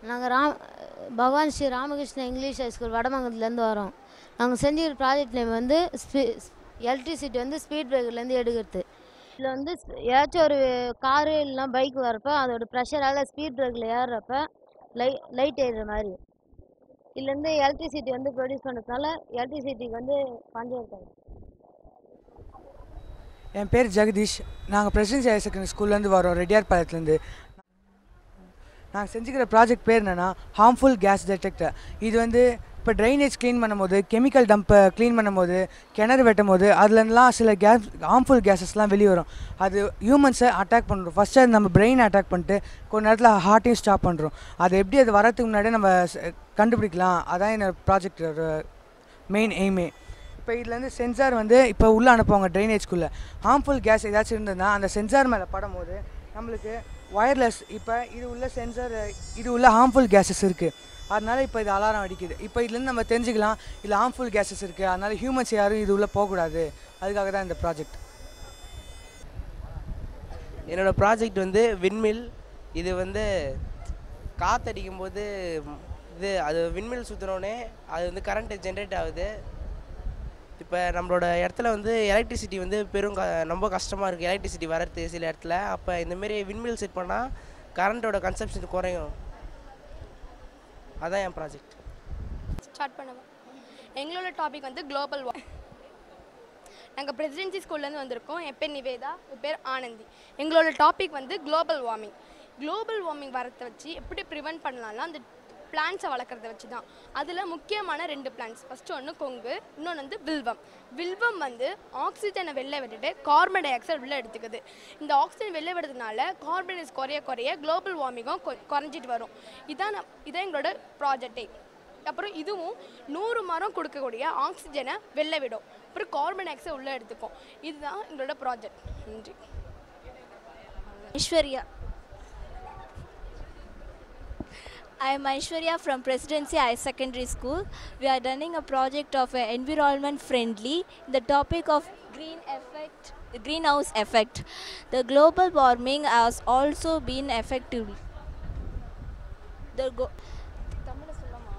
நாங்கள் Ram Bhagwan Shri Ramakrishna English high school வடமங்கலத்துலேருந்து வரோம் நாங்கள் செஞ்சுக்கிற ப்ராஜெக்ட் நேம் வந்து ஸ்பீ எலக்ட்ரிசிட்டி வந்து ஸ்பீட் பிரேக்கர்லேருந்து எடுக்கிறது இதில் வந்து ஸ்- ஏதாச்சும் ஒரு காரு இல்லைனா பைக் வரப்ப அதோட ப்ரெஷரால் ஸ்பீட் பிரேக்கில் ஏறுறப்ப லை லைட் எரியுற மாதிரி இதுலேருந்து எலக்ட்ரிசிட்டி வந்து ப்ரொடியூஸ் பண்ணுறதுனால எலக்ட்ரிசிட்டிக்கு வந்து பஞ்சம் இருக்காது என் பேர் ஜெகதீஷ் நாங்கள் பிரசிடென்சி ஹையர் செகண்டரி ஸ்கூல்லேருந்து வரோம் ரெட்டியார் பாளையத்துலேருந்து நாங்கள் செஞ்சுக்கிற ப்ராஜெக்ட் பேர் என்னென்னா ஹார்ம்ஃபுல் கேஸ் டிடெக்டர் இது வந்து இப்போ ட்ரைனேஜ் க்ளீன் பண்ணும்போது கெமிக்கல் டம்பை க்ளீன் பண்ணும்போது கிணறு வெட்டும் போது அதுலேருந்துலாம் சில கேஸ் ஹார்ம்ஃபுல் கேஸஸ்லாம் வெளியே வரும் அது ஹியூமன்ஸை அட்டாக் பண்ணுறோம் ஃபஸ்ட்டு அது நம்ம பிரெயின் அட்டாக் பண்ணிட்டு கொஞ்ச நேரத்தில் ஹார்ட்டையும் ஸ்டாப் பண்ணுறோம் அது எப்படி அது வரதுக்கு முன்னாடியே நம்ம ச- கண்டுபிடிக்கலாம் அதான் என்னோட ப்ராஜெக்டோட மெயின் எய்மே இப்போ இதுலேருந்து சென்சார் வந்து இப்போ உள்ளே அனுப்புவாங்க ட்ரைனேஜ்குள்ளே ஹார்ம்ஃபுல் கேஸ் ஏதாச்சும் இருந்ததுன்னா அந்த சென்சார் மேலே படும்போது நம்மளுக்கு ஒயர்லெஸ் இப்போ இது உள்ள சென்சார் இது உள்ள ஹார்ம்ஃபுல் கேஸஸ் இருக்குது அதனால இப்போ இது அலாரம் அடிக்குது இப்போ இதுலேருந்து நம்ம தெரிஞ்சுக்கலாம் இதில் ஹார்ம்ஃபுல் கேஸஸ் இருக்குது அதனால ஹியூமன்ஸ் யாரும் இது உள்ளே போகக்கூடாது அதுக்காக தான் இந்த ப்ராஜெக்ட் என்னோடய ப்ராஜெக்ட் வந்து விண்மில் இது வந்து காற்றடிக்கும் போது இது அது விண்மில் சுற்றுனோடனே அது வந்து கரண்ட் ஜென்ரேட் ஆகுது இப்போ நம்மளோட இடத்துல வந்து எலக்ட்ரிசிட்டி வந்து பெரும் க ரொம்ப கஷ்டமாக இருக்குது எலக்ட்ரிசிட்டி வரது சில இடத்துல அப்போ இந்தமாரி விண்மில் செட் பண்ணால் கரண்ட்டோட கன்சப்ஷன் குறையும் அதான் என் ப்ராஜெக்ட் ஸ்டார்ட் பண்ணுவோம் எங்களோட டாபிக் வந்து குளோபல் வா நாங்கள் பிரசிடென்சி ஸ்கூல்லேருந்து வந்திருக்கோம் என் பேர் நிவேதா என் பேர் ஆனந்தி எங்களோட டாபிக் வந்து குளோபல் வார்மிங் குளோபல் வார்மிங் வரத்தை வச்சு எப்படி ப்ரிவென்ட் பண்ணலாம்னா அந்த பிளான்ஸை வளர்க்குறத வச்சு தான் அதில் முக்கியமான ரெண்டு பிளான்ஸ் ஃபஸ்ட்டு ஒன்று கொங்கு இன்னொன்று வந்து வில்வம் வில்வம் வந்து ஆக்சிஜனை வெளில விட்டுட்டு கார்பன் டை ஆக்சைடு உள்ளே எடுத்துக்குது இந்த ஆக்சிஜன் வெளில விடுறதுனால கார்பன் டை குறைய குறைய குளோபல் வார்மிங்கும் குறைஞ்சிட்டு வரும் இதான் நம்- இதான் எங்களோட ப்ராஜெக்டே அப்புறம் இதுவும் நூறு மரம் கொடுக்கக்கூடிய ஆக்சிஜனை வெளில விடும் அப்புறம் கார்பன் டை ஆக்சைடு உள்ளே எடுத்துக்கும் இதுதான் எங்களோட ப்ராஜெக்ட் நன்றி Aishwarya. I am Aishwarya from Presidency High Secondary School. We are running a project of uh, environment friendly. The topic of green effect, greenhouse effect. The global warming has also been effective. The go- தமிழ்ல சொல்லலாமா?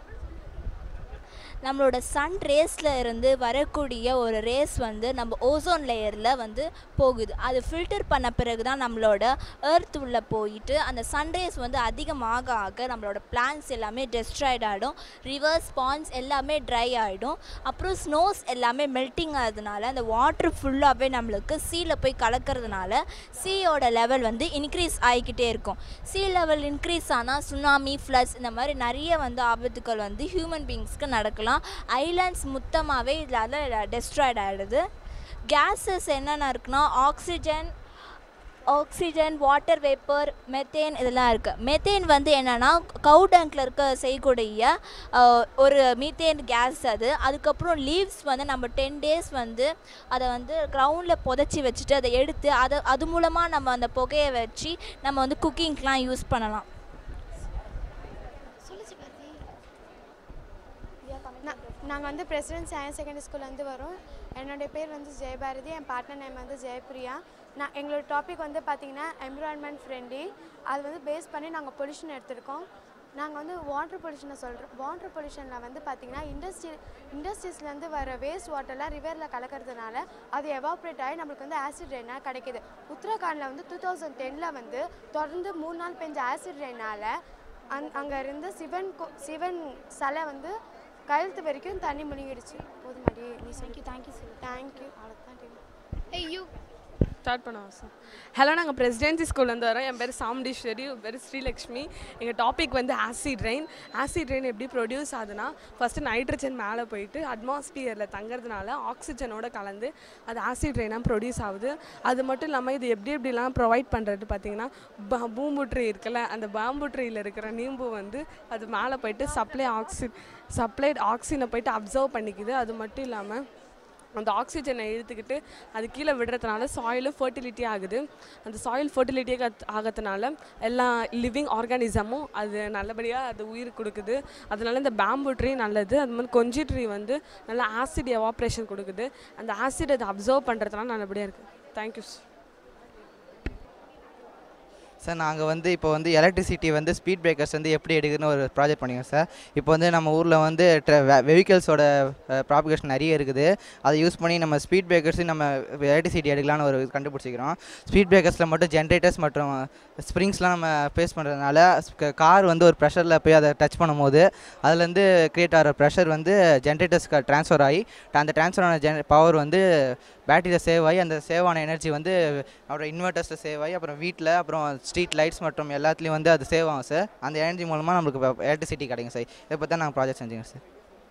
நம்மளோட Sun ரேஸில் இருந்து வரக்கூடிய ஒரு race வந்து நம்ம ozone லேயரில் வந்து போகுது அது ஃபில்டர் பண்ண பிறகு தான் நம்மளோட எர்த் உள்ள போயிட்டு அந்த சன் ரேஸ் வந்து அதிகமாக ஆக நம்மளோட பிளான்ஸ் எல்லாமே டெஸ்ட்ராய்ட் ஆகிடும் ரிவர்ஸ் பாண்ட்ஸ் எல்லாமே ட்ரை ஆகிடும் அப்புறம் ஸ்னோஸ் எல்லாமே மெல்ட்டிங் ஆகிறதுனால அந்த வாட்டர் ஃபுல்லாகவே நம்மளுக்கு சீல போய் கலக்கிறதுனால சீயோட லெவல் வந்து இன்க்ரீஸ் ஆகிக்கிட்டே இருக்கும் சீ லெவல் இன்க்ரீஸ் ஆனால் சுனாமி ஃப்ளட்ஸ் இந்த மாதிரி நிறைய வந்து ஆபத்துக்கள் வந்து ஹியூமன் பீயிங்ஸ்க்கு நடக்கலாம் ஐலாண்ட்ஸ் மொத்தமாகவே இதில் டெஸ்ட்ராய்ட் ஆகிடுது கேஸஸ் என்னென்ன இருக்குன்னா oxygen oxygen water vapour methane இதெல்லாம் இருக்குது மெத்தேன் வந்து என்னென்னா கவு டேங்க்கில் இருக்க செய்யக்கூடிய அஹ், ஒரு மீத்தேன் கேஸ் அது அதுக்கப்புறம் லீவ்ஸ் வந்து நம்ம டென் டேஸ் வந்து அதை வந்து க்ரௌண்டில் புதைச்சி வச்சுட்டு அதை எடுத்து அதை அது மூலமாக நம்ம அந்த புகையை வச்சு நம்ம வந்து குக்கிங்க்கெலாம் யூஸ் பண்ணலாம் நாங்கள் வந்து பிரசிடென்சி ஹையர் செகண்டரி ஸ்கூல்லேருந்து வரோம் என்னுடைய பேர் வந்து ஜெயபாரதி என் பார்ட்னர் நேம் வந்து ஜெயப்ரியா நான் எங்களோட டாபிக் வந்து பார்த்திங்கன்னா என்விரான்மெண்ட் ஃப்ரெண்ட்லி அது வந்து பேஸ் பண்ணி நாங்கள் பொல்யூஷன் எடுத்திருக்கோம் நாங்கள் வந்து வாட்டர் பொல்யூஷனை சொல்கிறோம் வாட்டர் பொல்யூஷனில் வந்து பார்த்திங்கன்னா இண்டஸ்ட்ரி இண்டஸ்ட்ரீஸ்லேருந்து வர வேஸ்ட் வாட்டர்லாம் ரிவரில் கலக்கிறதுனால அது எவாப்ரேட் ஆகி நம்மளுக்கு வந்து ஆசிட் ரெயினாக கிடைக்கிது உத்தரகாண்டில் வந்து டூ தௌசண்ட் டெனில் வந்து தொடர்ந்து மூணு நாள் பெஞ்ச ஆசிட் ரெயினால் அங் அங்கே இருந்து சிவன் கோ சிவன் சிலை வந்து கழுத்து வரைக்கும் தண்ணி முழுங்கிடுச்சு போதுமாடி நீ சொல்லி தேங்க்யூ சொல்லு தேங்க்யூ அவ்வளோதான் தெரியும் ஸ்டார்ட் பண்ண சார் ஹலோ நாங்கள் பிரசிடென்சி ஸ்கூல்லேருந்து வரோம் என் பேர் சாமுண்டீஸ்வரி பேர் ஸ்ரீலக்ஷ்மி எங்கள் டாபிக் வந்து ஆசிட் ரெயின் ஆசிட் ரெயின் எப்படி ப்ரொடியூஸ் ஆகுதுன்னா ஃபஸ்ட்டு நைட்ரஜன் மேலே போயிட்டு அட்மாஸ்பியரில் தங்குறதுனால ஆக்சிஜனோட கலந்து அது ஆசிட் ரெயினாக ப்ரொடியூஸ் ஆகுது அது மட்டும் இல்லாமல் இது எப்படி எப்படிலாம் ப்ரொவைட் பண்ணுறது பார்த்தீங்கன்னா ப பூம்பு ட்ரீ இருக்குல்ல அந்த பாம்பு ட்ரீயில் இருக்கிற நீம்பு வந்து அது மேலே போயிட்டு சப்ளை ஆக்சி சப்ளைட் ஆக்சிஜனை போயிட்டு அப்சர்வ் பண்ணிக்குது அது மட்டும் இல்லாமல் அந்த ஆக்சிஜனை இழுத்துக்கிட்டு அது கீழே விடுறதுனால சாயிலும் ஃபர்டிலிட்டி ஆகுது அந்த சாயில் ஃபர்டிலிட்டி ஆகிறதுனால எல்லா லிவிங் ஆர்கானிசமும் அது நல்லபடியாக அது உயிர் கொடுக்குது அதனால இந்த பேம்பு ட்ரீ நல்லது அது மாதிரி கொஞ்சி ட்ரீ வந்து நல்லா ஆசிட் எவாப்ரேஷன் கொடுக்குது அந்த ஆசிட் அதை அப்சர்வ் பண்ணுறதுனால நல்லபடியாக இருக்குது தேங்க்யூ சார் நாங்கள் வந்து இப்போ வந்து எலக்ட்ரிசிட்டி வந்து ஸ்பீட் பிரேக்கர்ஸ் வந்து எப்படி எடுக்குதுன்னு ஒரு ப்ராஜெக்ட் பண்ணியிருக்கோம் சார் இப்போ வந்து நம்ம ஊரில் வந்து வெஹிக்கல்ஸோட ப்ராபிகேஷன் நிறைய இருக்குது அதை யூஸ் பண்ணி நம்ம ஸ்பீட் பிரேக்கர்ஸ் நம்ம எலக்ட்ரிசிட்டி எடுக்கலாம்னு ஒரு கண்டுபிடிச்சிக்கிறோம் ஸ்பீட் பிரேக்கர்ஸில் மட்டும் ஜென்ரேட்டர்ஸ் மற்றும் ஸ்ப்ரிங்ஸ்லாம் நம்ம ஃபேஸ் பண்ணுறதுனால கார் வந்து ஒரு ப்ரெஷரில் போய் அதை டச் பண்ணும்போது அதுலேருந்து க்ரியேட் ஆகிற ப்ரெஷர் வந்து ஜென்ரேட்டர்ஸ்க்கு ட்ரான்ஸ்ஃபர் ஆகி அந்த ட்ரான்ஸ்ஃபர் ஆன ஜென் பவர் வந்து பேட்டரியில் சேவ் ஆகி அந்த சேவ் ஆன எனர்ஜி வந்து அப்புறம் இன்வெர்ட்டர்ஸில் சேவ் ஆகி அப்புறம் வீட்டில் அப்புறம் ஸ்ட்ரீட் லைட்ஸ் மற்றும் எல்லாத்துலேயும் வந்து அது சேவ் ஆகும் சார் அந்த எனர்ஜி மூலமாக நம்மளுக்கு எலக்ட்ரிசிட்டி கிடைக்கும் சார் இதை பற்றி தான் நாங்கள் ப்ராஜெக்ட் செஞ்சோங்க sir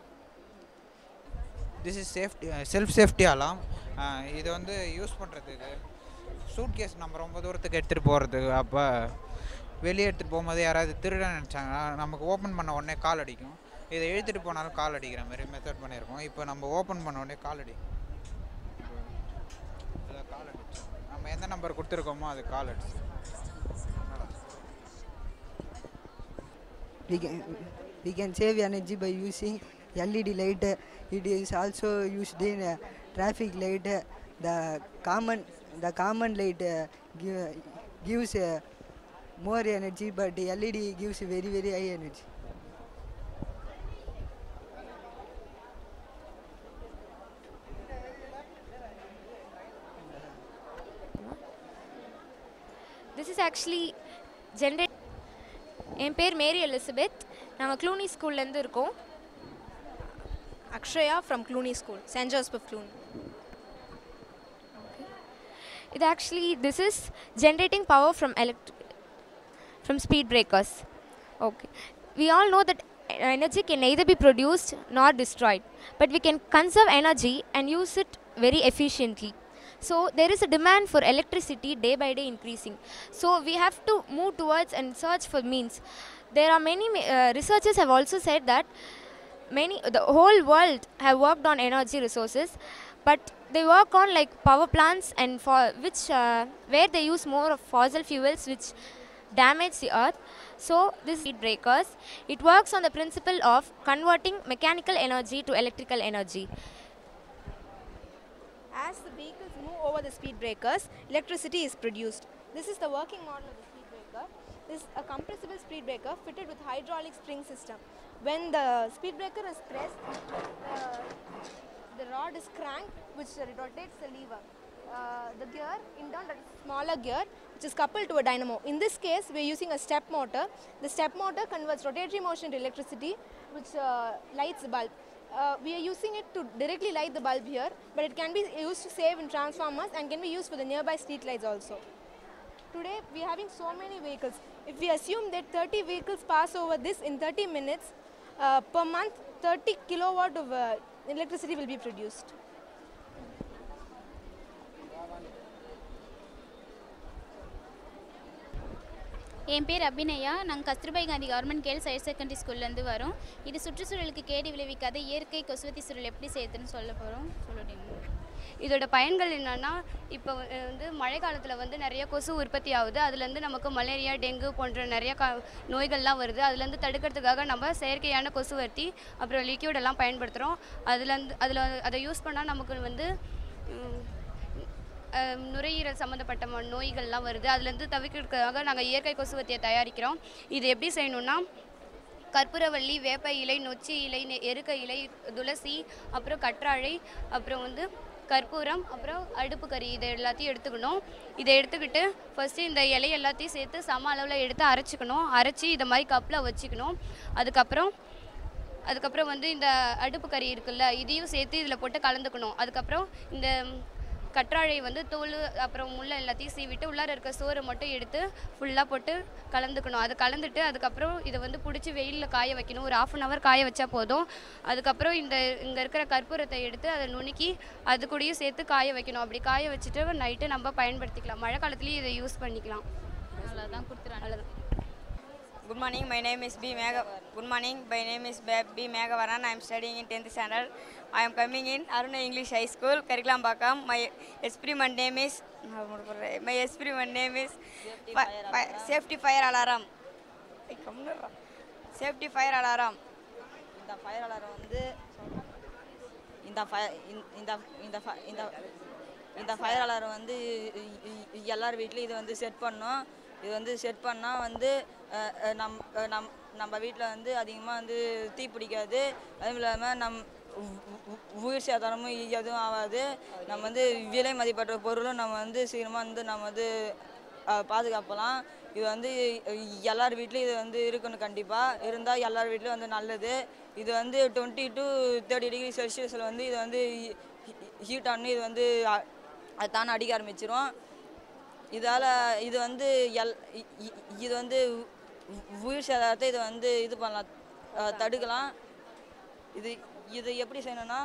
this is safety self safety alarm இது வந்து யூஸ் பண்ணுறதுக்கு சூட் கேஸ் நம்ம ரொம்ப தூரத்துக்கு எடுத்துகிட்டு போகிறதுக்கு அப்போ வெளியே எடுத்துகிட்டு போகும்போது யாராவது திருட நினச்சாங்கன்னா நமக்கு ஓப்பன் பண்ண உடனே கால் அடிக்கும் இதை இழுத்துட்டு போனாலும் கால் அடிக்கிற மாதிரி மெத்தட் பண்ணியிருக்கோம் இப்போ நம்ம ஓப்பன் பண்ண உடனே கால் அடிக்கும் இதில் கால் அடிச்சு நம்ம எந்த நம்பர் கொடுத்துருக்கோமோ அது கால் அடிச்சு we can we can save energy by using LED light. It is also used in uh, traffic light. The common the common light uh, give, gives uh, more energy, but the LED gives very very high energy. This is actually generate என் பேர் Mary Elizabeth நாங்கள் Cluny ஸ்கூல்லேருந்து இருக்கோம் Akshaya from Cluny school Saint Joseph Cluny இது actually this is generating power from elect from speed breakers okay we all know that energy can neither be produced nor destroyed but we can conserve energy and use it very efficiently so there is a demand for electricity day by day increasing so we have to move towards and search for means there are many ma- uh, researchers have also said that many the whole world have worked on energy resources but they work on like power plants and for which uh, where they use more of fossil fuels which damage the earth so this heat breakers it works on the principle of converting mechanical energy to electrical energy As the vehicles move over the speed breakers, electricity is produced. This is the working model of the speed breaker. This is a compressible speed breaker fitted with hydraulic spring system. When the speed breaker is pressed, uh, the rod is cranked, which rotates the lever. Uh, the gear, in turn, that is smaller gear, which is coupled to a dynamo. In this case, we are using a step motor. The step motor converts rotatory motion to electricity, which uh, lights the bulb. Uh, we are using it to directly light the bulb here, but it can be used to save in transformers and can be used for the nearby street lights also. Today, we are having so many vehicles. If we assume that 30 vehicles pass over this in 30 minutes, uh, per month, 30 kilowatt of uh, electricity will be produced. என் பேர் அபிநயா நாங்கள் Kasturbai Gandhi government girls higher secondary ஸ்கூல்லேருந்து வரோம் இது சுற்றுச்சூழலுக்கு கேடு விளைவிக்காத இயற்கை கொசுவத்தி சூழல் எப்படி செய்யுதுன்னு சொல்ல போகிறோம் சொல்லிட்டீங்க இதோட பயன்கள் என்னன்னா இப்போ வந்து மழை காலத்தில் வந்து நிறைய கொசு உற்பத்தி ஆகுது அதுலேருந்து நமக்கு மலேரியா டெங்கு போன்ற நிறைய கா நோய்கள்லாம் வருது அதுலேருந்து தடுக்கிறதுக்காக நம்ம செயற்கையான கொசுவர்த்தி அப்புறம் liquid எல்லாம் பயன்படுத்துகிறோம் அதுலேருந்து அதில் அதை யூஸ் பண்ணால் நமக்கு வந்து உம், அஹ், நுரையீரல் சம்மந்தப்பட்ட ம- நோய்கள்லாம் வருது அதுலேருந்து தவிர்க்கிறதுக்காக நாங்கள் இயற்கை கொசுவத்தியை தயாரிக்கிறோம் இது எப்படி செய்யணும்னா கற்பூரவள்ளி வேப்ப இலை நொச்சி இலை நெ- எருக்க இலை துளசி அப்புறம் கற்றாழை அப்புறம் வந்து கற்பூரம் அப்புறம் அடுப்பு கறி இதை எல்லாத்தையும் எடுத்துக்கணும் இதை எடுத்துக்கிட்டு ஃபஸ்ட்டு இந்த இலை எல்லாத்தையும் சேர்த்து சம அளவில் எடுத்து அரைச்சிக்கணும் அரைச்சி இதை மாதிரி கப்பில் வச்சுக்கணும் அதுக்கப்புறம் அதுக்கப்புறம் வந்து இந்த அடுப்பு கறி இருக்குல்ல இதையும் சேர்த்து இதில் போட்டு கலந்துக்கணும் அதுக்கப்புறம் இந்த கற்றாழை வந்து தோல் அப்புறம் முள்ளை எல்லாத்தையும் சீவிட்டு உள்ளார இருக்க சோறை மட்டும் எடுத்து ஃபுல்லாக போட்டு கலந்துக்கணும் அது கலந்துட்டு அதுக்கப்புறம் இதை வந்து பிடிச்சி வெயிலில் காய வைக்கணும் ஒரு ஆஃப் அன் ஹவர் காய வச்சா போதும் அதுக்கப்புறம் இந்த இங்கே இருக்கிற கற்பூரத்தை எடுத்து அதை நுணுக்கி அது கூடயும் சேர்த்து காய வைக்கணும் அப்படி காய வச்சுட்டு நைட்டு நம்ம பயன்படுத்திக்கலாம் மழை காலத்துலேயும் இதை யூஸ் பண்ணிக்கலாம் அவ்வளோதான் கொடுத்துருவாங்க அவ்வளோதான் Good morning, my name is B. Mega. Good morning, my name is Ba- B. Megavaran. I am studying in 10th standard. I am coming in Aruna English High School, Karikilambakam. My experiment name is my experiment name is fi- fi- safety fire alarm. ஐ, கம்முனுடா. Safety fire alarm. இந்த fire alarm வந்து இந்த fire இந்த இந்த fi- இந்த இந்த fire alarm வந்து இ- இ- எல்லார் வீட்லேயும் இது வந்து செட் பண்ணோம் இது வந்து செட் பண்ணால் வந்து அஹ், அஹ், நம் அஹ், நம் நம்ம வீட்டில் வந்து அதிகமாக வந்து தீ பிடிக்காது அதுவும் இல்லாமல் நம் உ- உ- உயிர் சேதாரமும் எதுவும் ஆகாது நம்ம வந்து விலை மதிப்பற்ற பொருளும் நம்ம வந்து சீக்கிரமாக வந்து நம்ம வந்து அஹ், பாதுகாப்பலாம் இது வந்து எல்லார் வீட்லேயும் இது வந்து இருக்கணும் கண்டிப்பாக இருந்தால் எல்லார் வீட்லேயும் வந்து நல்லது இது வந்து டுவெண்ட்டி டு தேர்ட்டி டிகிரி செல்சியஸில் வந்து இது வந்து ஹீட் ஆனு இது வந்து அ- அது தானே அடிக்க ஆரம்பிச்சிரும் இதால் இது வந்து எல் இ- இ- இது வந்து உ- உயிர் சேதாரத்தை இது வந்து இது பண்ணலாம் அஹ், தடுக்கலாம் இது இது எப்படி செய்யணும்னா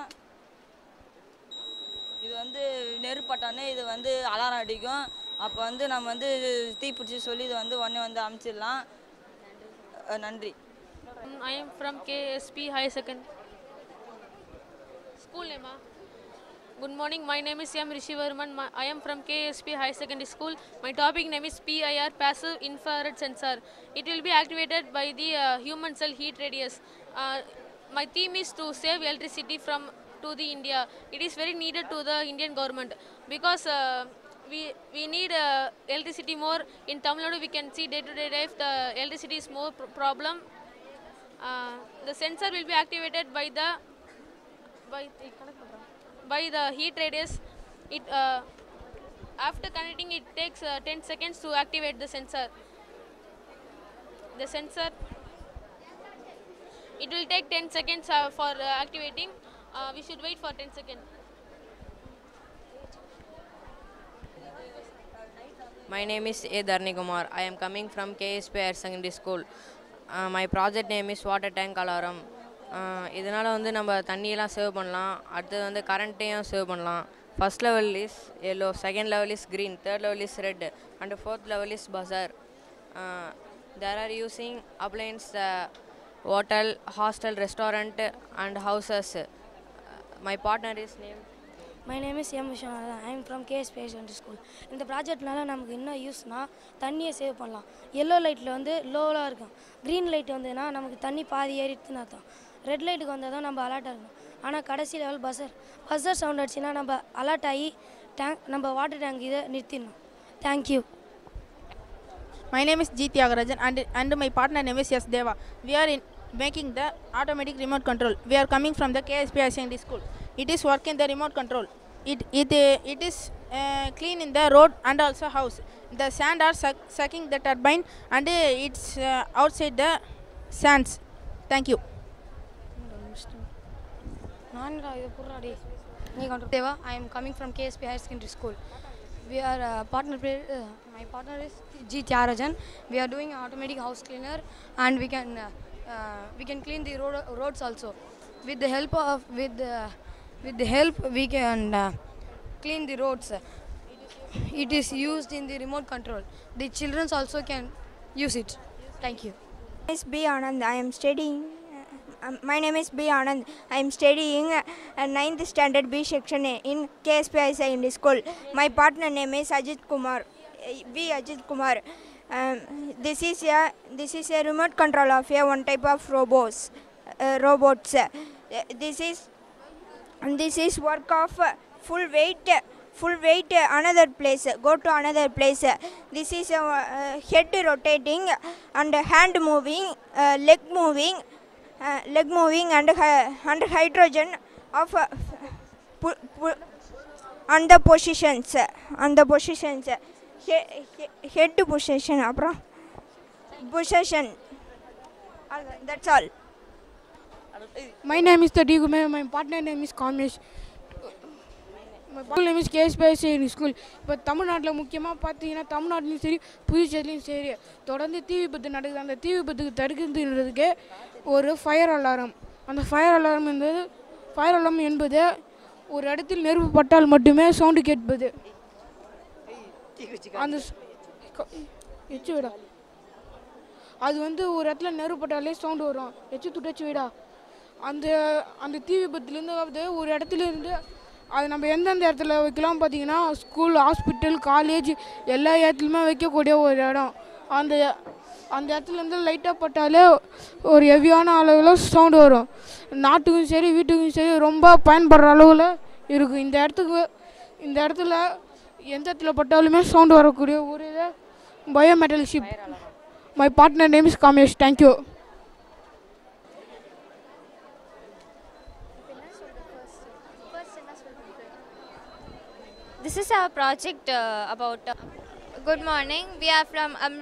இது வந்து நெருப்பட்டானே இது வந்து அலாரம் அடிக்கும் அப்போ வந்து நம்ம வந்து தீப்பிடிச்சி சொல்லி இதை வந்து உடனே வந்து அமுச்சிடலாம் அஹ், நன்றி I am from KSP High Secondary School name. ah? Good morning. My name is M. Rishivarman. My, I am from KSP High Secondary School. My topic name is PIR Passive Infrared Sensor. It will be activated by the uh, human cell heat radius. Uh, my theme is to save electricity from to the India. It is very needed to the Indian government because uh, we we need uh, electricity more in Tamil Nadu. We can see day to day life the electricity is more pr- problem. Uh, the sensor will be activated by the by by the heat radius. It uh, after connecting, it takes uh, 10 seconds to activate the sensor. The sensor. It will take 10 seconds uh, for uh, activating. Uh, we should wait for 10 seconds. My name is A. Dharni Kumar. I am coming from KSP Higher Secondary School. Uh, my project name is water tank alarm. Uh, இதனால் வந்து நம்ம தண்ணியெல்லாம் save பண்ணலாம் அடுத்தது வந்து கரண்ட்டையும் save பண்ணலாம் first level is yellow second level is green third level is red and fourth level is buzzer there are using appliances the hotel hostel restaurant and houses my partner is name my name is M Viswanathan I am from KS secondary school இந்த ப்ராஜெக்ட்னால நமக்கு என்ன யூஸ்னா தண்ணியை save பண்ணலாம் yellow லைட்டில் வந்து லோவாக இருக்கும் க்ரீன் லைட் வந்ததுன்னா நமக்கு தண்ணி பாதி ஏறிடுதுன்னு அர்த்தம் ரெட் லைட்டுக்கு வந்தால் தான் நம்ம அலர்ட்டாக இருக்கணும் ஆனால் கடைசி லெவல் பஸ்ஸர் பஸ்ஸர் சவுண்ட் அடிச்சுன்னா நம்ம அலர்ட் ஆகி டேங்க் நம்ம வாட்டர் டேங்க் இதை நிறுத்திடணும் thank you My name is G. Tyagarajan and, and my partner name is Yes Deva. We are in making the automatic remote control. We are coming from the KSP Secondary School. It is working the remote control. It, it, uh, it is uh, clean in the road and also house. The sand are suck, sucking the turbine and uh, it's uh, outside the sands. Thank you. நான்டா இது புறாடி நீ கொண்டு தேவா I am coming from KSP higher secondary school we are partner பேர் my partner is G Thiyagarajan we are doing automatic house cleaner and we can we can clean the road roads also with the help of with the, with the help we can uh, clean the roads it is used in the remote control the children also can use it thank you is B. Anand. I am studying. Uh, um, my name is B. Anand. I am studying uh, ninth standard B section in KSPI Secondary School. My partner name is Ajit Kumar. uh, V. Ajit Kumar. Um, this is a this is a remote control of a one type of robots. Uh, robots. Uh, this is this is work of uh, full weight. Full weight uh, another place. Go to another place. This is uh, uh, head rotating and hand moving, uh, leg moving, uh, leg moving and hy- and hydrogen of uh, pu- pu- on the positions on the positions he- he- head position அப்புறம் position அவ்வளவுதான். that's all My name is Tadi Kumar. My partner name is Kamesh. My school name is KSPIC school இப்போ தமிழ்நாட்டில் முக்கியமாக பார்த்தீங்கன்னா தமிழ்நாட்டிலையும் சரி புதுச்சேரிலையும் சரி தொடர்ந்து தீ விபத்து நடக்குது அந்த தீ விபத்துக்கு தடுக்கிறதுன்றதுக்கு ஒரு ஃபயர் அலாரம் அந்த ஃபயர் அலாரம் என்பது ஃபயர் அலாரம் என்பது ஒரு இடத்தில் நெருப்பு பட்டால் மட்டுமே சவுண்டு கேட்பது அந்த ஸ்- க- எச்சு விடா அது வந்து ஒரு இடத்துல நெருப்பு பட்டாலே சவுண்டு வரும் எச்சு துட்டச்சு விடா அந்த அந்த தீ விபத்துலேருந்து வந்து ஒரு இடத்துல இருந்து அது நம்ம எந்தெந்த இடத்துல வைக்கலாம் பார்த்தீங்கன்னா ஸ்கூல் ஹாஸ்பிட்டல் காலேஜ் எல்லா இடத்துலையுமே வைக்கக்கூடிய ஒரு இடம் அந்த அந்த இடத்துல இருந்து லைட்டாக பட்டாலே ஒரு ஹெவியான அளவில் சவுண்டு வரும் நாட்டுக்கும் சரி வீட்டுக்கும் சரி ரொம்ப பயன்படுற அளவில் இருக்கும் இந்த இடத்துக்கு இந்த இடத்துல எந்த இடத்துல பட்டாலுமே சவுண்டு வரக்கூடிய ஒரு இதை biometal ship. My partner name is Kamesh. Thank you. This is our project uh, about. Uh, good morning. We are from. Um,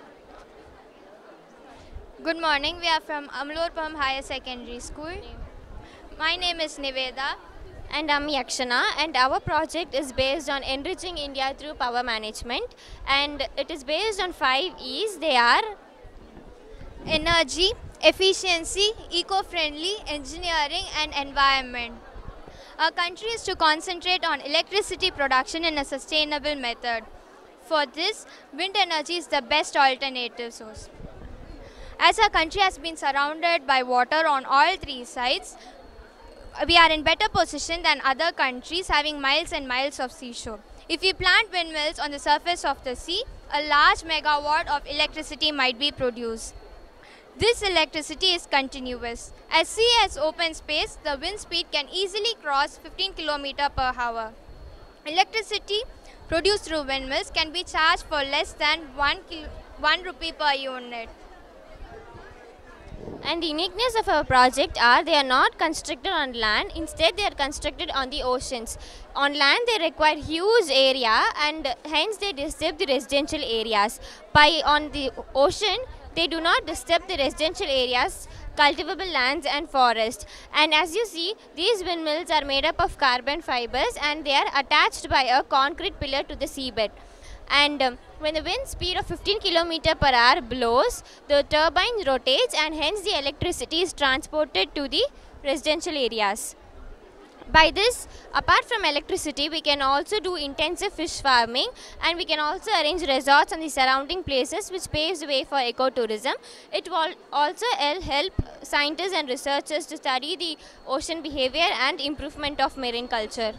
good morning. We are from Amlorpam Higher Secondary School. My name is Niveda. And I'm Yakshana. And our project is based on enriching India through power management. And it is based on five E's. They are energy, efficiency, eco-friendly, engineering and environment. Our country is to concentrate on electricity production in a sustainable method. For this, wind energy is the best alternative source. As our country has been surrounded by water on all three sides, we are in better position than other countries having miles and miles of seashore. If we plant windmills on the surface of the sea, a large megawatt of electricity might be produced. This electricity is continuous. As sea has open space, the wind speed can easily cross 15 km per hour. Electricity produced through windmills can be charged for less than 1, kil- 1 rupee per unit. And the uniqueness of our project are they are not constructed on land, instead they are constructed on the oceans. On land they require huge area and hence they disturb the residential areas. By on the ocean they do not disturb the residential areas, cultivable lands and forests. And as you see, these windmills are made up of carbon fibers and they are attached by a concrete pillar to the seabed. And um, when the wind speed of 15 km per hour blows, the turbine rotates and hence the electricity is transported to the residential areas. By this, apart from electricity, we can also do intensive fish farming and we can also arrange resorts on the surrounding places which paves the way for ecotourism. It will also el- help scientists and researchers to study the ocean behavior and improvement of marine culture.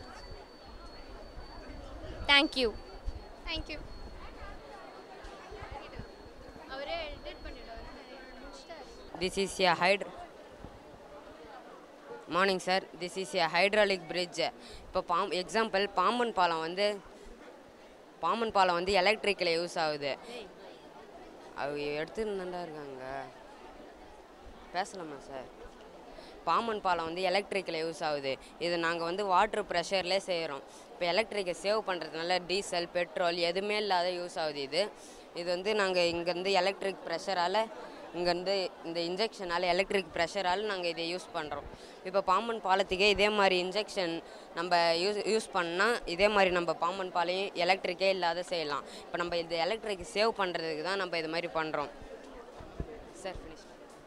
Thank you. Thank you. This is a hyd. Morning sir this is a hydraulic bridge இப்போ பாம் example Pamban பாலம் வந்து பாம்பன் பாலம் வந்து எலக்ட்ரிக்கில் use ஆகுது அவங்க எடுத்துருந்தாண்டா இருக்காங்க பேசலாமா சார் பாம்பன் பாலம் வந்து எலக்ட்ரிக்கில் யூஸ் ஆகுது இது நாங்கள் வந்து வாட்டர் ப்ரெஷர்லேயே செய்கிறோம் இப்போ எலக்ட்ரிக்கை சேவ் பண்ணுறதுனால டீசல் பெட்ரோல் எதுவுமே இல்லாத யூஸ் ஆகுது இது இது வந்து நாங்கள் இங்கேருந்து எலக்ட்ரிக் ப்ரெஷரால் இங்கேருந்து இந்த இன்ஜெக்ஷனால் எலக்ட்ரிக் ப்ரெஷரால் நாங்கள் இதை யூஸ் பண்ணுறோம் இப்போ பாம்பன் பாலத்துக்கே இதே மாதிரி இன்ஜெக்ஷன் நம்ம யூஸ் யூஸ் பண்ணால் இதே மாதிரி நம்ம பாம்பன் பாலையும் எலக்ட்ரிக்கே இல்லாத செய்யலாம் இப்போ நம்ம இந்த எலக்ட்ரிக் சேவ் பண்ணுறதுக்கு தான் நம்ம இது மாதிரி பண்ணுறோம் sir finish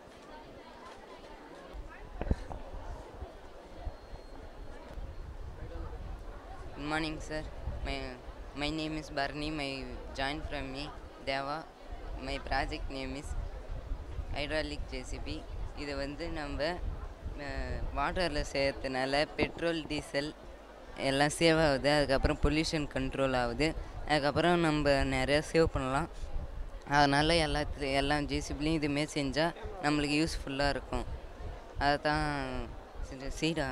Good morning, sir. My my name is Barney. My join from me, Deva. My project name is hydraulic JCB. இது வந்து நம்ம வாட்டரில் செய்யறதுனால பெட்ரோல் டீசல் எல்லாம் சேவ் ஆகுது அதுக்கப்புறம் பொல்யூஷன் கண்ட்ரோல் ஆகுது அதுக்கப்புறம் நம்ம நிறையா சேவ் பண்ணலாம் அதனால் எல்லாத்து எல்லாம் ஜேசிபிலையும் இதுமாரி செஞ்சால் நம்மளுக்கு யூஸ்ஃபுல்லாக இருக்கும் அதை தான் சீடா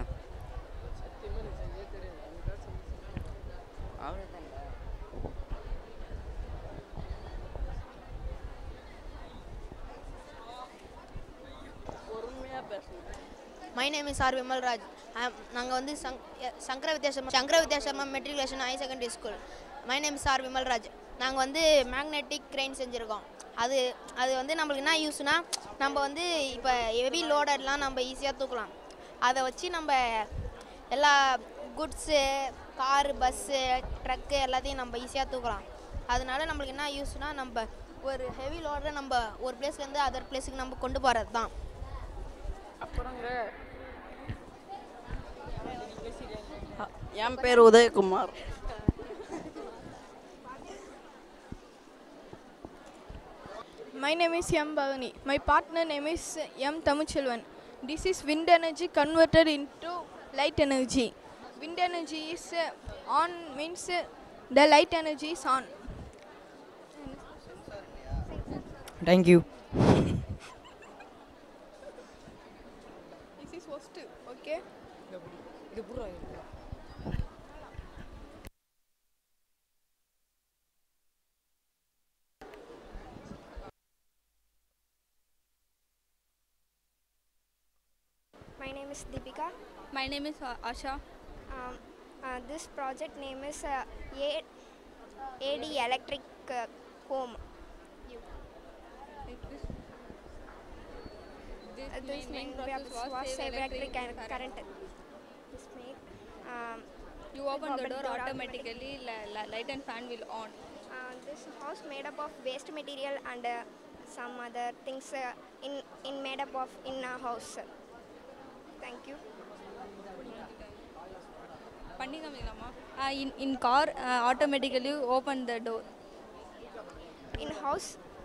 my name is R Vimalraj நாங்கள் வந்து சங் எ- Sankara Vidyasharma Sankara Vidyasharma matriculation high secondary school my name is R Vimalraj நாங்கள் வந்து மேக்னெட்டிக் க்ரெயின் செஞ்சுருக்கோம் அது அது வந்து நம்மளுக்கு என்ன யூஸ்னா நம்ம வந்து இப்போ ஹெவி லோடர்லாம் நம்ம ஈஸியாக தூக்கலாம் அதை வச்சு நம்ம எல்லா குட்ஸு காரு பஸ்ஸு ட்ரக்கு எல்லாத்தையும் நம்ம ஈஸியாக தூக்கலாம் அதனால நம்மளுக்கு என்ன யூஸ்னால் நம்ம ஒரு ஹெவி லோடரை நம்ம ஒரு பிளேஸ்லேருந்து அதர் பிளேஸுக்கு நம்ம கொண்டு போகிறது தான் என் பேர் Udhayakumar My name is M. Bhavani. My partner name is M. Tamuchelvan. This is wind energy converted into light energy. Wind energy is uh, on means uh, the light energy is on. Thank you. This is first, okay? My name is Deepika. My name is uh, Asha. Um, uh, this project name is uh, A- AD Electric uh, Home. This, Uh, this main main process process was was save save electric electric and current. current. This made, um, You open the door automatically, li- li- light and fan will on. Uh, this house made up of waste material and uh, some other things uh, in in made up of in a house. Thank you. பண்ணி காமிக்கலாமா in in car automatically open the door In house,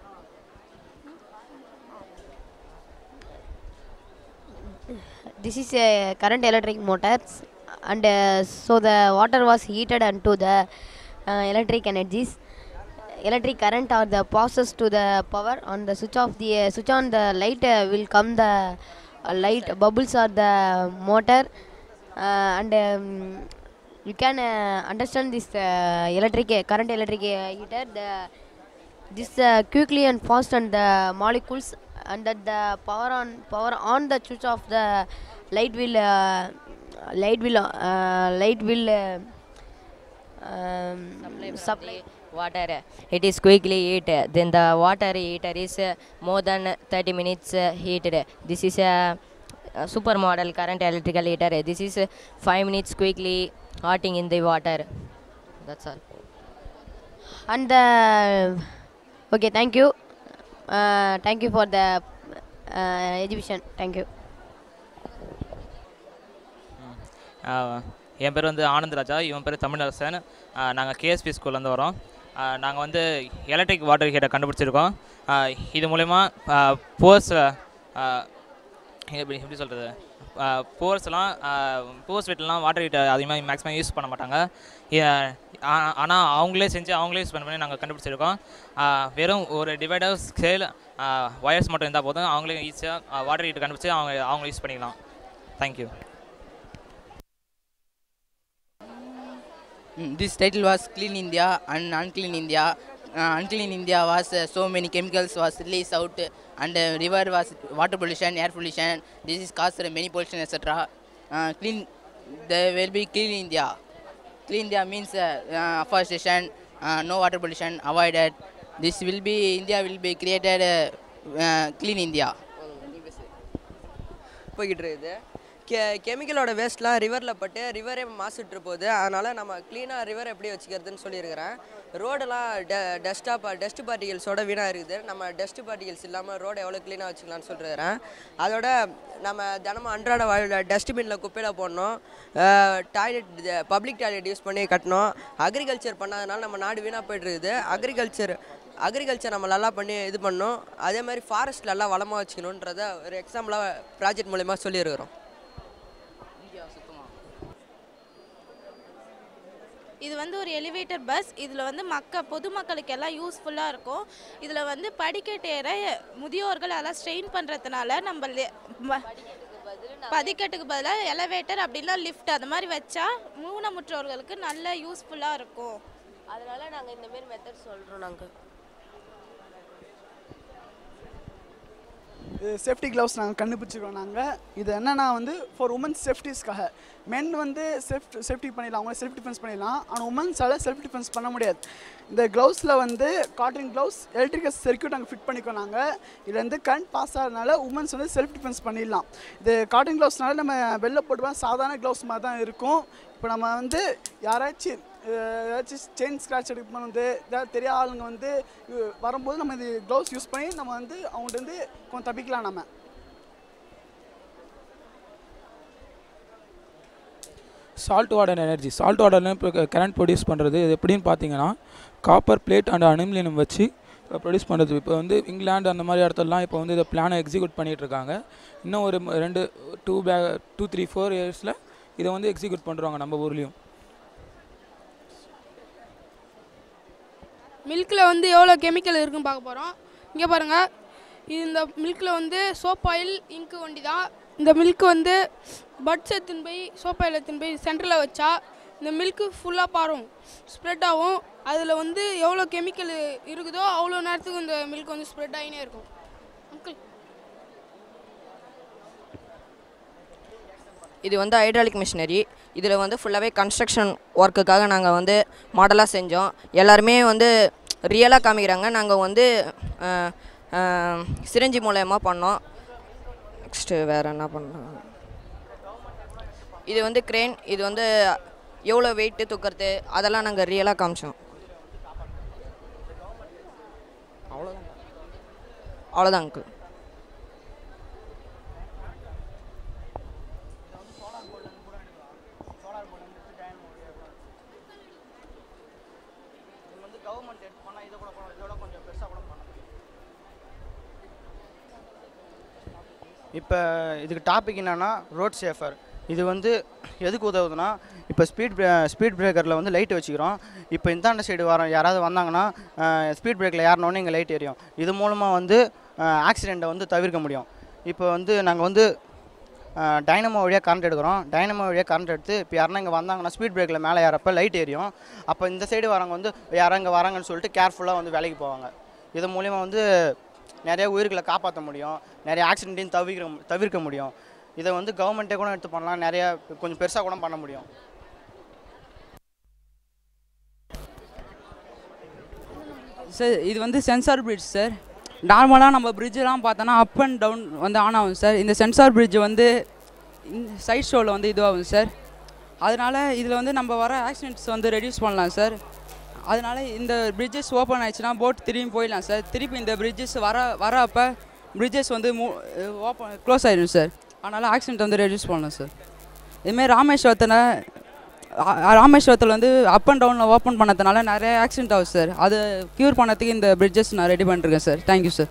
This is a current electric motors and uh, so the water was heated unto the uh, electric energies. Electric current or the passes to the power on the switch off the uh, switch on the light uh, will come the uh, light bubbles or the motor uh, and um, you can uh, understand this uh, electric current electric uh, heater the this uh, quickly and fast and the molecules and that the power on power on the switch of the light will uh, light will uh, light will uh, um, supply water it is quickly heat then the water heater is uh, more than 30 minutes uh, heated this is a, a super model current electrical heater this is uh, 5 minutes quickly hotting in the water that's all and the okay thank you uh, thank you for the uh, exhibition thank you ஆஹ் என் பேர் வந்து ஆனந்த் ராஜா இவன் பேர் தமிழரசன் நாங்கள் KSP ஸ்கூல்லேருந்து வரோம் நாங்கள் வந்து எலக்ட்ரிக் வாட்டர் ஹீட்டர் கண்டுபிடிச்சிருக்கோம் ஆஹ் இது மூலயமா போர்ஸ் எப்படி எப்படி சொல்கிறது போர்ஸ்லாம் போர்ஸ் வீட்டிலலாம் வாட்டர் ஹீட்டர் அதிகமாக மேக்ஸிமம் யூஸ் பண்ண மாட்டாங்க ஆனால் அவங்களே செஞ்சு அவங்களே யூஸ் பண்ண பண்ணி நாங்கள் கண்டுபிடிச்சிருக்கோம் ஆஹ் வெறும் ஒரு டிவைடர் ஸ்கேல் ஒயர்ஸ் மட்டும் இருந்தால் போதும் அவங்களே ஈஸியாக வாட்டர் ஹீட்டர் கண்டுபிடிச்சி அவங்க அவங்க யூஸ் பண்ணிக்கலாம் thank you Mm, This title was Clean India and Unclean India. Uh, unclean India was uh, so many chemicals was released out and uh, river was water pollution, air pollution. This is caused uh, many pollution etc. Uh, clean, there will be clean India. Clean India means uh, uh, afforestation, uh, no water pollution avoided. This will be India will be created uh, uh, clean India. போய்கிட்டு இருக்குது கெ கெமிக்கலோட வேஸ்ட்லாம் ரிவரில் பட்டு ரிவரே மாசுட்டு போகுது அதனால் நம்ம க்ளீனாக river எப்படி வச்சுக்கிறதுன்னு சொல்லியிருக்கிறேன் ரோடெல்லாம் டெ டஸ்ட்டாக டஸ்ட் பார்ட்டிகல்ஸோட வீணாக இருக்குது நம்ம டஸ்ட் பார்ட்டிகல்ஸ் இல்லாமல் ரோடை எவ்வளோ க்ளீனாக வச்சுக்கலாம்னு சொல்லிருக்கிறேன் அதோட நம்ம தினமும் அன்றாட வாழ்வில் டஸ்ட்பினில் குப்பையில் போடணும் டாய்லெட் பப்ளிக் டாய்லெட் யூஸ் பண்ணி கட்டணும் அக்ரிகல்ச்சர் பண்ணாதனால நம்ம நாடு வீணாக போயிட்டு இருக்குது அக்ரிகல்ச்சர் அக்ரிகல்ச்சர் நம்ம நல்லா பண்ணி இது பண்ணணும் அதே மாதிரி ஃபாரஸ்ட் நல்லா வளமாக வச்சுக்கணுன்றத ஒரு எக்ஸாம்பிளாக ப்ராஜெக்ட் மூலயமா சொல்லியிருக்கிறோம் இது வந்து ஒரு எலிவேட்டர் பஸ் இதில் வந்து மக்க பொதுமக்களுக்கு எல்லாம் யூஸ்ஃபுல்லாக இருக்கும் இதில் வந்து படிக்கட்டு ஏற முதியோர்கள் அதெல்லாம் ஸ்ட்ரெயின் பண்ணுறதுனால நம்ம le- ம- படிக்கட்டுக்கு பதிலாக எலிவேட்டர் அப்படின்னா லிஃப்ட் அது மாதிரி வச்சா ஊனமுற்றோர்களுக்கு நல்ல யூஸ்ஃபுல்லாக இருக்கும் அதனால நாங்கள் இந்த மாதிரி மெத்தட் சொல்கிறோம் நாங்கள் இது சேஃப்டி க்ளவுஸ் நாங்கள் கண்டுபிடிச்சிருக்கோம் நாங்கள் இது என்னன்னா வந்து ஃபார் உமன்ஸ் சேஃப்டிஸ்க்காக மென் வந்து செல்ஃப் சேஃப்டி பண்ணிடலாம் அவங்கள செல்ஃப் டிஃபென்ஸ் பண்ணிடலாம் ஆனால் உமன்ஸால் செல்ஃப் டிஃபென்ஸ் பண்ண முடியாது இந்த க்ளவுஸில் வந்து காட்டன் க்ளவுஸ் எலக்ட்ரிக்கல் சர்க்யூட் நாங்கள் ஃபிட் பண்ணிக்கோம் நாங்கள் இதில் வந்து கரண்ட் பாஸ் ஆகிறதுனால உமன்ஸ் வந்து செல்ஃப் டிஃபென்ஸ் பண்ணிடலாம் இது காட்டன் க்ளவுஸ்னால நம்ம வெளில போட்டுவோம் சாதாரண க்ளவுஸ் மாதிரி தான் இருக்கும் இப்போ நம்ம வந்து யாராச்சும் அஹ், ஏதாச்சும் செயின் ஸ்க்ராட்ச் எடுக்க வந்து ஏதாவது தெரியாத ஆளுங்க வந்து அஹ், வரும்போது நம்ம இது க்ளவுஸ் யூஸ் பண்ணி நம்ம வந்து அவங்கள்ட்ட வந்து கொஞ்சம் தப்பிக்கலாம் நம்ம சால்ட் வாட்டர் எனர்ஜி சால்ட் வாட்டர்ல இப்போ கரண்ட் ப்ரொடியூஸ் பண்ணுறது இது எப்படின்னு பார்த்தீங்கன்னா காப்பர் பிளேட் அண்ட் அலுமினியம் வச்சு ப்ரொடியூஸ் பண்ணுறது இப்போ வந்து இங்கிலாந்து அந்த மாதிரி இடத்துலலாம் இப்போ வந்து இதை பிளானை எக்ஸிக்யூட் பண்ணிட்டு இருக்காங்க இன்னும் ஒரு ம- ரெண்டு டூ பே டூ த்ரீ ஃபோர் இயர்ஸில் இதை வந்து எக்ஸிக்யூட் பண்ணுறாங்க நம்ம ஊர்லேயும் மில்கில் வந்து எவ்வளோ கெமிக்கல் இருக்குன்னு பார்க்க போகிறோம் இங்கே பாருங்கள் இது இந்த மில்கில் வந்து சோப் ஆயில் இங்கு வண்டி தான் இந்த மில்க் வந்து பட்ஸ் எடுத்துன்னு போய் சோப் ஆயில் எடுத்துன்னு போய் சென்டரில் வச்சா இந்த மில்க்கு ஃபுல்லாக பாரும் ஸ்ப்ரெட் ஆகும் அதில் வந்து எவ்வளோ கெமிக்கல் இருக்குதோ அவ்வளோ நேரத்துக்கு இந்த மில்க் வந்து ஸ்ப்ரெட் ஆகினே இருக்கும் அங்கிள் இது வந்து ஹைட்ராலிக் மிஷினரி இதில் வந்து ஃபுல்லாகவே கன்ஸ்ட்ரக்ஷன் ஒர்க்குக்காக நாங்கள் வந்து மாடலாக செஞ்சோம் எல்லாருமே வந்து ரியலாக காமிக்கிறாங்க நாங்கள் வந்து அஹ், அஹ், சிரஞ்சி மூலயமா பண்ணோம் நெக்ஸ்ட்டு வேறு என்ன பண்ணோம் இது வந்து க்ரேன் இது வந்து எவ்வளோ வெயிட்டு தூக்குறது அதெல்லாம் நாங்கள் ரியலாக காமிச்சோம் அவ்வளோதான் அவ்வளோதான் அங்கிள் இப்போ இதுக்கு டாபிக் என்னன்னா ரோட் சேஃபர் இது வந்து எதுக்கு உதவுதுன்னா இப்போ ஸ்பீட் ஸ்பீட் பிரேக்கரில் வந்து லைட் வச்சுக்கிறோம் இப்போ இந்தாண்ட சைடு வர யாராவது வந்தாங்கன்னா ஸ்பீட் பிரேக்கில் ஏறினோடனே இங்கே லைட் எரியும் இது மூலமாக வந்து ஆக்சிடெண்ட்டை வந்து தவிர்க்க முடியும் இப்போ வந்து நாங்கள் வந்து டைனமோ வழியாக கரண்ட் எடுக்கிறோம் டைனமோ வழியாக கரண்ட் எடுத்து இப்போ யாருன்னா இங்கே வந்தாங்கன்னா ஸ்பீட் பிரேக்கில் மேலே ஏறப்ப லைட் எரியும் அப்போ இந்த சைடு வரவங்க வந்து யாரா இங்கே வராங்கன்னு சொல்லிட்டு கேர்ஃபுல்லாக வந்து வேலைக்கு போவாங்க இது மூலிமா வந்து நிறைய உயிர்களை காப்பாற்ற முடியும் நிறைய ஆக்சிடென்ட்டையும் தவிர்க்க தவிர்க்க முடியும் இதை வந்து கவர்மெண்ட்டே கூட எடுத்து பண்ணலாம் நிறைய கொஞ்சம் பெருசாக கூட பண்ண முடியும் சார் இது வந்து சென்சார் பிரிட்ஜ் சார் நார்மலாக நம்ம பிரிட்ஜெலாம் பார்த்தோன்னா அப் அண்ட் டவுன் வந்து ஆன் ஆகும் சார் இந்த சென்சார் பிரிட்ஜ் வந்து சைட் ஷோவில் வந்து இதுவாகும் சார் அதனால் இதில் வந்து நம்ம வர ஆக்சிடென்ட்ஸ் வந்து ரெடியூஸ் பண்ணலாம் சார் அதனால் இந்த பிரிட்ஜஸ் ஓப்பன் ஆயிடுச்சுன்னா போட் திரும்பி போயிடலாம் சார் திருப்பி இந்த பிரிட்ஜஸ் வர வர அப்போ பிரிட்ஜஸ் வந்து மூ ஓப்பன் க்ளோஸ் ஆயிடும் சார் அதனால் ஆக்சிடென்ட் வந்து ரெடியூஸ் பண்ணலாம் சார் இதுமாரி ராமேஸ்வரத்தில் ஆ- ராமேஸ்வரத்தில் வந்து அப் அண்ட் டவுனில் ஓப்பன் பண்ணதுனால நிறைய ஆக்சிடென்ட் ஆகுது சார் அது க்யூர் பண்ணதுக்கு இந்த பிரிட்ஜஸ் நான் ரெடி பண்ணிருக்கேன் sir thank you sir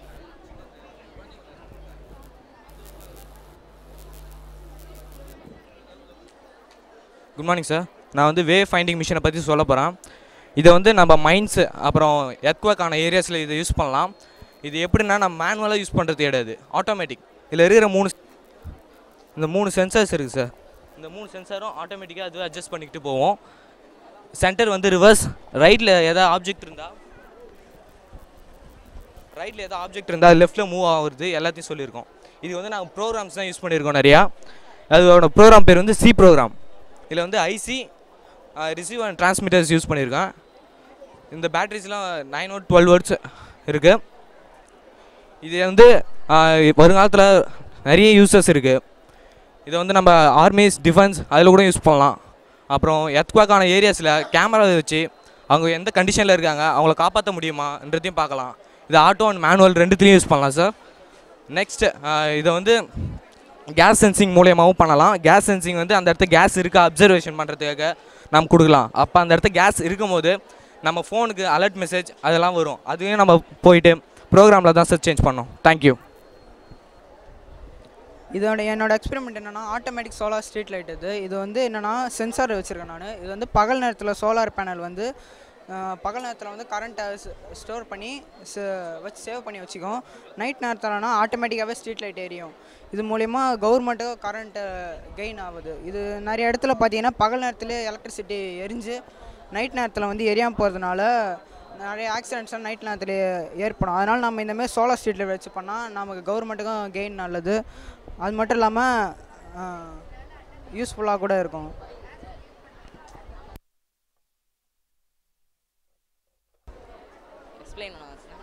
good morning sir நான் வந்து வே ஃபைண்டிங் மிஷினை பற்றி சொல்ல போகிறேன் இதை வந்து நம்ம மைண்ட்ஸு அப்புறம் எர்த்வாக்கான ஏரியாஸில் இதை யூஸ் பண்ணலாம் இது எப்படின்னா நம்ம மேனுவலாக யூஸ் பண்ணுறது கிடையாது ஆட்டோமேட்டிக் இதில் இருக்கிற மூணு இந்த மூணு சென்சார்ஸ் இருக்குது சார் இந்த மூணு சென்சாரும் ஆட்டோமேட்டிக்காக அதுவே அட்ஜஸ்ட் பண்ணிக்கிட்டு போவோம் சென்டர் வந்து ரிவர்ஸ் ரைட்டில் எதாவது ஆப்ஜெக்ட் இருந்தால் ரைட்டில் எதாவது ஆப்ஜெக்ட் இருந்தால் லெஃப்ட்டில் மூவ் ஆகுறது எல்லாத்தையும் சொல்லியிருக்கோம் இது வந்து நாங்கள் ப்ரோக்ராம்ஸ் தான் யூஸ் பண்ணியிருக்கோம் நிறையா அதோட ப்ரோக்ராம் பேர் வந்து சி ப்ரோக்ராம் இதில் வந்து IC receive and transmitters use பண்ணியிருக்கேன் இந்த பேட்டரிஸ்லாம் நைன் ஓட் டுவெல் வேர்ட்ஸ் இருக்குது இது வந்து ஆஹ், வருங்காலத்தில் நிறைய யூசஸ் இருக்குது இதை வந்து நம்ம ஆர்மிஸ் டிஃபென்ஸ் அதில் கூட யூஸ் பண்ணலாம் அப்புறம் எர்த்குவாக்கான ஏரியாஸில் கேமரா வச்சு அவங்க எந்த கண்டிஷனில் இருக்காங்க அவங்கள காப்பாற்ற முடியுமான்றதையும் பார்க்கலாம் இது ஆட்டோ அண்ட் மேனுவல் ரெண்டுத்துலேயும் யூஸ் பண்ணலாம் சார் நெக்ஸ்ட் இதை வந்து கேஸ் சென்சிங் மூலியமாகவும் பண்ணலாம் கேஸ் சென்சிங் வந்து அந்த இடத்துல கேஸ் இருக்கா அப்சர்வேஷன் பண்ணுறதுக்காக நம்ம கொடுக்கலாம் அப்போ அந்த இடத்துல கேஸ் இருக்கும்போது நம்ம ஃபோனுக்கு அலர்ட் மெசேஜ் அதெல்லாம் வரும் அதுவே நம்ம போயிட்டு ப்ரோக்ராமில் தான் சார் சேஞ்ச் பண்ணோம் தேங்க்யூ இதோட என்னோட எக்ஸ்பெரிமெண்ட் என்னன்னா ஆட்டோமேட்டிக் சோலார் ஸ்ட்ரீட் லைட் இது இது வந்து என்னன்னா சென்சார் வச்சுருக்கேன் நான் இது வந்து பகல் நேரத்தில் சோலார் பேனல் வந்து அஹ், பகல் நேரத்தில் வந்து கரண்ட்டை ஸ்டோர் பண்ணி ச- வச்சு சேவ் பண்ணி வச்சுக்கும் நைட் நேரத்தில்னா ஆட்டோமேட்டிக்காகவே ஸ்ட்ரீட் லைட் எரியும் இது மூலிமா கவர்மெண்ட்டுக்கு கரண்ட்டு கெயின் ஆகுது இது நிறைய இடத்துல பார்த்தீங்கன்னா பகல் நேரத்தில் எலக்ட்ரிசிட்டி எரிஞ்சு நைட் நேரத்தில் வந்து எரியாமல் போகிறதுனால நிறைய ஆக்சிடென்ட்ஸ்லாம் நைட் நேரத்தில் ஏற்படும் அதனால் நம்ம இந்தமாதிரி சோலார் ஸ்ட்ரீட்டில் வச்சு பண்ணால் நமக்கு கவர்மெண்ட்டுக்கும் கெயின் நல்லது அது மட்டும் இல்லாமல் யூஸ்ஃபுல்லாக கூட இருக்கும் எக்ஸ்பிளைன் பண்ணுவாங்க சார்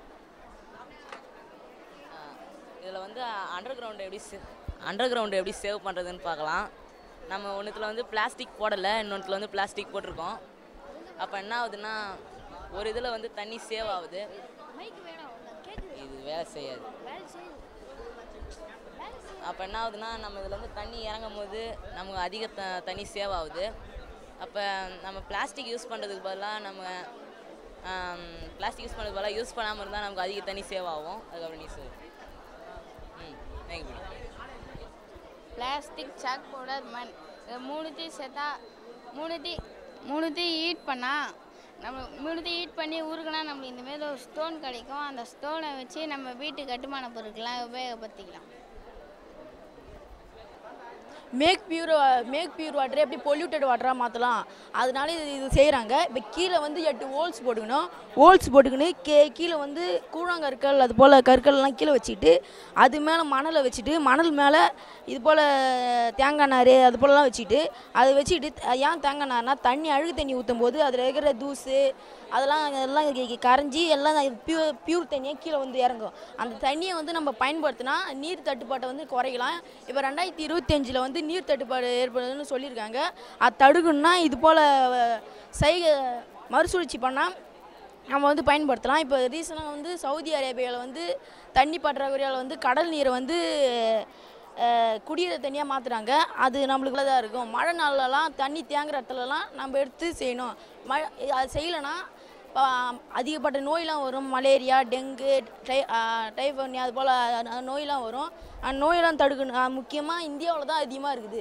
இதில் வந்து அண்டர் கிரவுண்ட் எப்படி அண்டர் கிரவுண்ட் எப்படி சேவ் பண்ணுறதுன்னு பார்க்கலாம் நம்ம ஒன்றுத்தில் வந்து பிளாஸ்டிக் போடலை இன்னொன்றுத்தில் வந்து பிளாஸ்டிக் போட்டிருக்கோம் அப்போ என்ன ஆகுதுன்னா ஒரு இதில் வந்து தண்ணி சேவ் ஆகுது இது வேலை செய்யாது அப்போ என்ன ஆகுதுன்னா நம்ம இதில் வந்து தண்ணி இறங்கும் போது நமக்கு அதிக த தண்ணி சேவ் ஆகுது அப்போ நம்ம பிளாஸ்டிக் யூஸ் பண்ணுறதுக்கு பதிலாக நம்ம பிளாஸ்டிக் யூஸ் பண்ணுறதுக்கு பதிலாக யூஸ் பண்ணாமல் இருந்தால் நமக்கு அதிக தண்ணி சேவ் ஆகும் அதுக்கப்புறம் நீ சொல்லு ம் தேங்க்யூ பிளாஸ்டிக் சாக் பவுடர் மண் இது மூணுத்தையும் சேர்த்தா மூணுத்தையும் மூணுத்தையும் ஹீட் பண்ணால் நம்ம மூணுத்தையும் ஹீட் பண்ணி உருகுனா நம்மளுக்கு இந்தமாரி ஒரு ஸ்டோன் கிடைக்கும் அந்த ஸ்டோனை வச்சு நம்ம வீட்டு கட்டுமான பொருட்கள்லாம் உபயோகப்படுத்திக்கலாம் மேக் பியூர் மேக் பியூர் வாட்டரை எப்படி பொல்யூட்டட் வாட்டராக மாற்றலாம் அதனால இது இது செய்கிறாங்க இப்போ கீழே வந்து எட்டு ஹோல்ஸ் போட்டுக்கணும் ஹோல்ஸ் போட்டுக்கின்னு கே கீழே வந்து கூழாங்கற்கள் அது போல் கற்கள்லாம் கீழே வச்சுக்கிட்டு அது மேலே மணலை வச்சுட்டு மணல் மேலே இது போல் தேங்காய் நார் அது போலலாம் வச்சுக்கிட்டு அதை வச்சுக்கிட்டு அஹ் ஏன் தேங்காய் நார்னா தண்ணி அழுகு தண்ணி ஊற்றும் போது அதில் இருக்கிற தூசு அதெல்லாம் எல்லாம் கி- கி- கரைஞ்சி எல்லாம் பியூர் பியூர் தண்ணியாக கீழே வந்து இறங்கும் அந்த தண்ணியை வந்து நம்ம பயன்படுத்தினா நீர் தட்டுப்பாட்டை வந்து குறைக்கலாம் இப்போ ரெண்டாயிரத்தி இருபத்தஞ்சில் வந்து நீர் தட்டுப்பாடு ஏற்படுதுன்னு சொல்லியிருக்காங்க அது தடுக்கணும்னா இது போல் செய்கை மறுசுழற்சி பண்ணால் நம்ம வந்து பயன்படுத்தலாம் இப்போ ரீசனாக வந்து சவுதி அரேபியாவில் வந்து தண்ணி பற்றாக்குறையால் வந்து கடல் நீரை வந்து அஹ், குடியிற தண்ணியாக மாற்றுறாங்க அது நம்மளுக்குள்ள தான் இருக்கும் மழை நாள்லலாம் தண்ணி தேங்குற இடத்துலலாம் நம்ம எடுத்து செய்யணும் மழை அது செய்யலைன்னா அதிகப்பட்ட நோயெலாம் வரும் மலேரியா டெங்கு டை டைஃபோனி அது போல் நோயெலாம் வரும் அந்த நோயெல்லாம் தடுக்கணும் முக்கியமாக இந்தியாவில் தான் அதிகமாக இருக்குது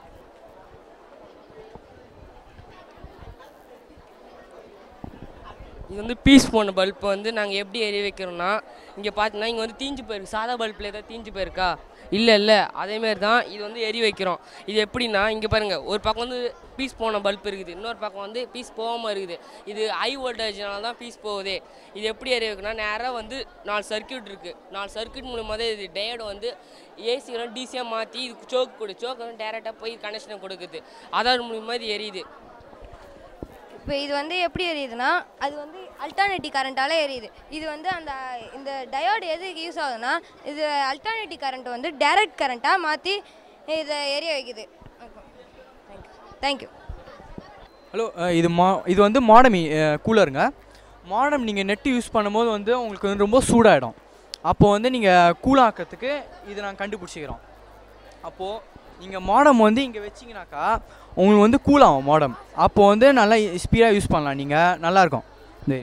இது வந்து பீஸ் போன பல்ப் வந்து நாங்கள் எப்படி எரிய வைக்கிறோம்னா இங்கே பார்த்தீங்கன்னா இங்கே வந்து தீஞ்சு போயிருக்கு சாதா பல்பில் ஏதாவது தீஞ்சு போயிருக்கா இல்லை இல்லை அதேமாரி தான் இது வந்து எரி வைக்கிறோம் இது எப்படின்னா இங்கே பாருங்கள் ஒரு பக்கம் வந்து பீஸ் போன பல்ப் இருக்குது இன்னொரு பக்கம் வந்து பீஸ் போகாமல் இருக்குது இது ஹை வோல்டேஜ்னால தான் பீஸ் போகுது இது எப்படி எரிய வைக்கணும்னா நேராக வந்து நாலு சர்க்யூட் இருக்குது நாலு சர்க்யூட் மூலமாக தான் இது டயர்டு வந்து ஏசி வந்து டிசியாக மாற்றி இது சோக் கொடு சோக் வந்து டேரெக்டாக போய் கனெக்ஷனை கொடுக்குது அதான் மூலியமாக இது எரியுது இப்போ இது வந்து எப்படி எரியுதுன்னா அது வந்து அல்டர்னேட்டிவ் கரண்ட்டால் எரியுது இது வந்து அந்த இந்த டயோடு எதுக்கு யூஸ் ஆகுதுன்னா இது அல்டர்னேட்டிவ் கரண்ட் வந்து டைரக்ட் கரண்ட்டாக மாற்றி இதை எரிய வைக்குது தேங்க்யூ ஹலோ அஹ் இது மா இது வந்து மாடமி கூலருங்க மாடம் நீங்கள் நெட்டு யூஸ் பண்ணும்போது வந்து உங்களுக்கு வந்து ரொம்ப சூடாயிடும் அப்போது வந்து நீங்கள் கூலாக்கிறதுக்கு இதை நாங்கள் கண்டுபிடிச்சிக்கிறோம் அப்போது நீங்கள் மாடம் வந்து இங்கே வச்சிங்கனாக்கா உங்களுக்கு வந்து கூல் ஆகும் மாடம் அப்போது வந்து நல்லா ஸ்பீடாக யூஸ் பண்ணலாம் நீங்கள் நல்லாயிருக்கும் இந்த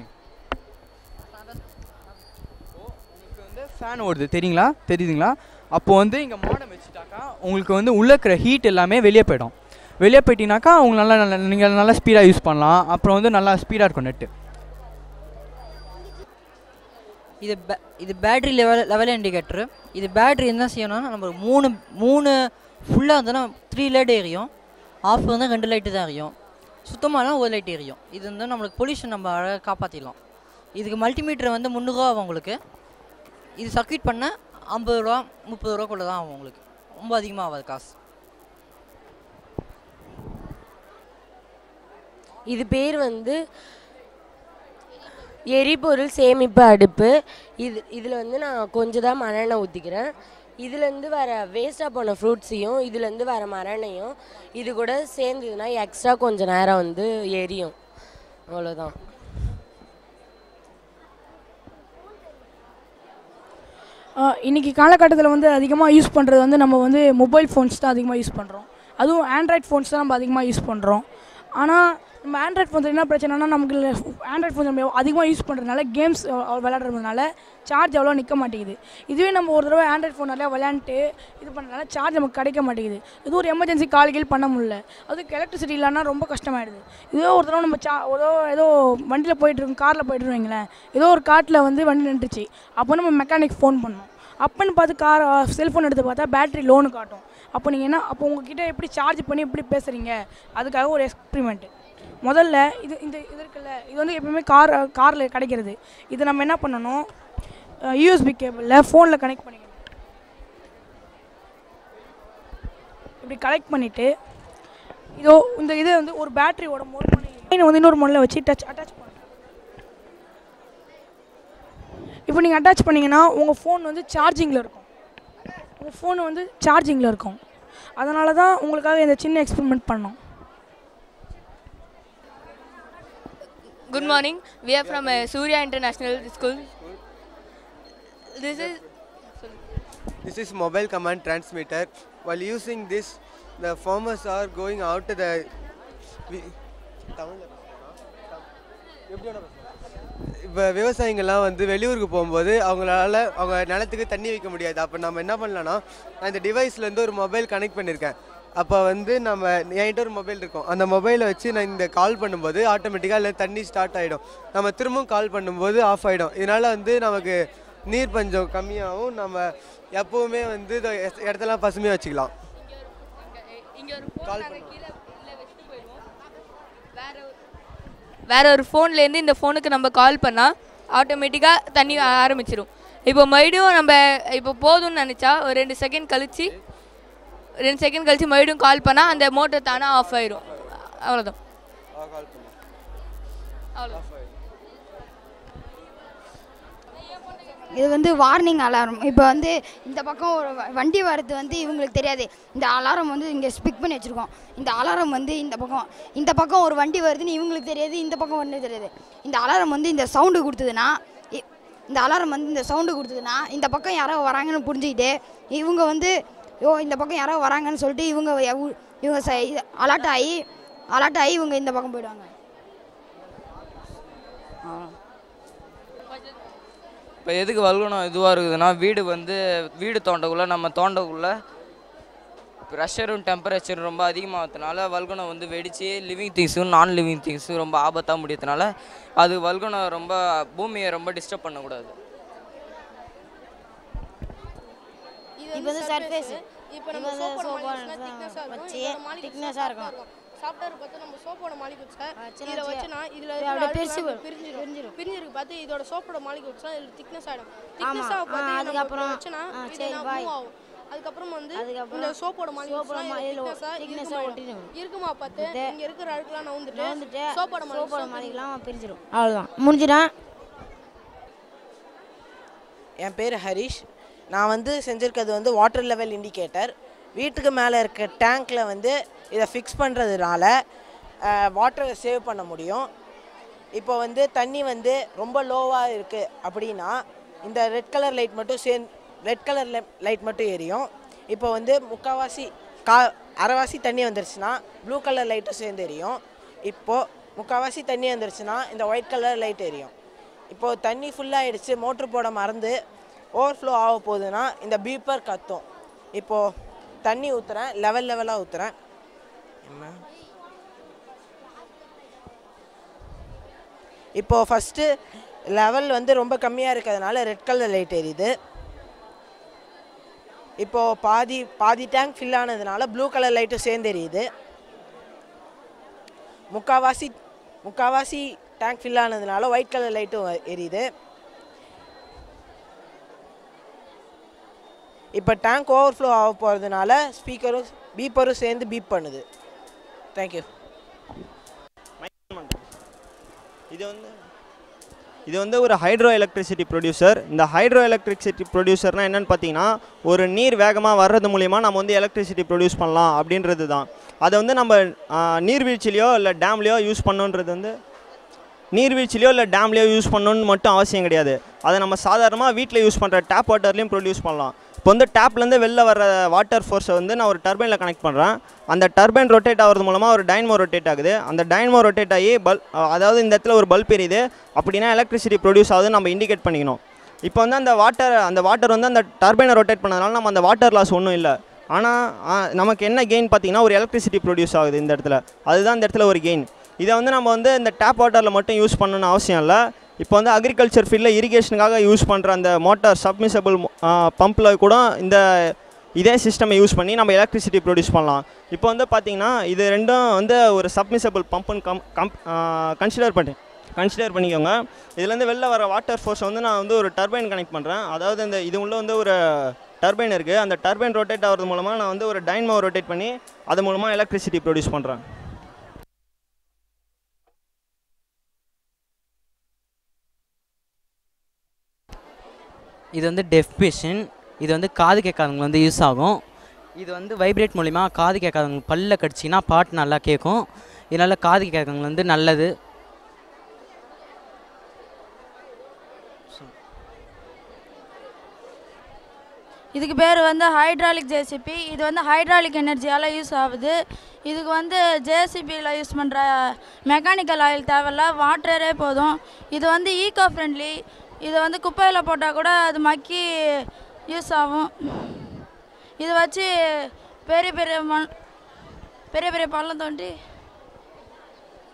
ஃபேன் ஓடுது தெரியுங்களா தெரியுதுங்களா அப்போ வந்து இங்கே மாடம் வச்சுட்டாக்கா உங்களுக்கு வந்து உள்ளே இருக்கிற ஹீட் எல்லாமே வெளியே போயிடும் வெளியே போயிட்டீங்கனாக்கா உங்களுக்கு நல்லா நல்லா நீங்கள் நல்லா ஸ்பீடாக யூஸ் பண்ணலாம் அப்புறம் வந்து நல்லா ஸ்பீடாக இருக்கும் நெட்டு இது பே இது பேட்ரி லெவல் லெவல் இண்டிகேட்டரு இது பேட்ரி என்ன செய்யணும்னா நம்ம ஒரு மூணு மூணு ஃபுல்லாக இருந்ததுன்னா த்ரீ லைட் எரியும் ஆஃப் இருந்தால் ரெண்டு லைட்டு தான் எரியும் சுத்தமானா ஒரு லைட் எரியும் இது வந்து நம்மளுக்கு பொல்யூஷன் நம்ம அழகாக காப்பாற்றிடலாம் இதுக்கு மல்டிமீட்டர் வந்து முந்நூறுரூவா ஆகும் உங்களுக்கு இது சர்க்யூட் பண்ண ஐம்பது ரூபா முப்பது ரூபாக்குள்ளே தான் ஆகும் உங்களுக்கு ரொம்ப அதிகமாக ஆகாது காசு இது பேர் வந்து எரிபொருள் சேமிப்பு அடுப்பு இது இதில் வந்து நான் கொஞ்சம் தான் மண்ணெண்ணெய் ஊற்றிக்கிறேன் இதுலேருந்து வர வேஸ்ட்டாக போன ஃப்ரூட்ஸையும் இதுலேருந்து வர மரணையும் இது கூட சேர்ந்ததுன்னா எக்ஸ்ட்ரா கொஞ்சம் நேரம் வந்து எரியும் அவ்வளோதான் இன்றைக்கி காலகட்டத்தில் வந்து அதிகமாக யூஸ் பண்ணுறது வந்து நம்ம வந்து மொபைல் ஃபோன்ஸ் தான் அதிகமாக யூஸ் பண்ணுறோம் அதுவும் ஆண்ட்ராய்ட் ஃபோன்ஸ் தான் நம்ம அதிகமாக யூஸ் பண்ணுறோம் ஆனால் நம்ம ஆண்ட்ராய்ட் ஃபோன்ஸ் என்ன பிரச்சனைனா நமக்கு ஆண்ட்ராய்ட் ஃபோன்ஸ் நம்ம அதிகமாக யூஸ் பண்ணுறதுனால கேம்ஸ் விளையாடுறதுனால சார்ஜ் அவ்வளோ நிற்க மாட்டேங்குது இதுவே நம்ம ஒரு தடவை ஆண்ட்ராய்ட் ஃபோன் நிறையா விளையாண்டுட்டு இது பண்ணனால சார்ஜ் நமக்கு கிடைக்க மாட்டேங்குது இது ஒரு எமர்ஜென்சி கால் கீழ் பண்ண முடியல அதுக்கு எலக்ட்ரிசிட்டி இல்லைன்னா ரொம்ப கஷ்டமாயிடுது இதே ஒரு தடவை நம்ம சா ஏதோ ஏதோ வண்டியில் போயிட்டு இருக்கோம் காரில் போயிட்டு வைங்களேன் ஏதோ ஒரு காட்டில் வந்து வண்டி நின்றுச்சு அப்போ நம்ம மெக்கானிக் ஃபோன் பண்ணோம் அப்போன்னு பார்த்து கார் செல்ஃபோன் எடுத்து பார்த்தா பேட்டரி லோனு காட்டும் அப்போ நீங்கள் என்ன அப்போ உங்ககிட்ட எப்படி சார்ஜ் பண்ணி எப்படி பேசுகிறீங்க அதுக்காக ஒரு எக்ஸ்பிரிமெண்ட்டு முதல்ல இது இந்த இது இருக்குல்ல இது வந்து எப்பவுமே கார் காரில் கிடைக்கிறது இது நம்ம என்ன பண்ணணும் யூஎஸ்பி கேபிளில் ஃபோனில் கனெக்ட் பண்ணிக்கணும் இப்படி கனெக்ட் பண்ணிவிட்டு இதோ இந்த இதை வந்து ஒரு பேட்டரியோட மோட் பண்ணி வந்து இன்னொரு மோடில் வச்சு டச் அட்டாச் பண்ணணும் இப்போ நீங்கள் அட்டாச் பண்ணிங்கன்னா உங்கள் ஃபோன் வந்து சார்ஜிங்கில் இருக்கும் உங்கள் ஃபோன் வந்து சார்ஜிங்கில் இருக்கும் அதனால தான் உங்களுக்காக இந்த சின்ன எக்ஸ்பெரிமெண்ட் பண்ணோம் Good morning. We are from uh, Surya International School. This is This is mobile command transmitter. While using this, the farmers are going out to the. வி- தமிழ்ல பேசலாமா? எப்படி வேணா பேசலாம். இப்போ விவசாயிங்கள்லாம் வந்து வெளியூருக்கு போகும்போது அவங்களால அவங்க நிலத்துக்கு தண்ணி வைக்க முடியாது அப்போ நம்ம என்ன பண்ணலாம்னா நான் இந்த டிவைஸ்லேருந்து ஒரு மொபைல் கனெக்ட் பண்ணியிருக்கேன் அப்போ வந்து நம்ம என்கிட்ட ஒரு மொபைல் இருக்கும் அந்த மொபைலை வச்சு நான் இந்த கால் பண்ணும்போது ஆட்டோமேட்டிக்காக இல்லை தண்ணி ஸ்டார்ட் ஆகிடும் நம்ம திரும்பவும் கால் பண்ணும்போது ஆஃப் ஆகிடும் இதனால் வந்து நமக்கு நீர் பஞ்சம் கம்மியாகும் நம்ம எப்போவுமே வந்து இந்த இடத்தெல்லாம் பசுமையாக வச்சுக்கலாம் இங்கே ஒரு ஃபோன் நாங்கள் கீழே இல்லை வச்சுட்டு போயிடுவோம் வேற ஒரு வேற ஒரு ஃபோன்லேருந்து இந்த ஃபோனுக்கு நம்ம கால் பண்ணால் ஆட்டோமேட்டிக்காக தண்ணி ஆரம்பிச்சிடும் இப்போ மறுபடியும் நம்ம இப்போ போதும்னு நினச்சா ஒரு ரெண்டு செகண்ட் கழிச்சு ரெண்டு செகண்ட் கழிச்சு மறுபடியும் கால் பண்ணால் அந்த மோட்டர் தானாக ஆஃப் ஆயிடும் அவ்வளோதான் அவ்வளோ இது வந்து வார்னிங் அலாரம் இப்போ வந்து இந்த பக்கம் ஒரு வ- வண்டி வரது வந்து இவங்களுக்கு தெரியாது இந்த அலாரம் வந்து இங்கே ஸ்பிக் பண்ணி வச்சுருக்கோம் இந்த அலாரம் வந்து இந்த பக்கம் இந்த பக்கம் ஒரு வண்டி வருதுன்னு இவங்களுக்கு தெரியாது இந்த பக்கம் வந்து தெரியாது இந்த அலாரம் வந்து இந்த சவுண்டு கொடுத்ததுன்னா இ- இந்த அலாரம் வந்து இந்த சவுண்டு கொடுத்ததுன்னா இந்த பக்கம் யாரோ வராங்கன்னு புரிஞ்சுக்கிட்டு இவங்க வந்து யோ இந்த பக்கம் யாரோ வராங்கன்னு சொல்லிட்டு இவங்க எவ்- இவங்க அலர்ட் ஆகி அலர்ட் ஆகி இவங்க இந்த பக்கம் போயிடுவாங்க இப்போ எதுக்கு வல்குணம் இதுவாக இருக்குதுன்னா வீடு வந்து வீடு தோண்டக்குள்ளே நம்ம தோண்டக்குள்ளே ப்ரெஷரும் டெம்பரேச்சரும் ரொம்ப அதிகமாகிறதுனால வல்குணம் வந்து வெடித்து லிவிங் திங்ஸும் நான் லிவிங் திங்ஸும் ரொம்ப ஆபத்தாக முடியறதுனால அது வல்குணம் ரொம்ப பூமியை ரொம்ப டிஸ்டர்ப் பண்ணக்கூடாது இப்போ வந்து சர்ஃபேஸ் இப்போ நம்ம இது வந்து சோப்போட soap மாலிகுஸ்னா திக்னஸாக இருக்கும் வச்சு இதோட மாலிகுஸ் thickness-ஆ இருக்கும். சாஃப்ட்வேர் பார்த்து நம்ம சோப்போட மாலிகுஸ்ஸை சின்ன இதில் சின்ன- வச்சுனா இதில் இது இருக்கிற அப்படியே அழுக்கெல்லாம் பிரிச்சு இப்படி பிரிஞ்சிடும் பிரிஞ்சிருக்கு பார்த்து இதோட சோப்போட மாலிகுஸ்லாம் இதில் திக்னஸ் ஆகிடும் திக்னஸாக ஆ, பார்த்து அதுக்கப்புறம் வச்சுனா ஆ, இது சரி, bye. மூவ் ஆகும் அதுக்கப்புறம் வந்து அதுக்கப்புறம் இந்த சோப்போட சோப்போட மாலிகுஸ்லாம் மா- இதுல திக்னஸாக thickness-ஆ ஒட்டிடும். இருக்குமா பார்த்து இது- இங்கே இருக்கிற அழுக்கெல்லாம் நவுந்துட்டு நவுந்துட்டு சோப்போட சோப்போட மாலிகுஸ் மாலிகெல்லாம் பிரிஞ்சிடும் அவ்வளோதான் முடிஞ்சிடும் என் பேர் ஹரிஷ் நான் வந்து செஞ்சுருக்கிறது வந்து வாட்டர் லெவல் இண்டிகேட்டர் வீட்டுக்கு மேலே இருக்க டேங்க்கில் வந்து இதை ஃபிக்ஸ் பண்ணுறதுனால வாட்டரை சேவ் பண்ண முடியும் இப்போ வந்து தண்ணி வந்து ரொம்ப லோவாக இருக்குது அப்படின்னா இந்த ரெட் கலர் லைட் மட்டும் சே ரெட் கலர் லைட் மட்டும் எரியும் இப்போ வந்து முக்கால்வாசி கா அரைவாசி தண்ணி வந்துருச்சுன்னா ப்ளூ கலர் லைட்டும் சேர்ந்து எரியும் இப்போது முக்கால்வாசி தண்ணி வந்துருச்சுன்னா இந்த ஒயிட் கலர் லைட் எரியும் இப்போது தண்ணி ஃபுல்லாகிடுச்சு மோட்ரு போட மறந்து ஓவர்ஃப்ளோ ஆக போகுதுன்னா இந்த பீப்பர் கத்தும் இப்போது தண்ணி ஊற்றுறேன் லெவல் லெவலாக ஊற்றுறேன் என்ன இப்போது ஃபஸ்ட்டு லெவல் வந்து ரொம்ப கம்மியாக இருக்கிறதுனால ரெட் கலர் லைட் எரியுது இப்போது பாதி பாதி டேங்க் ஃபில் ஆனதுனால ப்ளூ கலர் லைட்டும் சேர்ந்து எரியுது முக்காவாசி முக்காவாசி டேங்க் ஃபில் ஆனதுனால ஒயிட் கலர் லைட்டும் எரியுது இப்போ டேங்க் ஓவர்ஃப்ளோ ஆக போகிறதுனால ஸ்பீக்கரும் பீப்பரும் சேர்ந்து பீப் பண்ணுது தேங்க்யூ இது வந்து இது வந்து ஒரு ஹைட்ரோ எலக்ட்ரிசிட்டி ப்ரொடியூசர் இந்த ஹைட்ரோ எலக்ட்ரிசிட்டி ப்ரொடியூசர்னால் என்னென்னு பார்த்தீங்கன்னா ஒரு நீர் வேகமாக வர்றது மூலிமா நம்ம வந்து எலக்ட்ரிசிட்டி ப்ரொடியூஸ் பண்ணலாம் அப்படின்றது தான் அதை வந்து நம்ம ஆ, நீர்வீழ்ச்சிலையோ இல்லை டேம்லேயோ யூஸ் பண்ணணுன்றது வந்து நீர்வீழ்ச்சிலையோ இல்லை டேம்லேயோ யூஸ் பண்ணணும்னு மட்டும் அவசியம் கிடையாது அதை நம்ம சாதாரணமாக வீட்டில் யூஸ் பண்ணுற டேப் வாட்டர்லேயும் ப்ரொடியூஸ் பண்ணலாம் இப்போ வந்து டேப்லேருந்து வெளில வர வாட்டர் ஃபோர்ஸை வந்து நான் ஒரு டர்பைனில் கனெக்ட் பண்ணுறேன் அந்த டர்பைன் ரொட்டேட் ஆகிறது மூலமாக ஒரு டைனமோ ரொட்டேட் ஆகுது அந்த டைனமோ ரொட்டேட் ஆகி பல் அதாவது இந்த இடத்துல ஒரு பல்ப் எரியுது அப்படின்னா எலக்ட்ரிசிட்டி ப்ரொடியூஸ் ஆகுது நம்ம இண்டிகேட் பண்ணிக்கணும் இப்போ வந்து அந்த வாட்டர் அந்த வாட்டர் வந்து அந்த டர்பைனை ரொட்டேட் பண்ணதுனால நம்ம அந்த வாட்டர் லாஸ் ஒன்றும் இல்லை ஆனால் நமக்கு என்ன கெயின் பார்த்தீங்கன்னா ஒரு எலக்ட்ரிசிட்டி ப்ரொடியூஸ் ஆகுது இந்த இடத்துல அதுதான் இந்த இடத்துல ஒரு கெயின் இதை வந்து நம்ம வந்து இந்த டேப் வாட்டரில் மட்டும் யூஸ் பண்ணணும்னு அவசியம் இல்லை இப்போ வந்து அக்ரிகல்ச்சர் ஃபீல்டில் இரிகேஷனுக்காக யூஸ் பண்ணுற அந்த மோட்டார் சப்மிசபிள் பம்பில் கூட இந்த இதே சிஸ்டமை யூஸ் பண்ணி நம்ம எலக்ட்ரிசிட்டி ப்ரொடியூஸ் பண்ணலாம் இப்போ வந்து பார்த்தீங்கன்னா இது ரெண்டும் வந்து ஒரு சப்மிசபிள் பம்புன்னு கம் கம் கன்சிடர் பண்ணி கன்சிடர் பண்ணிக்கோங்க இதுலேருந்து வெளில வர வாட்டர் ஃபோர்ஸை வந்து நான் வந்து ஒரு டர்பைன் கனெக்ட் பண்ணுறேன் அதாவது இந்த இது உள்ள வந்து ஒரு டர்பைன் இருக்குது அந்த டர்பைன் ரொட்டேட் ஆகிறது மூலமாக நான் வந்து ஒரு டைன்மோ ரொட்டேட் பண்ணி அது மூலமாக எலக்ட்ரிசிட்டி ப்ரொடியூஸ் பண்ணுறேன் இது வந்து டெஃப் மிஷின் இது வந்து காது கேட்காதவங்க வந்து யூஸ் ஆகும் இது வந்து வைப்ரேட் மூலிமா காது கேட்காதவங்க பல்ல கடிச்சிங்கன்னா பாட்டு நல்லா கேட்கும் இதனால் காது கேட்காதவங்க வந்து நல்லது இதுக்கு பேர் வந்து ஹைட்ராலிக் ஜேசிபி இது வந்து ஹைட்ராலிக் எனர்ஜியால் யூஸ் ஆகுது இதுக்கு வந்து ஜேசிபியில் யூஸ் பண்ணுற மெக்கானிக்கல் ஆயில் தேவையில்ல வாட்டரே போதும் இது வந்து ஈகோ ஃப்ரெண்ட்லி இதை வந்து குப்பையில் போட்டால் கூட அது மக்கி யூஸ் ஆகும் இதை வச்சு பெரிய பெரிய மண் பெரிய பெரிய பள்ளம் தோண்டி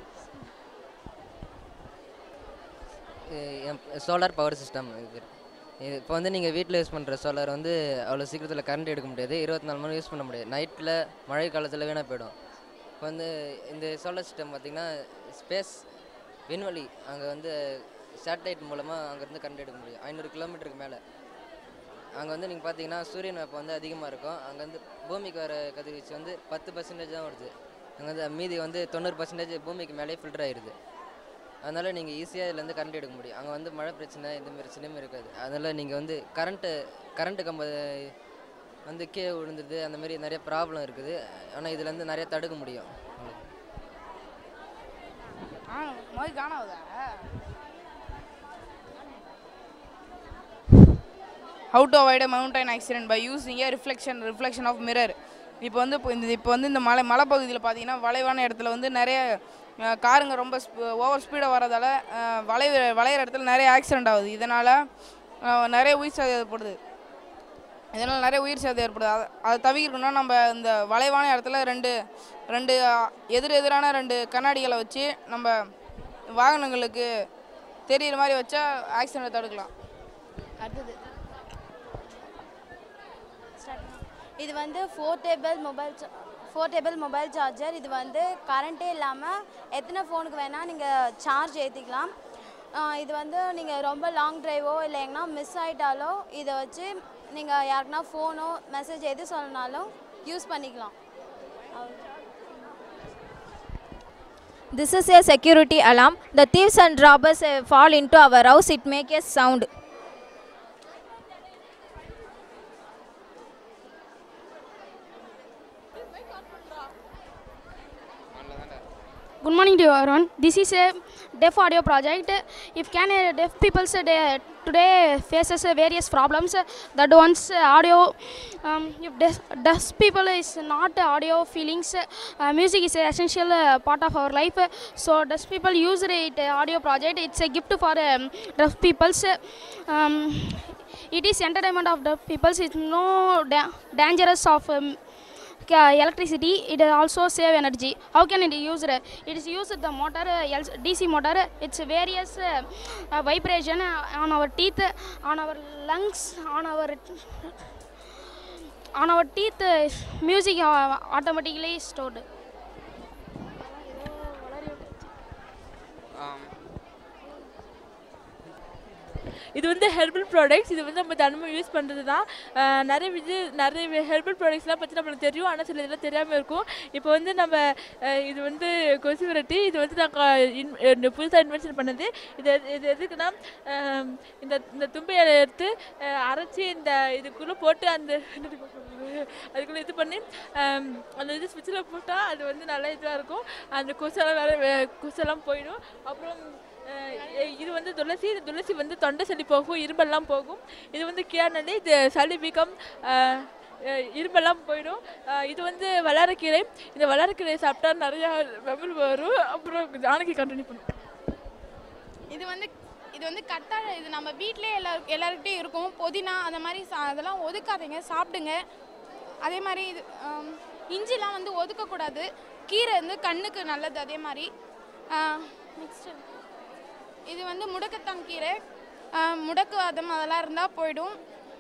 சோலார் பவர் சிஸ்டம் இது இப்போ வந்து நீங்கள் வீட்டில் யூஸ் பண்ணுற சோலார் வந்து அவ்வளோ சீக்கிரத்தில் கரண்ட் எடுக்க முடியாது இருபத்தி நாலு மணி யூஸ் பண்ண முடியாது நைட்டில் மழை காலத்தில் வீணாக போயிடும் இப்போ வந்து இந்த சோலார் சிஸ்டம் பார்த்திங்கன்னா ஸ்பேஸ் விண்வெளி அங்கே வந்து சேட்டலைட் மூலமாக அங்கேருந்து கரண்ட் எடுக்க முடியும் ஐநூறு கிலோமீட்டருக்கு மேலே அங்கே வந்து நீங்கள் பார்த்தீங்கன்னா சூரியன் வெப்பம் வந்து அதிகமாக இருக்கும் அங்கே வந்து பூமிக்கு வர கதிர்வீச்சு வந்து பத்து பர்சன்டேஜ் தான் வருது அங்கே வந்து மீதி வந்து தொண்ணூறு பர்சன்டேஜ் பூமிக்கு மேலே ஃபில்டர் ஆயிடுது அதனால் நீங்கள் ஈஸியாக இதுலேருந்து கரண்ட் எடுக்க முடியும் அங்கே வந்து மழை பிரச்சனை எந்த பிரச்சனையும் இருக்காது அதனால் நீங்கள் வந்து கரண்ட்டு கரண்ட்டு கம்ப வந்து கீழே விழுந்துருது அந்த மாதிரி நிறைய ப்ராப்ளம் இருக்குது ஆனால் இதுலேருந்து நிறைய தடுக்க முடியும் ஆ மோய் காணாவதா how to avoid a mountain accident by using a reflection reflection of mirror இப்போ வந்து இப்போ இந்த இப்போ வந்து இந்த மலை மலைப்பகுதியில் பார்த்தீங்கன்னா வளைவான இடத்துல வந்து நிறைய அஹ், காருங்க ரொம்ப ஓவர் ஸ்பீடாக வரதால அஹ், வளை வளையிற இடத்துல நிறைய ஆக்சிடென்ட் ஆகுது இதனால் நிறைய உயிர் சேதம் ஏற்படுது இதனால் நிறைய உயிர் சேதம் ஏற்படுது அதை அதை தவிர்க்கணும்னா நம்ம இந்த வளைவான இடத்துல ரெண்டு ரெண்டு அஹ், எதிர் எதிரான ரெண்டு கண்ணாடிகளை வச்சு நம்ம வாகனங்களுக்கு தெரியிற மாதிரி வச்சா ஆக்சிடென்ட்டை தடுக்கலாம் அடுத்தது இது வந்து portable mobile portable mobile charger இது வந்து கரண்ட்டே இல்லாமல் எத்தனை ஃபோனுக்கு வேணால் நீங்கள் சார்ஜ் ஏற்றிக்கலாம் இது வந்து நீங்கள் ரொம்ப லாங் டிரைவோ இல்லை எங்கன்னா மிஸ் ஆகிட்டாலோ இதை வச்சு நீங்கள் யாருக்குனா ஃபோனோ மெசேஜ் எது சொல்லனாலும் யூஸ் பண்ணிக்கலாம் This is a security alarm. The thieves and robbers uh, fall into our house. It make a sound. Good morning to everyone. This is a deaf audio project. If can uh, deaf people say they- today faces uh, various problems, uh, that one's uh, audio. Um, if deaf, deaf people is not audio feelings, uh, music is an essential uh, part of our life. So deaf people use it uh, audio project. It's a gift for um, deaf peoples. Um, it is entertainment of deaf peoples. It's no da- dangerous of. Um, ca- electricity it also save energy how can it use it it is used the motor uh, L- dc motor it's various uh, uh, vibration uh, on our teeth on our lungs on our on our teeth uh, music uh, automatically stored இது வந்து herbal products இது வந்து நம்ம தினமும் use பண்ணுறது தான் அஹ் நிறைய இது நிறைய ஹெர்பல் ப்ராடக்ட்ஸ்லாம் பற்றி நம்மளுக்கு தெரியும் ஆனால் சில இதெல்லாம் தெரியாமல் இருக்கும் இப்போ வந்து நம்ம அஹ் இது வந்து கொசு விரட்டி இது வந்து நாங்கள் புதுசாக இன்வென்ஷன் பண்ணது இது எது- இது எதுக்குன்னா அஹ் இந்த இந்த தும்பையை எடுத்து அஹ் அரைச்சி இந்த இதுக்குள்ளே போட்டு அந்த அதுக்குள்ளே இது பண்ணி அஹ் அந்த இது ஸ்விட்சில் போட்டால் அது வந்து நல்லா இதுவாக இருக்கும் அந்த கொசெல்லாம் வேறு கொசெல்லாம் போயிடும் அப்புறம் அஹ் இது வந்து துளசி இது துளசி வந்து தொண்டை சளி போகும் இரும்பெல்லாம் போகும் இது வந்து கியானலி இது சளி வீக்கம் அஹ் அஹ் இரும்பெல்லாம் போயிடும் அஹ் இது வந்து வளரக்கீரை இந்த வளரக்கீரை சாப்பிட்டா நிறையா வெமல் வரும் அப்புறம் ஜானகி கண்டினியூ பண்ணும் இது வந்து இது வந்து கத்தாழை இது நம்ம வீட்டிலே எல்லாரும் எல்லாருக்கிட்டையும் இருக்கும் புதினா அந்த மாதிரி சா- அதெல்லாம் ஒதுக்காதீங்க சாப்பிடுங்க அதே மாதிரி இது ஆம், இஞ்சிலாம் வந்து ஒதுக்கக்கூடாது கீரை வந்து கண்ணுக்கு நல்லது அதே மாதிரி நெக்ஸ்ட் இது வந்து முடக்கத்தான் கீரை ஆ, முடக்குவாதம் அதெல்லாம் இருந்தால் போயிடும்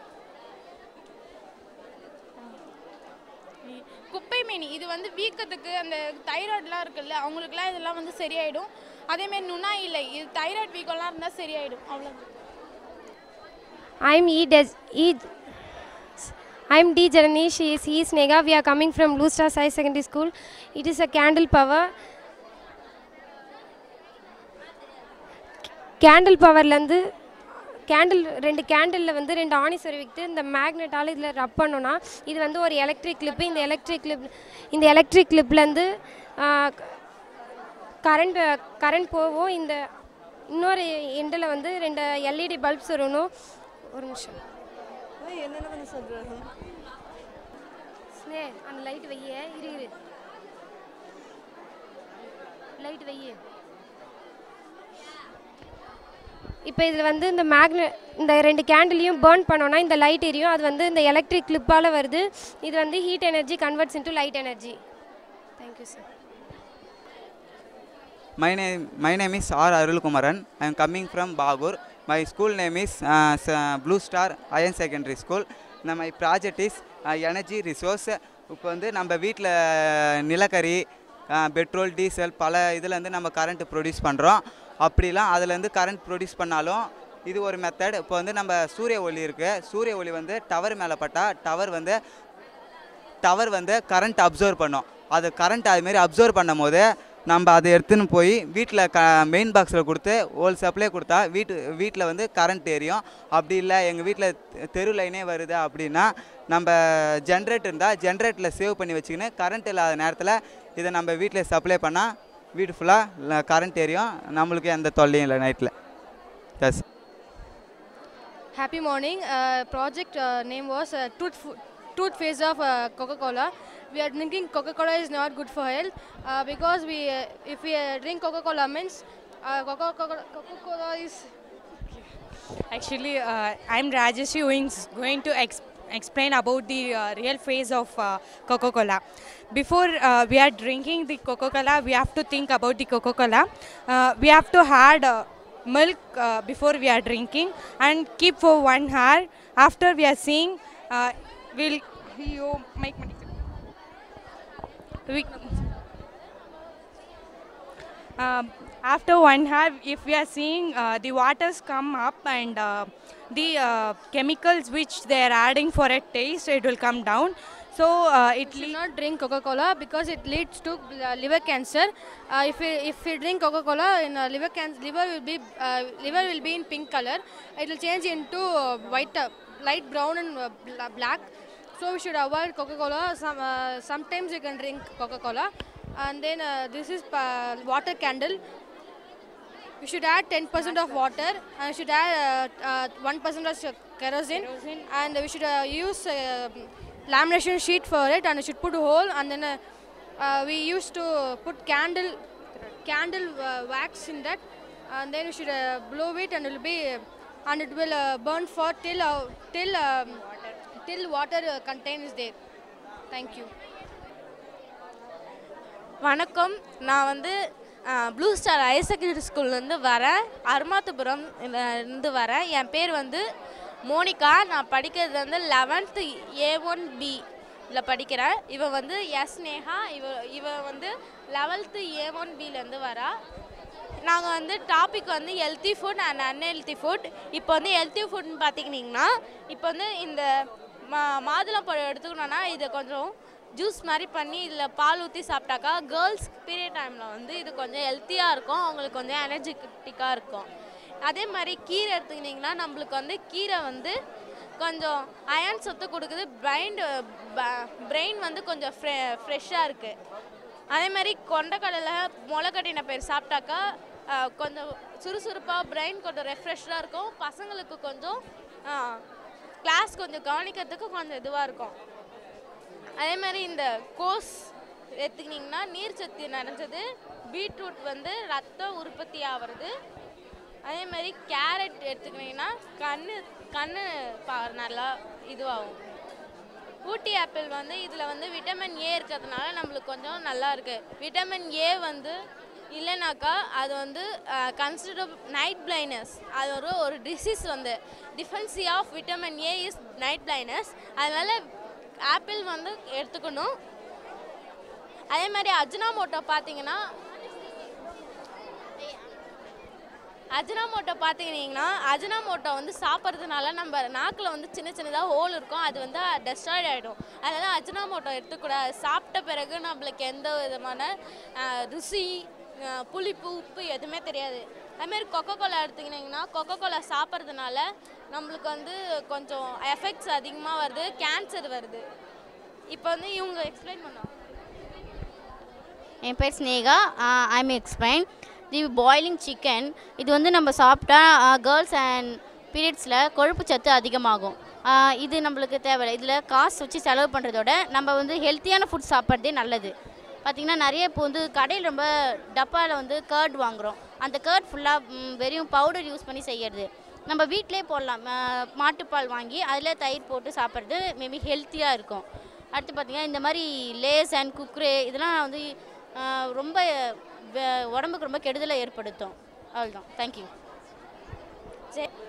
குப்பை மேனி இது வந்து வீக்கத்துக்கு அந்த தைராய்டுலாம் இருக்குல்ல அவங்களுக்குலாம் இதெல்லாம் வந்து சரியாயிடும் அதேமாரி நுணாய் இல்லை இது தைராய்டு வீக்கம்லாம் இருந்தால் சரியாயிடும் அவ்வளோ I'm E. Des- E. I'm D. Janani. She is E. Snega. We are coming from Blue Star High Secondary School. It is a candle power. Candle பவர்லேருந்து கேண்டில் ரெண்டு கேண்டிலில் வந்து ரெண்டு ஆணி சொருவிக்கிட்டு இந்த மேக்னெட்டால் இதில் ரப் பண்ணோன்னா இது வந்து ஒரு எலக்ட்ரிக் கிளிப்பு இந்த எலக்ட்ரிக் கிளிப் இந்த எலக்ட்ரிக் கிளிப்லேருந்து கரண்ட் கரண்ட் போகும் இந்த இன்னொரு எண்டில் வந்து ரெண்டு எல்இடி பல்ப் சொருகணும் ஒரு நிமிஷம் என்னென்ன பண்ண சொல்கிறது ஸ்னே அந்த லைட் வையே இரு இரு லைட் வையே இப்போ இதில் வந்து இந்த மேக்னெ இந்த ரெண்டு கேண்டிலையும் பேர்ன் பண்ணோன்னா இந்த லைட் எரியும் அது வந்து இந்த எலக்ட்ரிக் கிளிப்பால் வருது இது வந்து heat energy converts into light energy thank you sir My name, my name is R. Arulkumaran. I am coming from Bagur. My school name is uh, s- uh, Blue Star Iron Secondary School. Now my project is uh, energy resource. இப்போ வந்து நம்ம வீட்டில் நிலக்கரி petrol diesel பல இதுலேருந்து நம்ம current produce பண்ணுறோம் அப்படிலாம் அதுலேருந்து கரண்ட் ப்ரொடியூஸ் பண்ணாலும் இது ஒரு மெத்தட் இப்போ வந்து நம்ம சூரிய ஒளி இருக்குது சூரிய ஒளி வந்து டவர் மேலே பட்டால் டவர் வந்து டவர் வந்து கரண்ட் அப்சர்வ் பண்ணும் அது கரண்ட் அதுமாரி அப்சர்வ் பண்ணும் போது நம்ம அதை எடுத்துன்னு போய் வீட்டில் க மெயின் பாக்ஸில் கொடுத்து ஹோல் சப்ளை கொடுத்தா வீட்டு வீட்டில் வந்து கரண்ட் எரியும் அப்படி இல்லை எங்கள் வீட்டில் தெரு லைனே வருது அப்படின்னா நம்ம ஜென்ரேட் இருந்தால் ஜென்ரேட்டில் சேவ் பண்ணி வச்சுக்கின்னு கரண்ட் இல்லாத நேரத்தில் இதை நம்ம வீட்டில் சப்ளை பண்ணால் வீடு ஃபுல்லாக கரண்ட் எரியும் நம்மளுக்கு எந்த தொல்லையும் இல்லை நைட்டில் எஸ் Happy morning. Uh, project uh, name was uh, tooth, fo- tooth phase of uh, Coca-Cola. We are drinking Coca-Cola is not good for health uh, because we uh, if we uh, drink Coca-Cola means uh, Coca-Cola, Coca-Cola is Actually, uh, I'm Rajeshri who is going to ex- explain about the uh, real phase of uh, Coca-Cola. Before uh, we are drinking the Coca-Cola, we have to think about the Coca-Cola. Uh, we have to add uh, milk uh, before we are drinking and keep for one hour. After we are seeing, uh, we'll you make money. We, um, after one hour, if we are seeing uh, the waters come up and uh, the uh, chemicals which they are adding for a taste, it will come down. So uh, it should not drink Coca-Cola because it leads to uh, liver cancer. Uh, if we if we drink Coca-Cola, in uh, liver cancer, liver will be uh, liver will be in pink color. It will change into uh, white, uh, light brown and uh, bla- black. So we should avoid Coca-Cola. Some uh, sometimes you can drink Coca-Cola, and then uh, this is uh, water candle. We should add 10% of water and we should add uh, uh, 1% of kerosene, and we should uh, use uh, lamination sheet for it and we should put a hole and then uh, uh, we used to put candle candle uh, wax in that and then we should uh, blow it and it will be and it will uh, burn for till uh, till um, till water uh, content is there thank you வணக்கம் நான் வந்து blue star higher secondary ஸ்கூல்லேருந்து வரேன் அருமாத்துபுரம் இருந்து வரேன் என் பேர் வந்து Monica நான் படிக்கிறது வந்து லெவன்த்து ஏ ஒன் பியில் படிக்கிறேன் இவ வந்து எஸ் நேஹா இவ இவ வந்து லெவல்த்து ஏ ஒன் பிலேருந்து வரா நாங்கள் வந்து டாபிக் வந்து healthy food and unhealthy food இப்போ வந்து ஹெல்த்தி ஃபுட்னு பார்த்திங்கன்னா இப்போ வந்து இந்த மா மாதுளம்பழம் எடுத்துக்கணுன்னா இதை கொஞ்சம் ஜூஸ் மாதிரி பண்ணி இதில் பால் ஊற்றி சாப்பிட்டாக்கா கேர்ள்ஸ் பீரியட் டைமில் வந்து இது கொஞ்சம் ஹெல்த்தியாக இருக்கும் அவங்களுக்கு கொஞ்சம் எனர்ஜெட்டிக்காக இருக்கும் அதே மாதிரி கீரை எடுத்துக்கிட்டிங்கன்னா நம்மளுக்கு வந்து கீரை வந்து கொஞ்சம் அயன் சத்து கொடுக்குது பிரைன் பிரெயின் வந்து கொஞ்சம் ஃப்ரெ ஃப்ரெஷ்ஷாக இருக்குது அதே மாதிரி கொண்டக்கடலை முளைக்கட்டின பயிர் சாப்பிட்டாக்கா அஹ், கொஞ்சம் சுறுசுறுப்பாக பிரெயின் கொஞ்சம் ரெஃப்ரெஷ்டாக இருக்கும் பசங்களுக்கு கொஞ்சம் கிளாஸ் கொஞ்சம் கவனிக்கிறதுக்கு கொஞ்சம் இதுவாக இருக்கும் அதே மாதிரி இந்த கோஸ் எடுத்துக்கிட்டிங்கன்னா நீர் சத்து நிறைஞ்சது பீட்ரூட் வந்து ரத்த உற்பத்தி ஆகிறது அதே மாதிரி கேரட் எடுத்துக்கிட்டிங்கன்னா கண்ணு கண்ணு பா நல்லா இதுவாகும் ஊட்டி ஆப்பிள் வந்து இதில் வந்து விட்டமின் ஏ இருக்கிறதுனால நம்மளுக்கு கொஞ்சம் நல்லா இருக்கு விட்டமின் ஏ வந்து இல்லைனாக்கா அது வந்து கன்சிடர் நைட் பிளைனஸ் அது ஒரு ஒரு டிசீஸ் வந்து deficiency of vitamin A is night blindness அதனால ஆப்பிள் வந்து எடுத்துக்கணும் அதே மாதிரி அஜினாமோட்டோ பார்த்தீங்கன்னா அஜினாமோட்டோ பார்த்தீங்கன்னா அஜினாமோட்டோ வந்து சாப்பிட்றதுனால நம்ம நாக்கில் வந்து சின்ன சின்னதாக ஹோல் இருக்கும் அது வந்து டெஸ்ட்ராய்ட் ஆகிடும் அதனால அஜினாமோட்டோ எடுத்துக்கூடாது சாப்பிட்ட பிறகு நம்மளுக்கு எந்த விதமான அஹ், ருசி அஹ், புளிப்பு உப்பு எதுவுமே தெரியாது அதுமாரி கொக்கோ கோலா எடுத்துக்கிட்டிங்கன்னா கொக்கோ கோலா சாப்பிட்றதுனால நம்மளுக்கு வந்து கொஞ்சம் எஃபெக்ட்ஸ் அதிகமாக வருது கேன்சர் வருது இப்போ வந்து இவங்க எக்ஸ்பிளைன் பண்ணோம் என் பேர் Sneha I'm explain the boiling chicken இது வந்து நம்ம சாப்பிட்டா கேர்ள்ஸ் அண்ட் பீரியட்ஸில் கொழுப்பு சத்து அதிகமாகும் ஆஹ் இது நம்மளுக்கு தேவை இதில் காசு வச்சு செலவு பண்ணுறதோட நம்ம வந்து ஹெல்த்தியான ஃபுட் சாப்பிட்றதே நல்லது பார்த்திங்கன்னா நிறைய இப்போ வந்து கடையில் ரொம்ப டப்பாவில் வந்து கர்ட் வாங்குகிறோம் அந்த கர்ட் ஃபுல்லாக வெறும் பவுடர் யூஸ் பண்ணி செய்கிறது நம்ம வீட்டிலே போடலாம் ஆஹ் மாட்டுப்பால் வாங்கி அதில் தயிர் போட்டு சாப்பிட்றது மேபி ஹெல்த்தியாக இருக்கும் அடுத்து பார்த்திங்கன்னா இந்த மாதிரி லேஸ் அண்ட் குக்ரே இதெல்லாம் வந்து ஆஹ் ரொம்ப வெ- உடம்புக்கு ரொம்ப கெடுதலை ஏற்படுத்தும் அவ்வளோதான் தேங்க்யூ சரி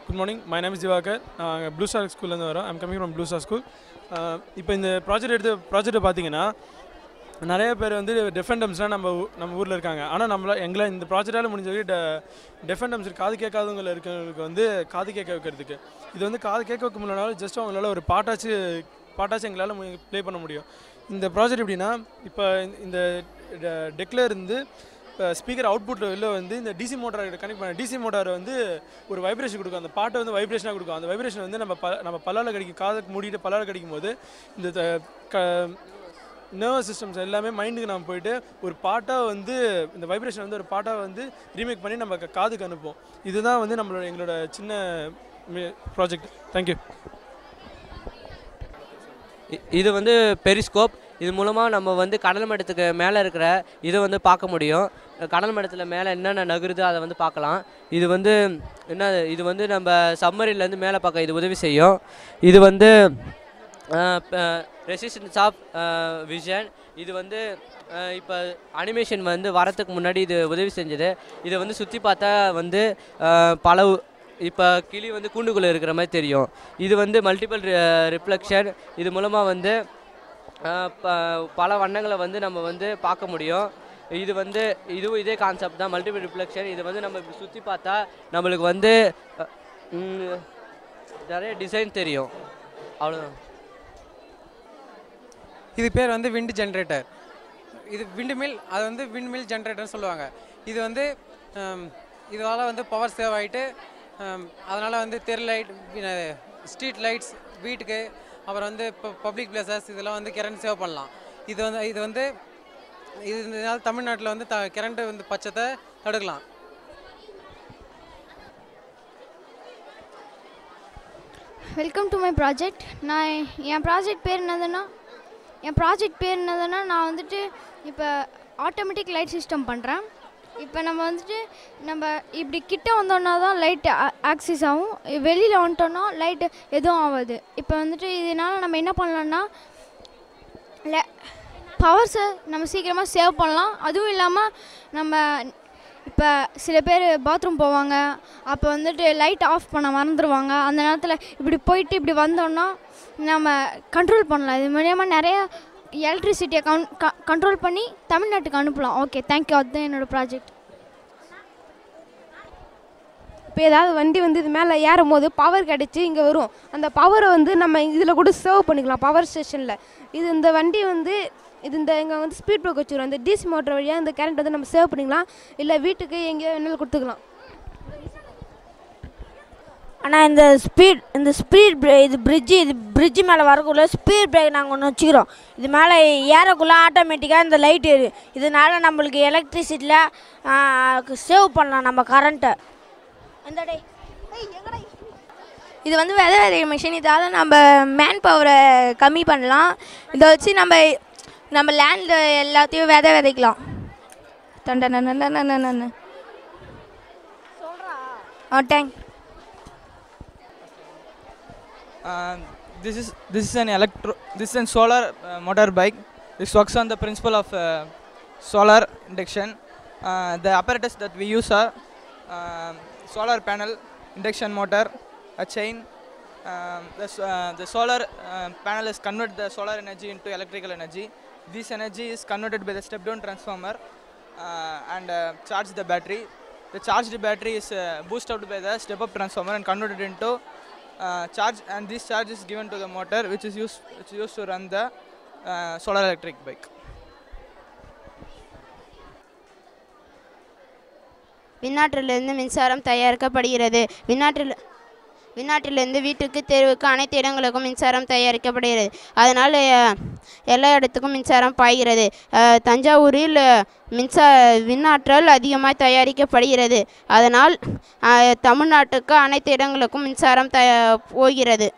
good morning my name is Diwakar நாங்கள் ப்ளூ ஸ்டார் ஸ்கூல்லேருந்து வரோம் I'm coming from blue star school இப்போ இந்த ப்ராஜெக்ட் எடுத்து ப்ராஜெக்ட்டை பார்த்தீங்கன்னா நிறைய பேர் வந்து டெஃபெண்டம்ஸ்லாம் நம்ம ஊ- நம்ம ஊரில் இருக்காங்க ஆனால் நம்மள எங்களை இந்த ப்ராஜெக்டால் முடிஞ்ச வரைக்கும் டெ டெஃபெண்டம்ஸ் காது கேட்காதவங்க இருக்கிறவங்களுக்கு வந்து காது கேட்க வைக்கிறதுக்கு இது வந்து காது கேட்க வைக்க முடியலனாலும் ஜஸ்ட் அவங்களால ஒரு பாட்டாச்சு பாட்டாச்சு எங்களால் ப்ளே பண்ண முடியும் இந்த ப்ராஜெக்ட் எப்படின்னா இப்போ இந்த டெக்கில் இருந்து இப்போ ஸ்பீக்கர் அவுட்புட்டில் வெளில வந்து இந்த டிசி மோட்டார் கனெக்ட் பண்ண டிசி மோட்டார் வந்து ஒரு வைப்ரேஷன் கொடுக்கும் அந்த பாட்டை வந்து வைப்ரேஷனாக கொடுக்கும் அந்த வைப்ரேஷன் வந்து நம்ம ப நம்ம பல்லால் கடிக்கும் காதுக்கு மூடிட்டு பல்லால் கடிக்கும் போது இந்த த- க நர்வஸ் சிஸ்டம்ஸ் எல்லாமே மைண்டுக்கு நம்ம போயிட்டு ஒரு பாட்டாக வந்து இந்த வைப்ரேஷன் வந்து ஒரு பாட்டாக வந்து ரீமேக் பண்ணி நம்ம க- காதுக்கு அனுப்போம் இதுதான் வந்து நம்மளோட எங்களோட சின்ன ப்ராஜெக்ட் தேங்க்யூ இ- இது வந்து பெரிஸ்கோப் இது மூலமாக நம்ம வந்து கடல் மட்டத்துக்கு மேலே இருக்கிற இதை வந்து பார்க்க முடியும் கடல் மட்டத்தில் மேலே என்னென்ன நகருது அதை வந்து பார்க்கலாம் இது வந்து என்ன இது வந்து நம்ம சம்மரிலேருந்து மேலே பார்க்க இது உதவி செய்யும் இது வந்து ரெசிஸ்டன்ஸ் ஆஃப் விஷன் இது வந்து இப்போ அனிமேஷன் வந்து வரத்துக்கு முன்னாடி இது உதவி செஞ்சது இதை வந்து சுற்றி பார்த்தா வந்து அஹ், பல உ- இப்போ கிளி வந்து கூண்டுக்குள்ளே இருக்கிற மாதிரி தெரியும் இது வந்து மல்டிபிள் ரிஃப்ளெக்ஷன் இது மூலமாக வந்து அஹ், ப- பல வண்ணங்களை வந்து நம்ம வந்து பார்க்க முடியும் இது வந்து இதுவும் இதே கான்செப்ட் தான் மல்டிபிள் ரிஃப்ளெக்ஷன் இது வந்து நம்ம இப்படி சுற்றி பார்த்தா நம்மளுக்கு வந்து அஹ், ம், நிறைய டிசைன் தெரியும் அவ்வளோதான் இது பேர் வந்து விண்டு ஜென்ரேட்டர் இது விண்டு மில் அது வந்து விண்ட் மில் ஜென்ரேட்டர்னு சொல்லுவாங்க இது வந்து இதனால் வந்து பவர் சேவ் ஆகிட்டு அதனால் வந்து தெரு லைட் ஸ்ட்ரீட் லைட்ஸ் வீட்டுக்கு அப்புறம் வந்து இப்போ பப்ளிக் பிளேசஸ் இதெல்லாம் வந்து கரண்ட் சேவ் பண்ணலாம் இது வந்து இது வந்து இது இதனால் தமிழ்நாட்டில் வந்து த கரண்ட்டு வந்து பச்சத்தை தடுக்கலாம் வெல்கம் டு மை ப்ராஜெக்ட் நான் என் ப்ராஜெக்ட் பேர் என்னதுன்னா என் ப்ராஜெக்ட் பேர் என்னதுன்னா நான் வந்துட்டு இப்போ ஆட்டோமேட்டிக் லைட் சிஸ்டம் பண்ணுறேன் இப்போ நம்ம வந்துட்டு நம்ம இப்படி கிட்ட வந்தோன்னா தான் லைட் ஆக்சிஸ் ஆகும் வெளியில் வந்துட்டோன்னா லைட்டு எதுவும் ஆகாது இப்போ வந்துட்டு இதனால் நம்ம என்ன பண்ணலான்னா ல பவர்ஸை நம்ம சீக்கிரமாக சேவ் பண்ணலாம் அதுவும் இல்லாமல் நம்ம இப்போ சில பேர் பாத்ரூம் போவாங்க அப்போ வந்துட்டு லைட் ஆஃப் பண்ண மறந்துடுவாங்க அந்த நேரத்தில் இப்படி போயிட்டு இப்படி வந்தோன்னா நம்ம கண்ட்ரோல் பண்ணலாம் இது மூலியமாக நிறைய எலக்ட்ரிசிட்டியை கன் கண்ட்ரோல் பண்ணி தமிழ்நாட்டுக்கு அனுப்பலாம் ஓகே தேங்க்யூ அதுதான் என்னோடய ப்ராஜெக்ட் இப்போ ஏதாவது வண்டி வந்து இது மேலே ஏறும் போது பவர் கிடச்சி இங்கே வரும் அந்த பவரை வந்து நம்ம இதில் கூட சேவ் பண்ணிக்கலாம் பவர் ஸ்டேஷனில் இது இந்த வண்டி வந்து இது இந்த இங்கே வந்து ஸ்பீட் ப்ரோக் வச்சுருவோம் இந்த டிசி மோட்டர் வழியாக இந்த கரண்ட் வந்து நம்ம சேவ் பண்ணிக்கலாம் இல்லை வீட்டுக்கு எங்கேயோ வேணாலும் கொடுத்துக்கலாம் ஆனால் இந்த ஸ்பீட் இந்த ஸ்பீட் பிரே இது பிரிட்ஜு இது பிரிட்ஜு மேலே வரக்குள்ள ஸ்பீட் பிரேக் நாங்கள் ஒன்று வச்சுக்கிறோம் இது மேலே ஏறக்குள்ள ஆட்டோமேட்டிக்காக இந்த லைட் எரியும் இதனால நம்மளுக்கு எலக்ட்ரிசிட்டியில் சேவ் பண்ணலாம் நம்ம கரண்ட்டை இந்த டே இது வந்து விதை விதைக்கிற மிஷின் இதால் நம்ம மேன் பவரை கம்மி பண்ணலாம் இதை வச்சு நம்ம நம்ம லேண்டில் எல்லாத்தையும் விதை விதைக்கலாம் தண்ட ஆ tank Uh, this is this is an electro this is a solar uh, motor bike this works on the principle of uh, solar induction uh, the apparatus that we use are uh, solar panel induction motor a chain um, the, s- uh, the solar uh, panel is convert the solar energy into electrical energy this energy is converted by the step down transformer uh, and uh, charge the battery the charged battery is uh, boosted up by the step up transformer and converted into uh, charge and this charge is given to the motor which is used which is used to run the uh, solar electric bike விண்ணாற்றிலிருந்து மின்சாரம் தயாரிக்கப்படுகிறது விண்ணாற்றில் விண்ணாற்றிலிருந்து வீட்டுக்கு தெருவுக்கு அனைத்து இடங்களுக்கும் மின்சாரம் தயாரிக்கப்படுகிறது அதனால் அஹ், எல்லா இடத்துக்கும் மின்சாரம் பாய்கிறது அஹ், தஞ்சாவூரில் அஹ், மின்சா விண்ணாற்றல் அதிகமாக தயாரிக்கப்படுகிறது அதனால் அஹ், தமிழ்நாட்டுக்கு அனைத்து இடங்களுக்கும் மின்சாரம் த போகிறது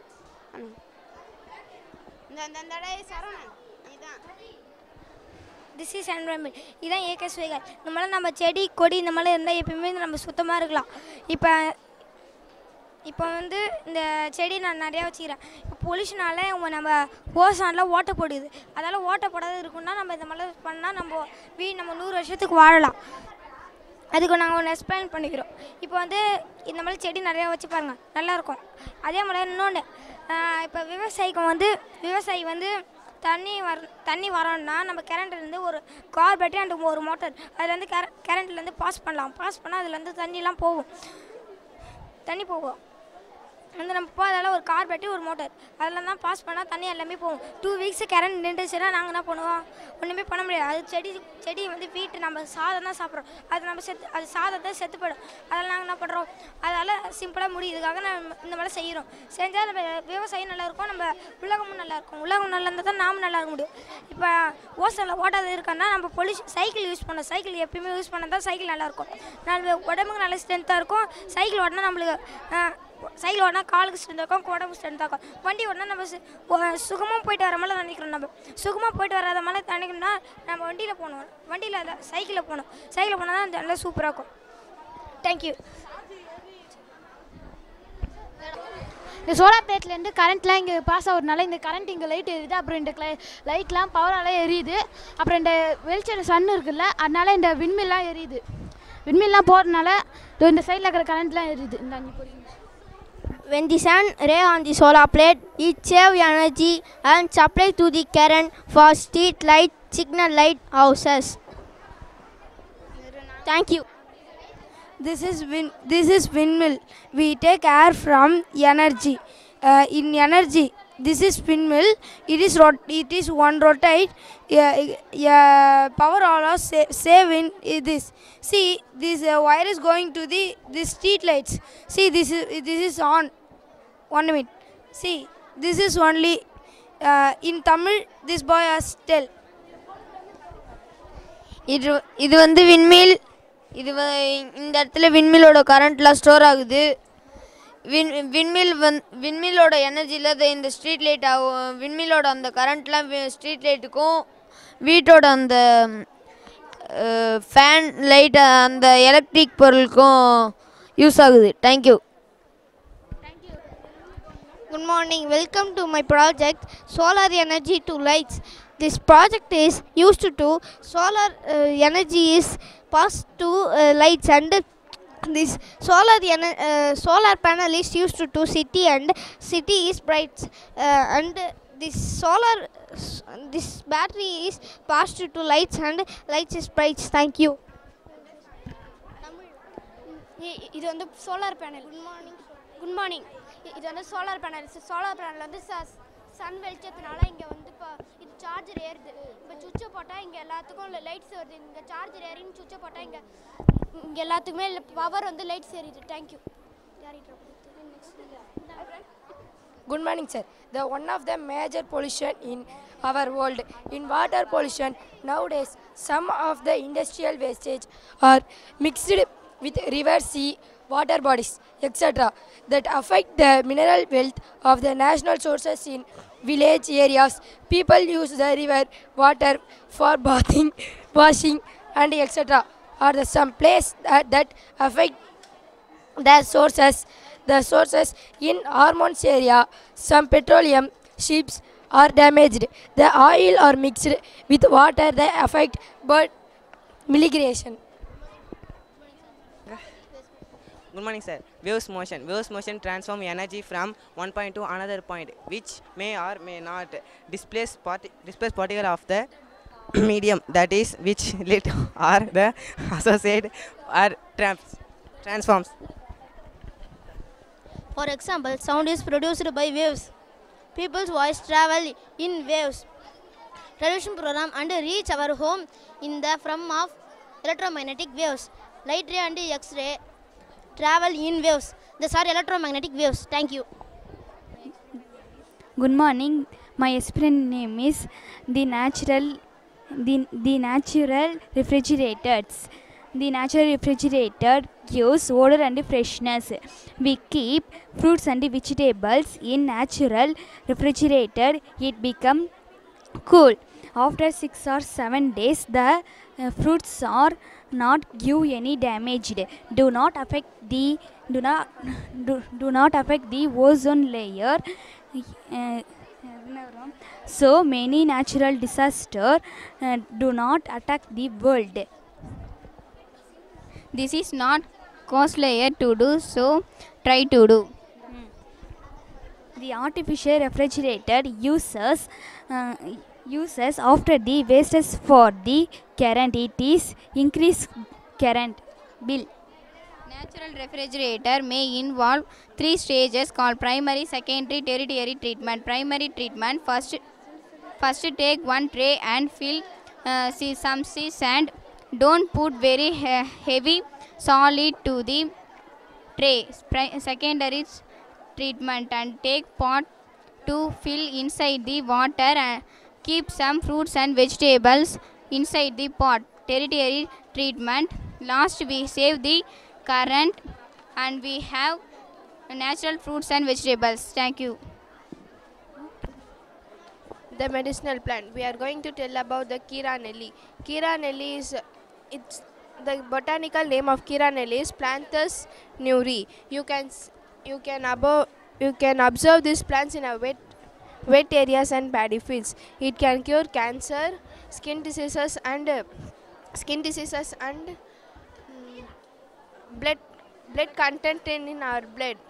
திஸ் இஸ் என்வரன்மெண்ட் இதுதான் இயற்கை சுவைகள் இந்த மாதிரி நம்ம செடி கொடி இந்த மாதிரி இருந்தால் எப்பயுமே நம்ம சுத்தமாக இருக்கலாம் இப்போ இப்போ வந்து இந்த செடி நான் நிறையா வச்சுக்கிறேன் இப்போ பொல்யூஷனால் நம்ம ஓசானில் ஓட்டை போடுது அதால் ஓட்டை போடாத இருக்குன்னா நம்ம இந்த மாதிரி பண்ணால் நம்ம வீ நம்ம நூறு வருஷத்துக்கு வாழலாம் அதுக்கு நாங்கள் ஒன்று எக்ஸ்பிளைன் பண்ணிக்கிறோம் இப்போ வந்து இந்த மாதிரி செடி நிறையா வச்சு பாருங்க நல்லாயிருக்கும் அதே மாதிரி இன்னொன்று இப்போ விவசாயிக்கு வந்து விவசாயி வந்து தண்ணி வர தண்ணி வரணும்னா நம்ம கரண்ட்லேருந்து ஒரு கார் பேட்டரி அண்ட் ஒரு மோட்டர் அதுலேருந்து கர கரண்ட்லேருந்து பாஸ் பண்ணலாம் பாஸ் பண்ணால் அதுலேருந்து தண்ணிலாம் போகும் தண்ணி போகும் வந்து நம்ம போகிறதால ஒரு கார் பேட்டரி ஒரு மோட்டர் அதில் தான் பாஸ் பண்ணால் தண்ணி எல்லாமே போகும் டூ வீக்ஸ் கரண்ட் நின்றுச்சுன்னா நாங்கள் என்ன பண்ணுவோம் ஒன்றுமே பண்ண முடியாது அது செடி செடி வந்து வீட்டு நம்ம சாதம் தான் சாப்பிட்றோம் அது நம்ம செத்து அது சாதத்தை செத்து போயிடும் அதெல்லாம் நாங்கள் என்ன பண்ணுறோம் அதனால் சிம்பிளாக முடியும் இதுக்காக நம்ம இந்த மாதிரி செய்கிறோம் செஞ்சால் நம்ம விவசாயம் நல்லா இருக்கும் நம்ம உலகமும் நல்லா இருக்கும் உலகம் நல்லா இருந்தால் தான் நாமும் நல்லா இருக்க முடியும் இப்போ ஓசனில் ஓட்டாத இருக்கன்னா நம்ம பொல்யூஷன் சைக்கிள் யூஸ் பண்ணோம் சைக்கிள் எப்பயுமே யூஸ் பண்ணால் தான் சைக்கிள் நல்லாயிருக்கும் நம்ம உடம்புக்கு நல்ல ஸ்ட்ரென்த்தாக இருக்கும் சைக்கிள் ஓட்டினா நம்மளுக்கு ஆஹ், சைக்கிள் ஓட்டினா காலுக்கு ஸ்ட்ரென்த் இருக்கும் உடம்பு ஸ்ட்ரென்த் இருக்கும் வண்டி ஓட்டினா நம்ம சு- ஒ- சுகமாக போயிட்டு வர மாதிரி நினைக்கிறோம் நம்ம சுகமாக போயிட்டு வராத மாதிரி நினைக்கணும்னா நம்ம வண்டியில் போகணும் வண்டியில் இல்லை சைக்கிளில் போகணும் சைக்கிளில் போனால் தான் நல்லா சூப்பராக இருக்கும் தேங்க்யூ இந்த சோலார் பிளேட்லேருந்து கரண்ட்லாம் இங்கே பாஸ் ஆகுறதுனால இந்த கரண்ட் இங்கே லைட் எரியுது அப்புறம் இந்த லைட்லாம் பவரால் எரியுது அப்புறம் இந்த வெளிச்சம் சன் இருக்குல்ல அதனால இந்த விண்மில்லாம் எரியுது விண்மில்லாம் போகிறதுனால இதோ இந்த சைடில் இருக்கிற கரண்ட்லாம் எரியுது இந்த அஞ்சு பொறுங்க When the sun ray on the solar plate, it save energy and supply to the current for street light, signal light, houses. Thank you. This is wind. This is windmill. We take air from energy. Uh, in energy, this is windmill. It is rot. It is one rotate. Yeah, yeah. Power all are sa- save in i- this. See, this uh, wire is going to the the street lights. See, this is this is on. One minute. See, this is only uh, in Tamil. This boy has tell. இது இது வந்து விண்மில் இது வ- இந்த இடத்துல விண்மிலோட கரண்ட்லாம் store ஆகுது விண் விண்மில் வந் விண்மிலோட எனர்ஜியில் இந்த ஸ்ட்ரீட் லைட் ஆகும் விண்மிலோட அந்த கரண்ட்லாம் ஸ்ட்ரீட் லைட்டுக்கும் வீட்டோட அந்த ஃபேன் லைட் அந்த எலக்ட்ரிக் பொருளுக்கும் யூஸ் ஆகுது thank you Good morning. Welcome to my project Solar Energy to Lights. This project is used to solar uh, energy is passed to uh, lights and this solar ener- uh, solar panel is used to city and city is bright uh, and this solar s- this battery is passed to lights and lights is bright. Thank you. இ- இது வந்து solar panel good morning good morning இது வந்து solar panel solar panel வந்து sun வெளிச்சத்தினால இங்கே வந்து இப்போ இது சார்ஜர் ஏறுது இப்போ சுவிட்சை போட்டால் இங்கே எல்லாத்துக்கும் லைட்ஸ் வருது இங்கே சார்ஜர் ஏறின்னு சுவிட்சை போட்டால் இங்கே இங்கே எல்லாத்துக்குமே பவர் வந்து லைட்ஸ் எரியுது thank you Good morning, sir. The one of the major pollution in our world in water pollution nowadays, some of the industrial wastage are mixed with river, sea, water bodies, etc. that affect the mineral wealth of the national sources in village areas. People use the river water for bathing, washing, and etc. Are the some place that, that affect their sources the sources in hormones area some petroleum ships are damaged the oil are mixed with water they affect bird migration Good morning, sir. Waves motion. Waves motion transform energy from one point to another point, which may or may not displace parti- displace particle of the medium. That is, which lit or the associate or trans- transforms. For example, sound is produced by waves. People's voice travel in waves. Television program and reach our home in the form of electromagnetic waves. Light ray and X-ray travel in waves. These are electromagnetic waves. Thank you. Good morning. My explain name is the natural the, the natural refrigerators. The natural refrigerator gives odor and freshness. We keep fruits and vegetables in natural refrigerator. It become cool. After six or seven days, the uh, fruits are not give any damaged. Do not affect the do not do, do not affect the ozone layer. Uh, so many natural disaster uh, do not attack the world. This is not costlier to do, so try to do. The artificial refrigerator uses uh, uses after the wastes for the current. It is increase current bill. Natural refrigerator may involve three stages called primary, secondary, tertiary treatment. Primary treatment first, first take one tray and fill uh, see some sea sand. Don't put very he- heavy solid to the tray. Pri- secondary s- treatment and take pot to fill inside the water and keep some fruits and vegetables inside the pot. Tertiary treatment. Last we save the current and we have natural fruits and vegetables. Thank you. the medicinal plant. We are going to tell about the Kira nelly. Kira nelly is it's the botanical name of Kira nelly is Plantus nuri. You can s- you can above you can observe these plants in a wet wet areas and paddy fields. It can cure cancer, skin diseases and uh, skin diseases and mm, blood blood content in, in our blood.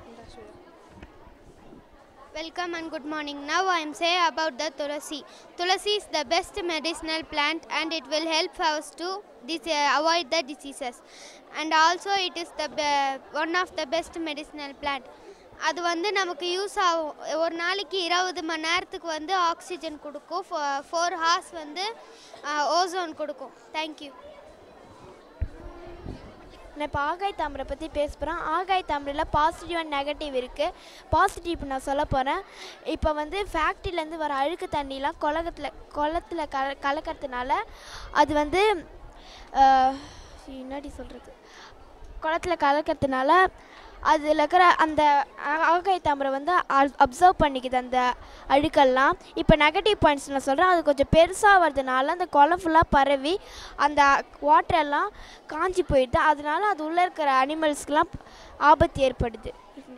Welcome and good morning. Now I am saying about the tulasi. Tulasi is the best medicinal plant and it will help us to dis- uh, avoid the diseases. And also it is the be- one of the best medicinal plant. அது வந்து நமக்கு use ஆகும் ஒரு நாளைக்கு இருபது மணி நேரத்துக்கு வந்து oxygen கொடுக்கும் ஃபோர் ஹார்ஸ் வந்து ஓசோன் கொடுக்கும் தேங்க்யூ நான் இப்போ ஆகாய் தாமரை பற்றி பேச போகிறேன் ஆகாய் தாமரையில் பாசிட்டிவ் அண்ட் நெகட்டிவ் இருக்குது பாசிட்டிவ் நான் சொல்ல போகிறேன் இப்போ வந்து ஃபேக்ட்ரிலேருந்து வர அழுக்கு தண்ணிலாம் குளத்துல குளத்துல கல கலக்கிறதுனால அது வந்து அஹ், என்னடி சொல்கிறது குளத்துல கலக்கிறதுனால அதில் இருக்கிற அந்த ஆ- ஆகாய தாமரை வந்து அப்சர்வ் பண்ணிக்குது அந்த அழுக்கெல்லாம் இப்போ நெகட்டிவ் பாயிண்ட்ஸ் நான் சொல்கிறேன் அது கொஞ்சம் பெருசாக வர்றதுனால அந்த குளம் ஃபுல்லாக பரவி அந்த வாட்டர் எல்லாம் காஞ்சி போயிடுது அதனால அது உள்ளே இருக்கிற அனிமல்ஸ்க்கெலாம் ஆபத்து ஏற்படுது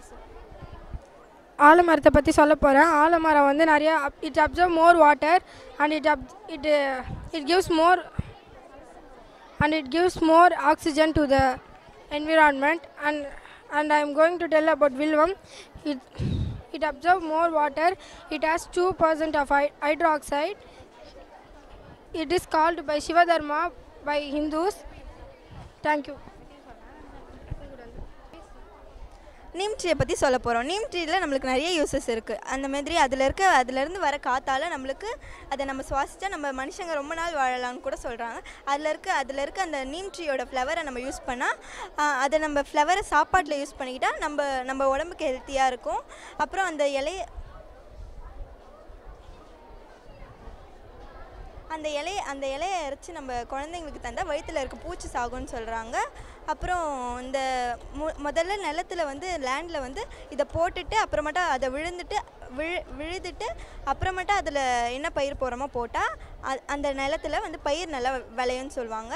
ஆலமரத்தை பற்றி சொல்ல போகிறேன் ஆலமரம் வந்து நிறைய it absorb more water and it up it it gives more and it gives more oxygen to the environment and and i am going to tell about vilvam it it absorbs more water it has 2% of hy- hydroxide it is called by shivadharma by hindus thank you neem ட்ரீயை பற்றி சொல்ல போகிறோம் நீம் ட்ரீயில் நம்மளுக்கு நிறைய uses இருக்குது அந்த மாதிரி அதில் இருக்க அதுலேருந்து வர காத்தால் நம்மளுக்கு அதை நம்ம சுவாசித்தா நம்ம மனுஷங்க ரொம்ப நாள் வாழலாம்னு கூட சொல்கிறாங்க அதில் இருக்க அதில் இருக்க அந்த நீம் ட்ரீயோட ஃப்ளவரை நம்ம யூஸ் பண்ணால் அதை நம்ம ஃப்ளவரை சாப்பாட்டில் யூஸ் பண்ணிக்கிட்டா நம்ம நம்ம உடம்புக்கு ஹெல்த்தியாக இருக்கும் அப்புறம் அந்த இலைய அந்த இலைய அந்த இலையை அரைச்சி நம்ம குழந்தைங்களுக்கு தந்தால் வயிற்றில் இருக்க பூச்சி சாகும்னு சொல்கிறாங்க அப்புறம் இந்த மு முதல்ல நிலத்துல வந்து லேண்டில் வந்து இதை போட்டுட்டு அப்புறமேட்டா அதை விழுந்துட்டு விழு விழுதுட்டு அப்புறமேட்டா அதில் என்ன பயிர் போகிறோமோ போட்டால் அந்த நிலத்துல வந்து பயிர் நல்லா விளையும்னு சொல்லுவாங்க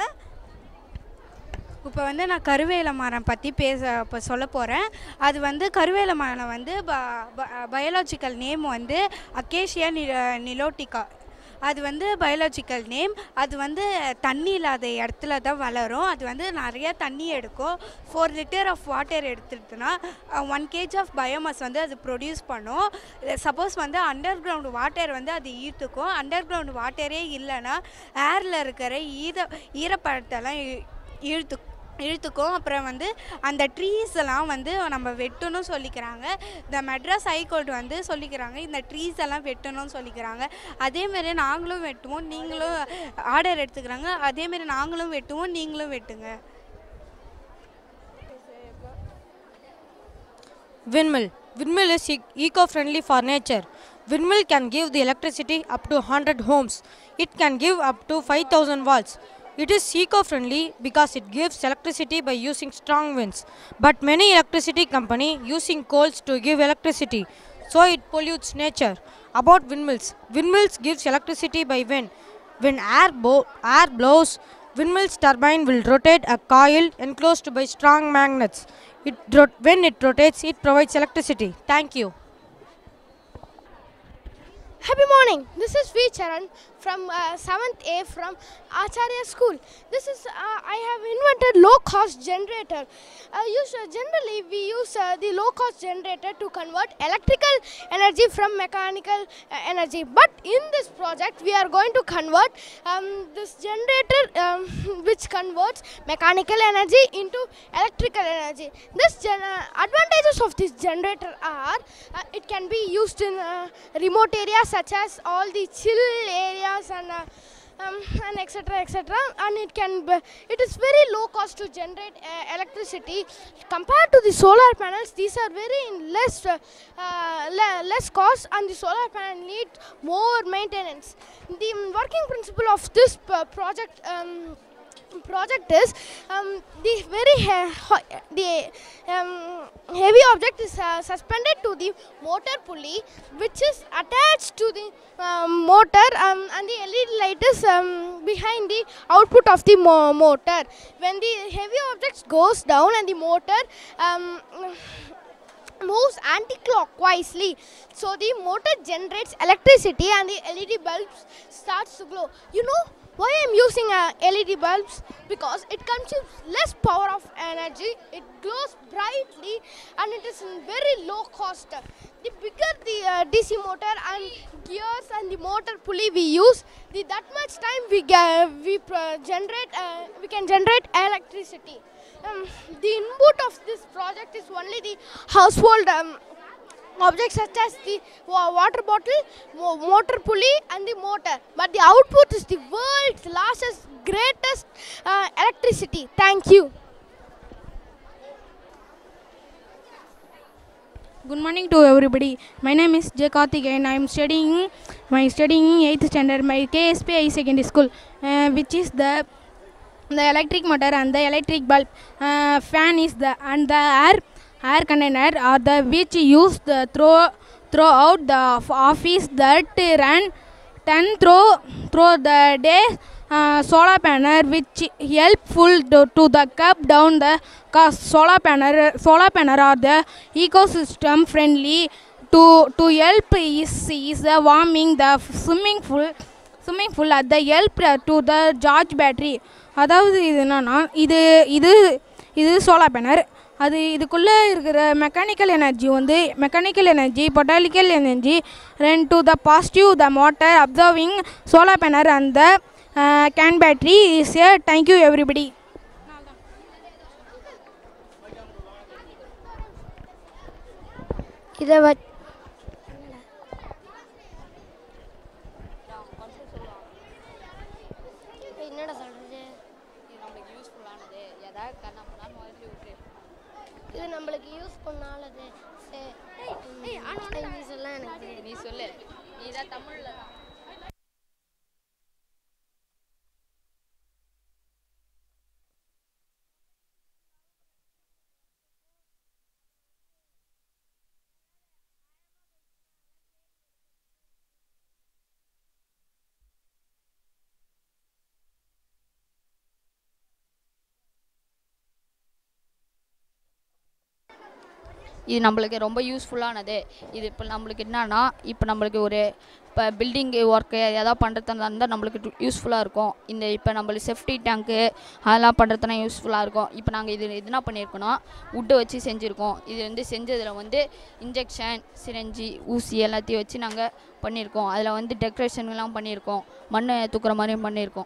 இப்போ வந்து நான் கருவேல மரம் பற்றி பேச இப்போ சொல்ல போகிறேன் அது வந்து கருவேல மரம் வந்து பயாலஜிக்கல் நேம் வந்து அக்கேஷியா நி நிலோட்டிகா அது வந்து பயாலஜிக்கல் நேம் அது வந்து தண்ணி இல்லாத இடத்துல தான் வளரும் அது வந்து நிறைய தண்ணி எடுக்கும் ஃபோர் லிட்டர் ஆஃப் வாட்டர் எடுத்துட்டுனா ஒன் கேஜ் ஆஃப் பயோமாஸ் வந்து அது ப்ரொடியூஸ் பண்ணும் சப்போஸ் வந்து அண்டர் கிரவுண்ட் வாட்டர் வந்து அது ஈர்த்துக்கும் அண்டர் கிரவுண்ட் வாட்டரே இல்லைன்னா ஏரில் இருக்கிற ஈர ஈரப்பழத்தெல்லாம் இ- இழுத்து இழுத்துக்கும் அப்புறம் வந்து அந்த ட்ரீஸ் எல்லாம் வந்து நம்ம வெட்டணும்னு சொல்லிக்கிறாங்க இந்த மெட்ராஸ் ஹைகோர்ட் வந்து சொல்லிக்கிறாங்க இந்த ட்ரீஸ் எல்லாம் வெட்டணும்னு சொல்லிக்கிறாங்க அதேமாரி நாங்களும் வெட்டுவோம் நீங்களும் ஆர்டர் எடுத்துக்கிறாங்க அதேமாரி நாங்களும் வெட்டுவோம் நீங்களும் வெட்டுங்க Windmill. Windmill is e- eco-friendly for nature. Windmill can give the electricity up to 100 homes. It can give up to 5000 watts. It is eco-friendly because it gives electricity by using strong winds. But many electricity company using coals to give electricity, so it pollutes nature. About windmills. Windmills gives electricity by wind. When air, bo- air blows, windmill's turbine will rotate a coil enclosed by strong magnets. It rot- when it rotates, it provides electricity. Thank you. Happy morning. This is V Charan from uh, 7th A from Acharya School. This is uh, I have invented low cost generator. Uh, use, uh, generally we use uh, the low cost generator to convert electrical energy from mechanical uh, energy. But in this project we are going to convert um, this generator um, which converts mechanical energy into electrical energy. This gen- uh, advantages of this generator are uh, it can be used in uh, remote areas such as all the chill areas and uh, um, and etc etc and it can be, it is very low cost to generate uh, electricity compared to the solar panels these are very less uh, uh, le- less cost and the solar panel need more maintenance the um, working principle of this uh, project um, project is um, the very he- ho- the um, heavy object is uh, suspended to the motor pulley which is attached to the um, motor um, and the LED light is um, behind the output of the mo- motor when the heavy object goes down and the motor um, moves anti-clockwisely so the motor generates electricity and the led bulbs starts to glow you know why i'm using uh, led bulbs because it consumes less power of energy it glows brightly and it is in very low cost the bigger the uh, dc motor and gears and the motor pulley we use the that much time we ga- we pro- generate uh, we can generate electricity um, the input of this project is only the household um, objects such as the wa- water bottle, mo- motor pulley, and the motor. But the output is the world's largest, greatest uh, electricity. Thank you. Good morning to everybody. My name is J. Karthikeyan. I am studying my studying in 8th standard my KSPI secondary school, uh, which is the the electric motor and the electric bulb. Uh, fan is the and the air air container are the which used the throw throughout the f- office that run 10 through through the day uh, solar panel which helpful to, to the cut down the cost solar panel solar panel are the ecosystem friendly to to help is is the warming the swimming pool swimming pool at the help to the charge battery அதாவது இது என்னன்னா இது இது இது solar banner அது இதுக்குள்ளே இருக்கிற mechanical energy வந்து மெக்கானிக்கல் எனர்ஜி பொட்டாலிக்கல் energy run to the positive the motor absorbing solar panel and the can battery is a thank you everybody இதை வ என்னடா சொல்றது இது நம்மளுக்கு யூஸ்ஃபுல்லானது ஏதாவது கண்ணா பண்ணாலும் முதல்ல விட்டு இது நம்மளுக்கு யூஸ் பண்ணாலது இங்கிலீஷ் எல்லாம் எனக்கு தெரியாது நீ சொல்லு நீ தான் தமிழ்ல தான் இது நம்மளுக்கு ரொம்ப யூஸ்ஃபுல்லானது இது இப்போ நம்மளுக்கு என்னன்னா இப்போ நம்மளுக்கு ஒரு இப்போ பில்டிங் ஒர்க்கு எதாவது பண்ணுறதா இருந்தால் நம்மளுக்கு யூஸ்ஃபுல்லாக இருக்கும் இந்த இப்போ நம்மளுக்கு சேஃப்டி டேங்க்கு அதெல்லாம் பண்ணுறதுனா யூஸ்ஃபுல்லாக இருக்கும் இப்போ நாங்கள் இது இது என்ன பண்ணியிருக்கோன்னா வுட்டை வச்சு செஞ்சுருக்கோம் இது வந்து செஞ்சதில் வந்து இன்ஜெக்ஷன் சிரஞ்சி ஊசி எல்லாத்தையும் வச்சு நாங்கள் பண்ணியிருக்கோம் அதில் வந்து டெக்கரேஷன்லாம் பண்ணியிருக்கோம் மண்ணை தூக்குற மாதிரியும் பண்ணியிருக்கோம்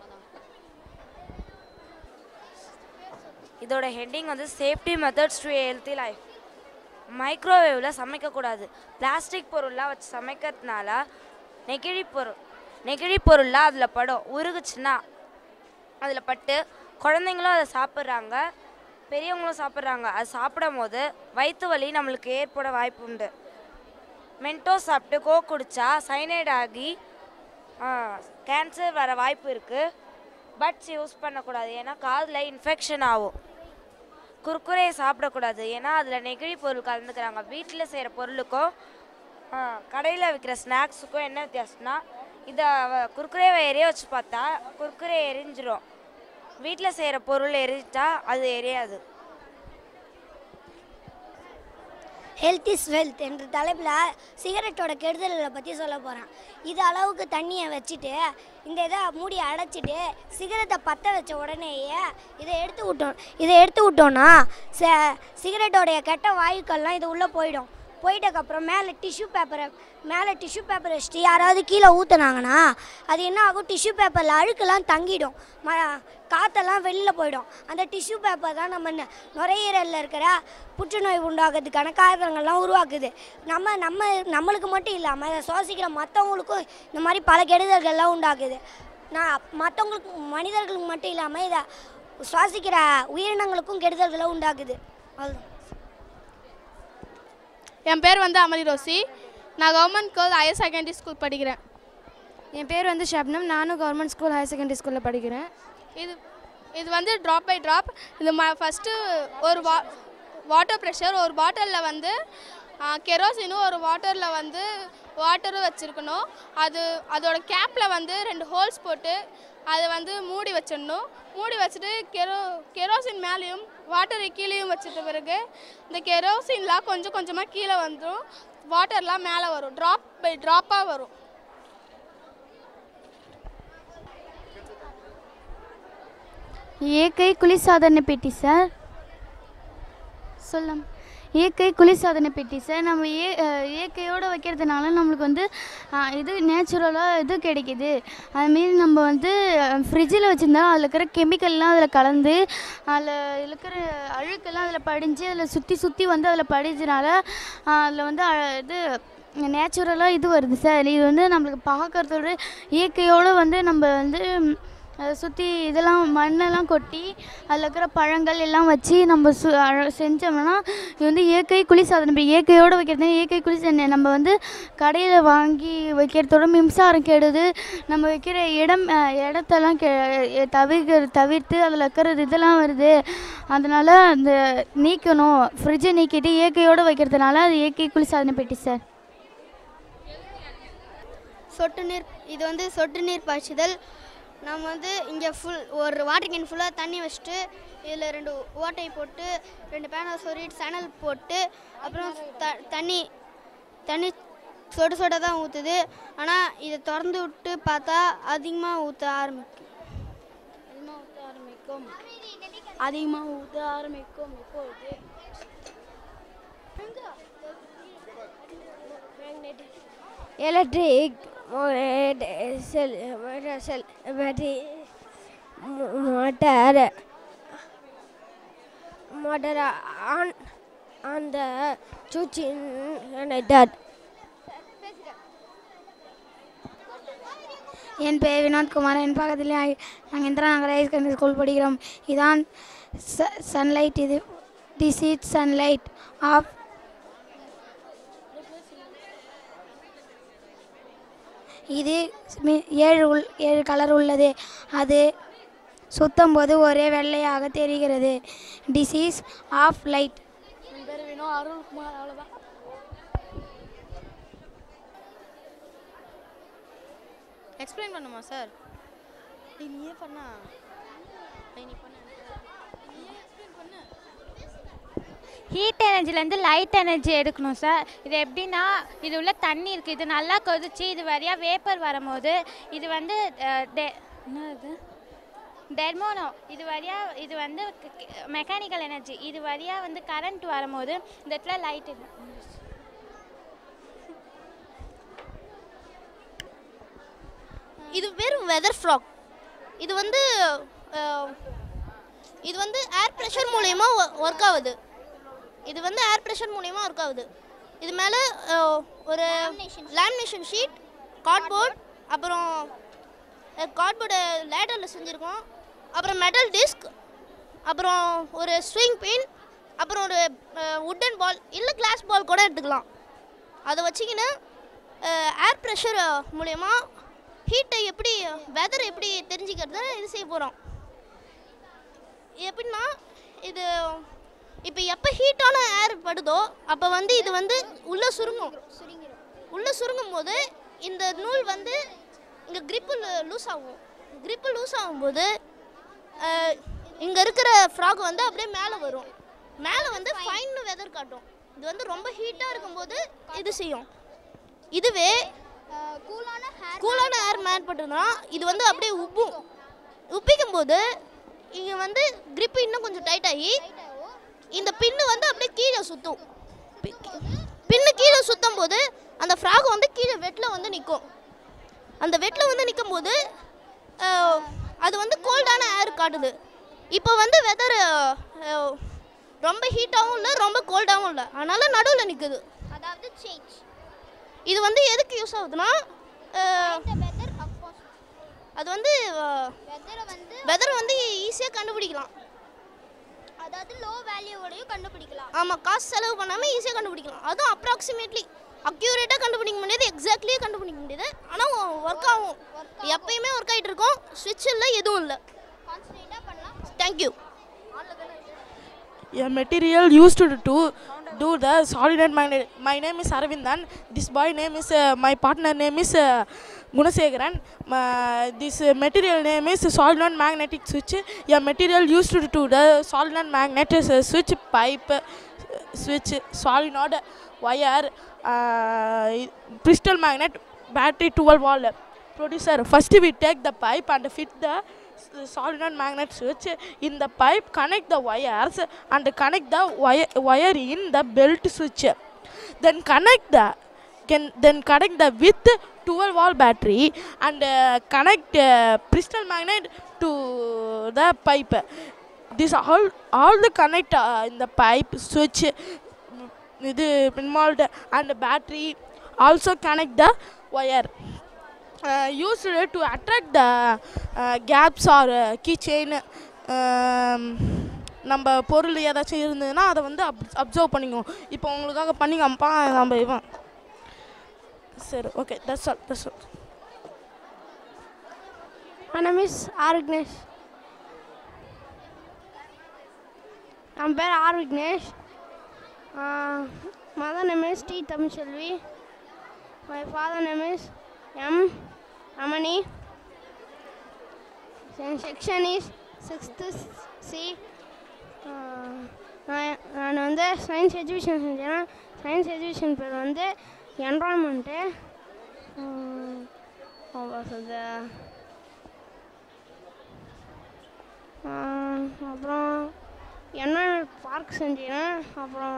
இதோட ஹெட்டிங் வந்து safety methods to healthy life மைக்ரோவேவில் சமைக்கக்கூடாது பிளாஸ்டிக் பொருள்லாம் வச்சு சமைக்கிறதுனால நெகிழி பொருள் நெகிழி பொருள்லாம் அதில் படும் உருகுச்சுன்னா அதில் பட்டு குழந்தைங்களும் அதை சாப்பிட்றாங்க பெரியவங்களும் சாப்பிட்றாங்க அது சாப்பிடும் போது வயிற்று வலி நம்மளுக்கு ஏற்பட வாய்ப்பு உண்டு மென்டோ சாப்பிட்டு கோ குடித்தா சைனைட் ஆகி கேன்சர் வர வாய்ப்பு இருக்குது பட்ஸ் யூஸ் பண்ணக்கூடாது ஏன்னா காதில் இன்ஃபெக்ஷன் ஆகும் குர்குரே சாப்பிடக்கூடாது ஏன்னா அதில் நெகிழி பொருள் கலந்துக்கிறாங்க வீட்டில் செய்கிற பொருளுக்கும் கடையில் விற்கிற ஸ்நாக்ஸுக்கும் என்ன வித்தியாசம்னா இதை அவ- குர்குரேவை எரிய வச்சு பார்த்தா குர்குரே எரிஞ்சிரும் வீட்டில் செய்கிற பொருள் எரிஞ்சா அது எரியாது ஹெல்த் இஸ் வெல்த் என்ற தலைப்பில் சிகரெட்டோட கெடுதல்களை பற்றி சொல்ல போகிறேன் இது அளவுக்கு தண்ணியை வச்சுட்டு இந்த இதை மூடி அடைச்சிட்டு சிகரெட்டை பற்ற வச்ச உடனேயே இதை எடுத்து விட்டோம் இதை எடுத்து விட்டோன்னா ச சிகரெட்டோடைய கெட்ட வாயுக்கள்லாம் இது உள்ளே போயிடும் போயிட்டக்கப்புறம் மேலே டிஷ்யூ பேப்பரை மேலே டிஷ்யூ பேப்பர் வச்சுட்டு யாராவது கீழே ஊற்றுனாங்கன்னா அது என்ன ஆகும் டிஷ்யூ பேப்பரில் அழுக்கெல்லாம் தங்கிடும் ம காற்றெல்லாம் வெளியில் போயிடும் அந்த டிஷ்யூ பேப்பர் தான் நம்ம நு- நுரையீரலில் இருக்கிற புற்றுநோய் உண்டாகிறதுக்கான காரணங்கள்லாம் உருவாக்குது நம்ம நம்ம நம்மளுக்கு மட்டும் இல்லாமல் அதை சுவாசிக்கிற மற்றவங்களுக்கும் இந்த மாதிரி பல கெடுதல்கள்லாம் உண்டாக்குது நான் மற்றவங்களுக்கு மனிதர்களுக்கு மட்டும் இல்லாமல் இதை சுவாசிக்கிற உயிரினங்களுக்கும் கெடுதல்களை உண்டாக்குது அது என் பேர் வந்து அமளி ரோசி நான் government girl higher secondary school படிக்கிறேன் என் பேர் வந்து ஷப்னம் நானும் கவர்மெண்ட் ஸ்கூல் ஹையர் செகண்டரி ஸ்கூலில் படிக்கிறேன் இது இது வந்து ட்ராப் பை ட்ராப் இது ம ஃபஸ்ட்டு ஒரு வா வாட்டர் ப்ரெஷர் ஒரு பாட்டிலில் வந்து கெரோசினும் ஒரு வாட்டரில் வந்து வாட்டரும் வச்சுருக்கணும் அது அதோட கேப்பில் வந்து ரெண்டு ஹோல்ஸ் போட்டு அதை வந்து மூடி வச்சிடணும் மூடி வச்சுட்டு கெரோ கெரோசின் மேலேயும் வாட்டரை கீழேயும் வச்சிட்ட பிறகு இந்த கெரோசின்லாம் கொஞ்சம் கொஞ்சமாக கீழே வந்துடும் வாட்டர்லாம் மேலே வரும் ட்ராப் பை ட்ராப்பாக வரும் ஏகை குளிர்சாதன பெட்டி சார் சொல்லம் ஏகை குளிர்சாதன பெட்டி சார் நம்ம ஏ அஹ், இயற்கையோடு வைக்கிறதுனால நம்மளுக்கு வந்து அஹ், இது நேச்சுரலாக இது கிடைக்குது அதுமாரி நம்ம வந்து ஃப்ரிட்ஜில் வச்சுருந்தா அதில் இருக்கிற கெமிக்கல்லாம் அதில் கலந்து அதில் இருக்கிற அழுக்கெல்லாம் அதில் படிஞ்சு அதில் சுற்றி சுற்றி வந்து அதில் படிஞ்சனால அதில் வந்து அ- இது நேச்சுரலாக இது வருது சார் இது வந்து நம்மளுக்கு பார்க்கறதோட இயற்கையோடு வந்து நம்ம வந்து அதை சுற்றி இதெல்லாம் மண்ணெல்லாம் கொட்டி அதில் இருக்கிற பழங்கள் எல்லாம் வச்சு நம்ம சு அழ- செஞ்சோம்னா இது வந்து இயற்கை குளிர்சாதனம் இப்போ இயற்கையோடு வைக்கிறது இயற்கை குளிர்சாதனம் நம்ம வந்து கடையில் வாங்கி வைக்கிறதோட மின்சாரம் கெடுது நம்ம வைக்கிற இடம் அஹ், இடத்தெல்லாம் கெ தவிர்க்க தவிர்த்து அதில் இருக்கிற இதெல்லாம் வருது அதனால் அந்த நீக்கணும் ஃப்ரிட்ஜை நீக்கிட்டு இயற்கையோடு வைக்கிறதுனால அது இயற்கை குளிர்சாதன பெட்டி சார் சொட்டு நீர் இது வந்து சொட்டு நீர் பாய்ச்சுதல் நம்ம வந்து இங்கே ஃபுல் ஒரு வாட்டர் கேன் ஃபுல்லாக தண்ணி வச்சுட்டு இதில் ரெண்டு ஓட்டை போட்டு ரெண்டு பேனை சொருகிட்டு சணல் போட்டு அப்புறம் த தண்ணி தண்ணி சொட சொட தான் ஊற்றுது ஆனால் இதை திறந்து விட்டு பார்த்தா அதிகமாக ஊற்ற ஆரம்பிக்கும் அதிகமாக ஊற்ற ஆரம்பிக்கும் அதிகமாக ஊற்ற ஆரம்பிக்கும் இப்போது electric cell motor cell battery motor motor on on the switch in generator என் பேர் வினோத்குமார் என் பக்கத்தில் நாங்கள் Indira Nagar higher secondary school படிக்கிறோம் இதான் சன்லைட் இது திஸ் இஸ் சன்லைட் ஆஃப் இது மி- ஏழு உள் ஏழு கலர் உள்ளது அது சுத்தம் போது ஒரே வெள்ளையாக தெரிகிறது டிசீஸ் ஆஃப் லைட் என் பேர் வினோ அருள்குமார் அவ்வளோதான் எக்ஸ்பிளைன் பண்ணுமா சார் நீயே பண்ணா நீ பண்ண ஹீட் எனர்ஜிலேருந்து லைட் எனர்ஜி எடுக்கணும் சார் இது எப்படின்னா இது உள்ள தண்ணி இருக்குது இது நல்லா கொதிச்சு இது வழியாக வேப்பர் வரும்போது இது வந்து அஹ், டெ- என்ன இது டெர்மோனோ இது வழியாக இது வந்து மெக்கானிக்கல் எனர்ஜி இது வழியாக வந்து கரண்ட் வரும்போது இந்த இடத்துல லைட் இது வெறும் வெதர் ஃப்ராக் இது வந்து அஹ், இது வந்து ஏர் ப்ரெஷர் மூலயமா ஒர்க் ஆகுது இது வந்து ஏர் ப்ரெஷர் மூலயமா ஒர்க் ஆகுது இது மேலே ஒரு லேமினேஷன் ஷீட் கார்ட்போர்ட் அப்புறம் கார்ட்போர்டு லேடரில் செஞ்சுருக்கோம் அப்புறம் மெட்டல் டிஸ்க் அப்புறம் ஒரு ஸ்விங் பின் அப்புறம் ஒரு உட்டன் பால் இல்லை கிளாஸ் பால் கூட எடுத்துக்கலாம் அதை வச்சிக்கின்னு ஏர் ப்ரெஷர் மூலயமா ஹீட்டை எப்படி வெதர் எப்படி தெரிஞ்சுக்கிறது இது செய்ய போகிறோம் எப்படின்னா இது இப்போ எப்போ ஹீட்டான ஏர் படுதோ அப்போ வந்து இது வந்து உள்ளே சுருங்கும் உள்ளே சுருங்கும் போது இந்த நூல் வந்து இங்கே grip லூஸ் ஆகும் grip லூஸ் ஆகும்போது இங்கே இருக்கிற ஃப்ராக் வந்து அப்படியே மேலே வரும் மேலே வந்து ஃபைன் வெதர் காட்டும் இது வந்து ரொம்ப ஹீட்டாக இருக்கும்போது இது செய்யும் இதுவே கூலான ஏர் மேன் பட்டுனா இது வந்து அப்படியே உப்பும் உப்பிக்கும் போது இங்கே வந்து grip இன்னும் கொஞ்சம் டைட் ஆகி இந்த பின்னு வந்து அப்படியே கீழே சுற்றும் பின்னு கீழே சுத்தும் போது அந்த ஃப்ராக் வந்து கீழே வெட்டில் வந்து நிற்கும் அந்த வெட்டில் வந்து நிற்கும் போது அஹ், அது வந்து கோல்டான ஏர் காட்டுது இப்போ வந்து வெதர் ரொம்ப ஹீட்டாகவும் இல்லை ரொம்ப கோல்டாகவும் இல்லை அதனால நடுவில் நிற்குது அதாவது சேஞ்ச் இது வந்து எதுக்கு யூஸ் ஆகுதுன்னா அஹ், அது வந்து வெதரை வந்து ஈஸியாக கண்டுபிடிக்கலாம் அதாவது லோ வேல்யூவோடையும் கண்டுபிடிக்கலாம் ஆமாம் காசு செலவு பண்ணாமல் ஈஸியாக கண்டுபிடிக்கலாம் அதுவும் அப்ராக்சிமேட்லி அக்யூரேட்டாக கண்டுபிடிக்க முடியாது எக்ஸாக்ட்லியே கண்டுபிடிக்க முடியாது ஆனால் ஒர்க் ஆகும் எப்பயுமே ஒர்க் ஆகிட்டு இருக்கும் ஸ்விட்ச் இல்லை எதுவும் இல்லை thank you A material used to do, do the solenoid magnet. My name is Aravindan. This boy name is, uh, my partner name is uh, Gunasegaran. Ma- this uh, material name is solenoid magnetic switch. A material used to do the solenoid magnet is a switch pipe, uh, switch, solenoid wire, uh, crystal magnet, battery 12 volt. Producer, first we take the pipe and fit the s- solenoid magnet switch in the pipe connect the wires and connect the wire, wire in the belt switch then connect the can then connect the with 12 volt battery and uh, connect uh, crystal magnet to the pipe this all all the connect uh, in the pipe switch இது involved and battery also connect the wire uh, used to attract the uh, gaps or uh, keychain um, நம்ம பொருள் ஏதாச்சும் இருந்ததுன்னா அதை வந்து அப் observe பண்ணிக்குவோம் இப்போ உங்களுக்காக பண்ணி காமிப்பா நம்ம இவன் சரி okay that's all that's all My name is R. Vignesh. என் பேர் R Vignesh mother name is D Tamilselvi my father name is M Ramani section is sixth C நான் நான் வந்து சயின்ஸ் எஜுகேஷன் செஞ்சேன் சயின்ஸ் எஜுகேஷன் பேர் வந்து என்ரான்மெண்ட்டு சொல்லுது ஆஹ் அப்புறம் என்ன பார்க் செஞ்சேன் அப்புறம்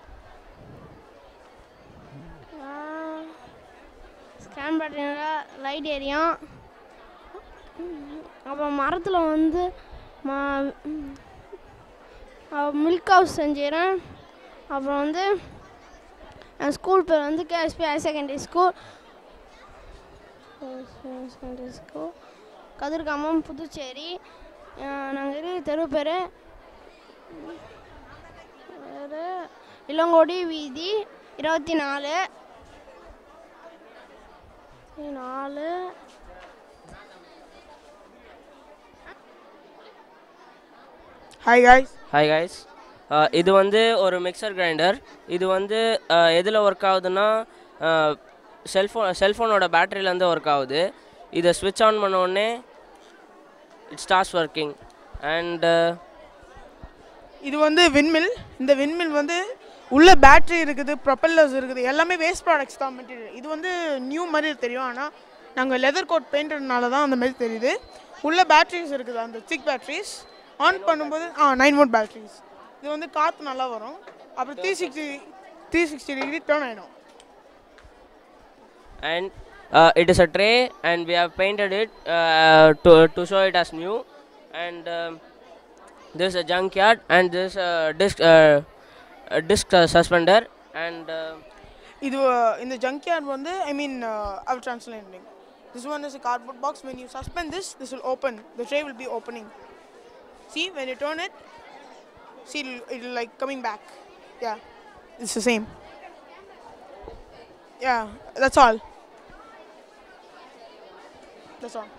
ஸ்கேன் பேட்டரியில் லைட் எரியும் அப்புறம் மரத்தில் வந்து மில்க் ஹவுஸ் செஞ்சிடறேன் அப்புறம் வந்து என் ஸ்கூல் பேர் வந்து KSP higher secondary school secondary school Kathirkamam Puducherry நாங்கள் இருக்கிற தெரு பேர் வேறு இளங்கோடி வீதி இருபத்தி நாலு நாலு ஹாய் காய்ஸ் ஹாய் காய்ஸ் இது வந்து ஒரு மிக்சர் கிரைண்டர் இது வந்து எதில் ஒர்க் ஆகுதுன்னா செல்ஃபோன் செல்ஃபோனோட பேட்டரியிலேருந்து ஒர்க் ஆகுது இதை ஸ்விட்ச் ஆன் பண்ண உடனே இட் ஸ்டார்ட்ஸ் ஒர்க்கிங் அண்ட் இது வந்து விண்மில் இந்த விண்மில் வந்து உள்ள பேட்டரி இருக்குது ப்ரொப்பல்லர்ஸ் இருக்குது எல்லாமே வேஸ்ட் ப்ராடக்ட்ஸ் தான் மெட்டீரியல் இது வந்து நியூ மாதிரி தெரியும் ஆனால் நாங்கள் லெதர் கோட் பெயிண்டட்னால தான் அந்த மாதிரி தெரியுது உள்ள பேட்டரிஸ் இருக்குது அந்த திக் பேட்டரிஸ் ஆன் பண்ணும்போது ஆ நைன் வோல்ட் பேட்டரிஸ் இது வந்து காற்று நல்லா வரும் அப்புறம் three sixty three sixty degree turn ஆகிடும் and uh, it is a tray and we have painted it uh, to, to show it as new and um, this is a junkyard and this uh, disc uh, a disc uh, suspender and uh, இது uh, இந்த junkyard வந்து I mean our translating this one is a cardboard box when you suspend this this will open the tray will be opening see when you turn it see it'll, it'll like coming back yeah it's the same yeah that's all that's all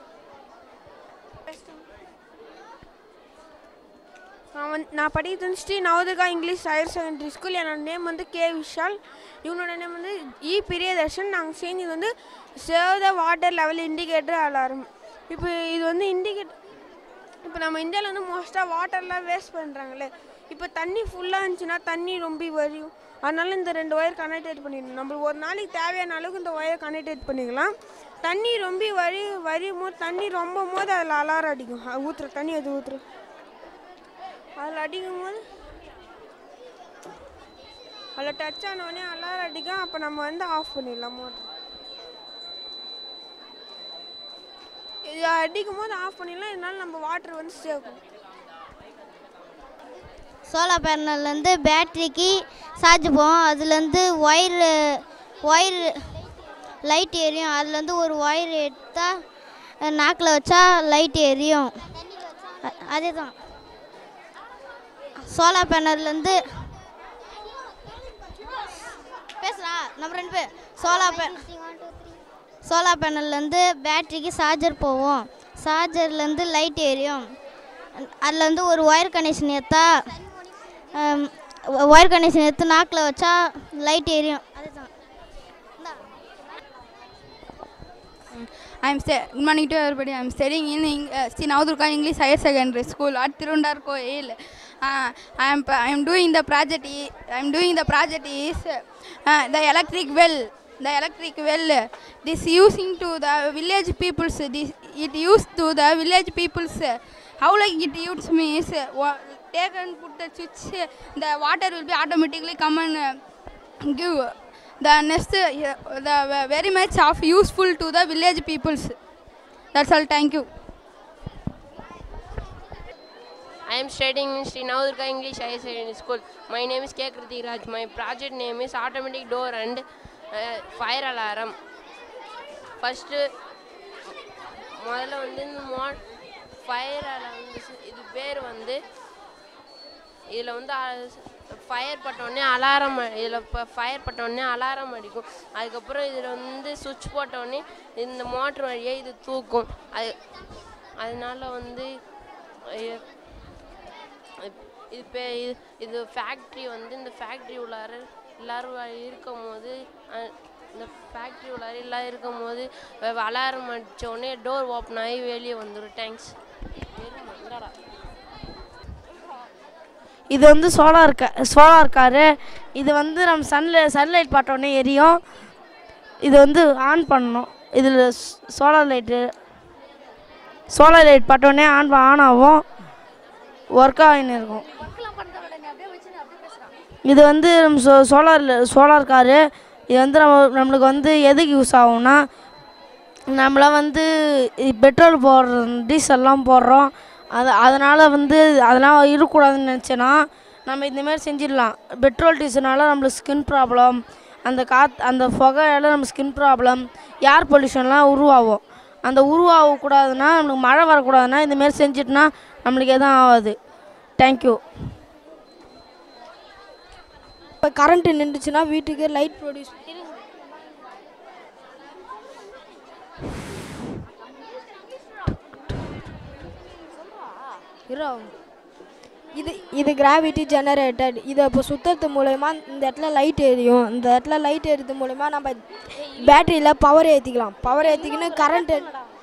நான் வந்து நான் படிக்கிறது Sri Navodaya English higher secondary school என்னோட name வந்து K Vishal இவனோட name வந்து E Priyadarshan நாங்கள் செஞ்சது வந்து save the water level indicator alarm இப்போ இது வந்து இண்டிகேட் இப்போ நம்ம இந்தியாவில் வந்து மோஸ்ட்டாக வாட்டர்லாம் வேஸ்ட் பண்ணுறாங்களே இப்போ தண்ணி ஃபுல்லாக இருந்துச்சுன்னா தண்ணி ரொம்ப வரும் அதனால இந்த ரெண்டு ஒயர் கனெக்டேட் பண்ணிடணும் நம்மளுக்கு ஒரு நாளைக்கு தேவையான அளவுக்கு இந்த ஒயர் கனெக்டேட் பண்ணிக்கலாம் தண்ணி ரொம்ப வரி வரியும் போது தண்ணி ரொம்ப போது அதில் அலாரம் அடிக்கும் அது ஊற்றுற தண்ணி அது ஊற்றுற அதில் அடிக்கும் போது அதில் டச் ஆன உடனே அலாரம் அடிக்கும் அப்போ நம்ம வந்து ஆஃப் பண்ணிடலாம் மோட்டர் இது அடிக்கும் போது ஆஃப் பண்ணிடலாம் இதனால நம்ம வாட்டர் வந்து சேவ் பண்ணும் சோலார் பேனல்லேருந்து பேட்ரிக்கு சார்ஜ் போகும் அதுலேருந்து ஒயரு ஒயரு லைட் எரியும் அதுலேருந்து ஒரு ஒயர் எடுத்தால் நாக்கில் வச்சா லைட் எரியும் அ- அதேதான் சோலார் பேனல்லேருந்து பேசலாம் நம்ம ரெண்டு பேர் சோலார் பேன் சோலார் பேனல்லேருந்து பேட்டரிக்கு சார்ஜர் போவோம் சார்ஜர்லேருந்து லைட் எரியும் அதுலேருந்து ஒரு ஒயர் கனெக்ஷன் ஏற்றா ஒயர் கனெக்ஷன் எடுத்து நாக்கில் வச்சா லைட் எரியும் அதுதான் I am sta- good morning to everybody. I am studying in Eng- uh, Sri Navadurga English Higher Secondary School at Tirundar Koil. Uh, I am I am doing the project. i- I am doing the project is uh, the electric well. The electric well. This using to the village peoples. This it used to the village peoples. How like it used means uh, wa- take and put the switch. The water will be automatically come and uh, give the next uh, the very much of useful to the village peoples that's all thank you I am studying in Sri Navadurga English Higher Secondary School. My name is K. Kritik Raj. My project name is Automatic Door and uh, Fire Alarm. First முதல்ல வந்து இந்த மோ fire alarm இது பேர் வந்து இதில் வந்து fire பட்டோடனே alarm இதில் இப்போ ஃபயர் பட்டோடனே அலாரம் அடிக்கும் அதுக்கப்புறம் இதில் வந்து சுவிட்ச் போட்டோடனே இந்த மோட்ரு வழியாக இது தூக்கும் அது அதனால வந்து இ- இது பே இது இது ஃபேக்ட்ரி வந்து இந்த ஃபேக்ட்ரி உள்ளார எல்லோரும் இருக்கும் போது அஹ், இந்த ஃபேக்ட்ரி உள்ளார எல்லாம் இருக்கும் போது அலாரம் அடிச்ச உடனே டோர் ஓப்பன் ஆகி வெளியே வந்துடும் தேங்க்ஸ் இது வந்து சோலார் கா சோலார் காரு இது வந்து நம்ம சன்ல சன்லைட் பார்த்தோன்னே எரியும் இது வந்து ஆன் பண்ணணும் இதில் சோலார் லைட்டு சோலார் லைட் பார்த்தோன்னே ஆன் ஆன் ஆகும் ஒர்க் ஆகின்னு இருக்கும் இது வந்து நம்ம சோ சோலார் சோலார் காரு இது வந்து நம்ம நம்மளுக்கு வந்து எதுக்கு யூஸ் ஆகும்னா நம்மளாம் வந்து பெட்ரோல் போடுற டீசல்லாம் போடுறோம் அது அதனால் வந்து அதெல்லாம் இருக்கக்கூடாதுன்னு நினச்சேன்னா நம்ம இந்தமாரி செஞ்சிடலாம் பெட்ரோல் டீசல்னால நம்மளுக்கு ஸ்கின் ப்ராப்ளம் அந்த காத் அந்த புகையால் நம்ம ஸ்கின் ப்ராப்ளம் ஏர் பொல்யூஷன்லாம் உருவாகும் அந்த உருவாகக்கூடாதுன்னா நம்மளுக்கு மழை வரக்கூடாதுன்னா இந்தமாரி செஞ்சிட்டோன்னா நம்மளுக்கு எதுவும் ஆகாது தேங்க்யூ இப்போ கரண்ட்டு நின்றுச்சுன்னா வீட்டுக்கு லைட் ப்ரொடியூஸ் இது இது கிராவிட்டி ஜெனரேட்டட் இதை இப்போ சுற்றுறது மூலயமா இந்த இடத்துல லைட் எரியும் இந்த இடத்துல லைட் எரிறது மூலயமா நம்ம பேட்டரியில் பவர் ஏற்றிக்கலாம் பவர் ஏற்றிக்கின்னு கரண்ட்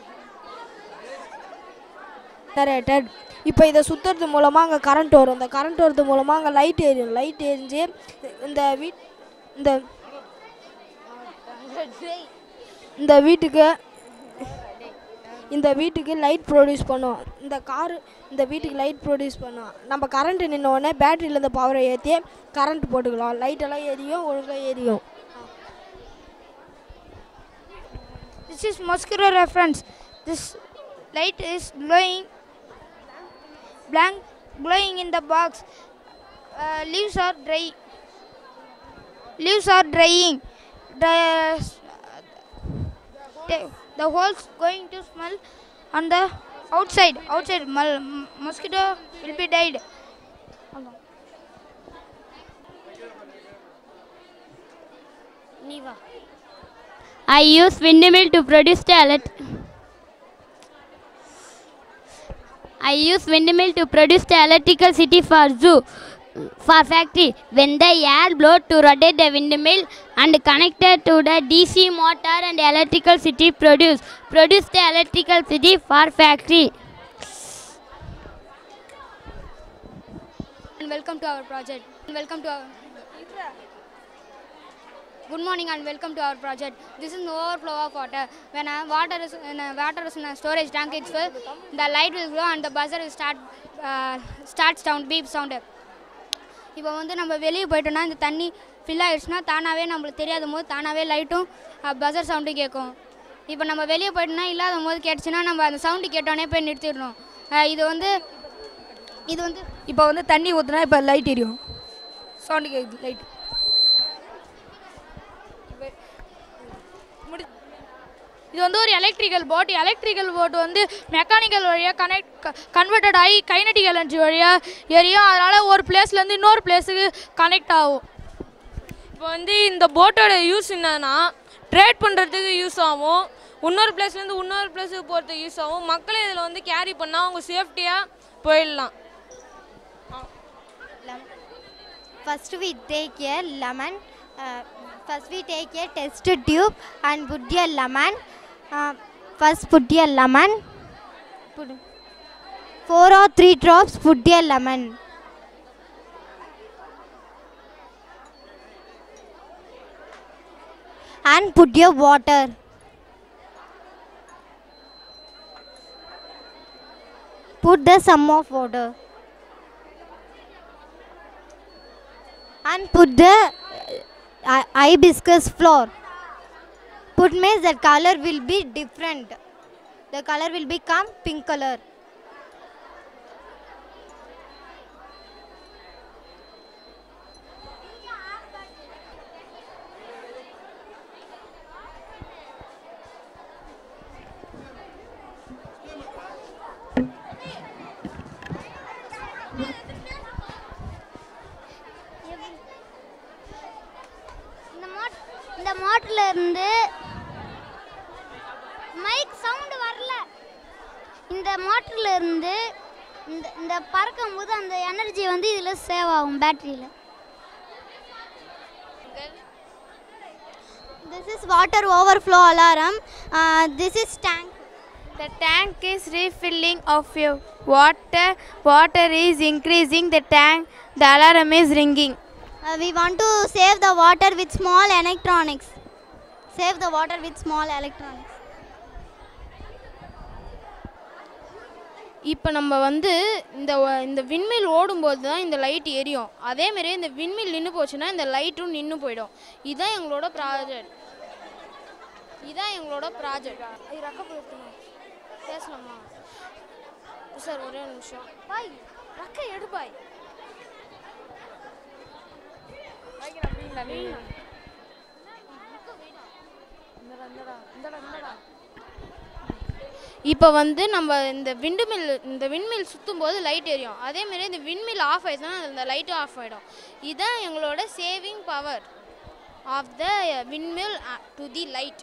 ஜெனரேட்டட் இப்போ இதை சுற்றுறது மூலமாக அங்கே கரண்ட் வரும் இந்த கரண்ட் வரது மூலமாக அங்கே லைட் எரியும் லைட் எரிஞ்சு இந்த வீட் இந்த இந்த வீட்டுக்கு இந்த வீட்டுக்கு லைட் ப்ரொடியூஸ் பண்ணும் இந்த காரு இந்த வீட்டுக்கு லைட் ப்ரொடியூஸ் பண்ணும் நம்ம கரண்ட் நின்ன உடனே பேட்டரியில் இந்த பவரை ஏற்றி கரண்ட் போட்டுக்கலாம் லைட் எல்லாம் எரியும் ஒழுங்காக எரியும் This is mosquito reference. This light is glowing, blank, glowing in the box. Uh, leaves are dry. Leaves are drying. The the, the holes going to smell on the outside. Outside, mal- m- mosquito will be died. நீ வா I use windmill to produce the elect. I use windmill to produce the electrical city for zoo, for factory. When the air blow to rotate the windmill and connected to the DC motor and electrical city produce produce the electrical city for factory. and welcome to our project. Welcome to our. Good morning and welcome to our project. This is no overflow of water. When a water is when a water is in a storage tank, it's full. The light will glow and the buzzer will start uh, start sound beep sound. இப்போ வந்து நம்ம வெளியே போயிட்டோம்னா இந்த தண்ணி fill ஆகிடுச்சுன்னா தானாகவே நம்மளுக்கு தெரியாத போது தானாகவே லைட்டும் பஸர் சவுண்டும் கேட்கும் இப்போ நம்ம வெளியே போயிட்டோம்னா இல்லாத போது கேட்டுச்சுன்னா நம்ம அந்த சவுண்டு கேட்டோன்னே போய் நிறுத்திடணும் அஹ் இது வந்து இது வந்து இப்போ வந்து தண்ணி ஊற்றுனா இப்போ லைட் எரியும் சவுண்டு கேட்குது லைட் இது வந்து ஒரு எலக்ட்ரிக்கல் போட் எலக்ட்ரிக்கல் போட் வந்து மெக்கானிக்கல் வழியாக கனெக்ட் கன்வெர்டட் ஆகி கைனட்டிக் எனர்ஜி வழியாக எரியும் அதனால் ஒரு பிளேஸ்லேருந்து இன்னொரு பிளேஸுக்கு கனெக்ட் ஆகும் இப்போ வந்து இந்த போட்டோட யூஸ் என்னன்னா ட்ரேட் பண்ணுறதுக்கு யூஸ் ஆகும் இன்னொரு பிளேஸ்லேருந்து இன்னொரு பிளேஸுக்கு போகிறதுக்கு யூஸ் ஆகும் மக்களை இதில் வந்து கேரி பண்ணால் அவங்க சேஃப்டியாக போயிடலாம் First we take a lemon. Uh, first we take a test tube and put a lemon. Uh, first put a lemon. Put four or three drops. Put a lemon. And put your water. Put the sum of water. and put the uh, hibiscus flower. Put means that color will be different. The color will become pink color. இந்த மோட் இந்த மோட்டர்ல இருந்து mic sound வரல இந்த மோட்டர்ல இருந்து இந்த இந்த பறக்கும் போது அந்த எனர்ஜி வந்து இதில் சேவ் ஆகும் பேட்டரியில் This is water overflow alarm. Uh, this is tank. The tank is refilling of your water. Water is increasing the tank. The alarm is ringing. Uh, we want to save the water with small electronics. Save the water with small electronics. இப்போ நம்ம வந்து இந்த வ- இந்த விண்மில் ஓடும்போது தான் இந்த light எரியும் அதேமாரி இந்த விண்மில் நின்று போச்சுன்னா இந்த லைட்டும் நின்று போயிடும் இதுதான் எங்களோட ப்ராஜெக்ட் இதுதான் எங்களோட ப்ராஜெக்ட் இது ரக்கப்படுத்தணும் பேசலாமா சார் ஒரே ஒரு நிமிஷம் பாய் ரக்க எடு பாய் இப்போ வந்து நம்ம இந்த விண்டுமில் இந்த விண்மில் சுற்றும் போது லைட் எரியும் அதேமாரி இந்த விண்மில் ஆஃப் ஆயிடுச்சுன்னா இந்த லைட்டும் ஆஃப் ஆகிடும் இதுதான் எங்களோட saving power off the windmill to the light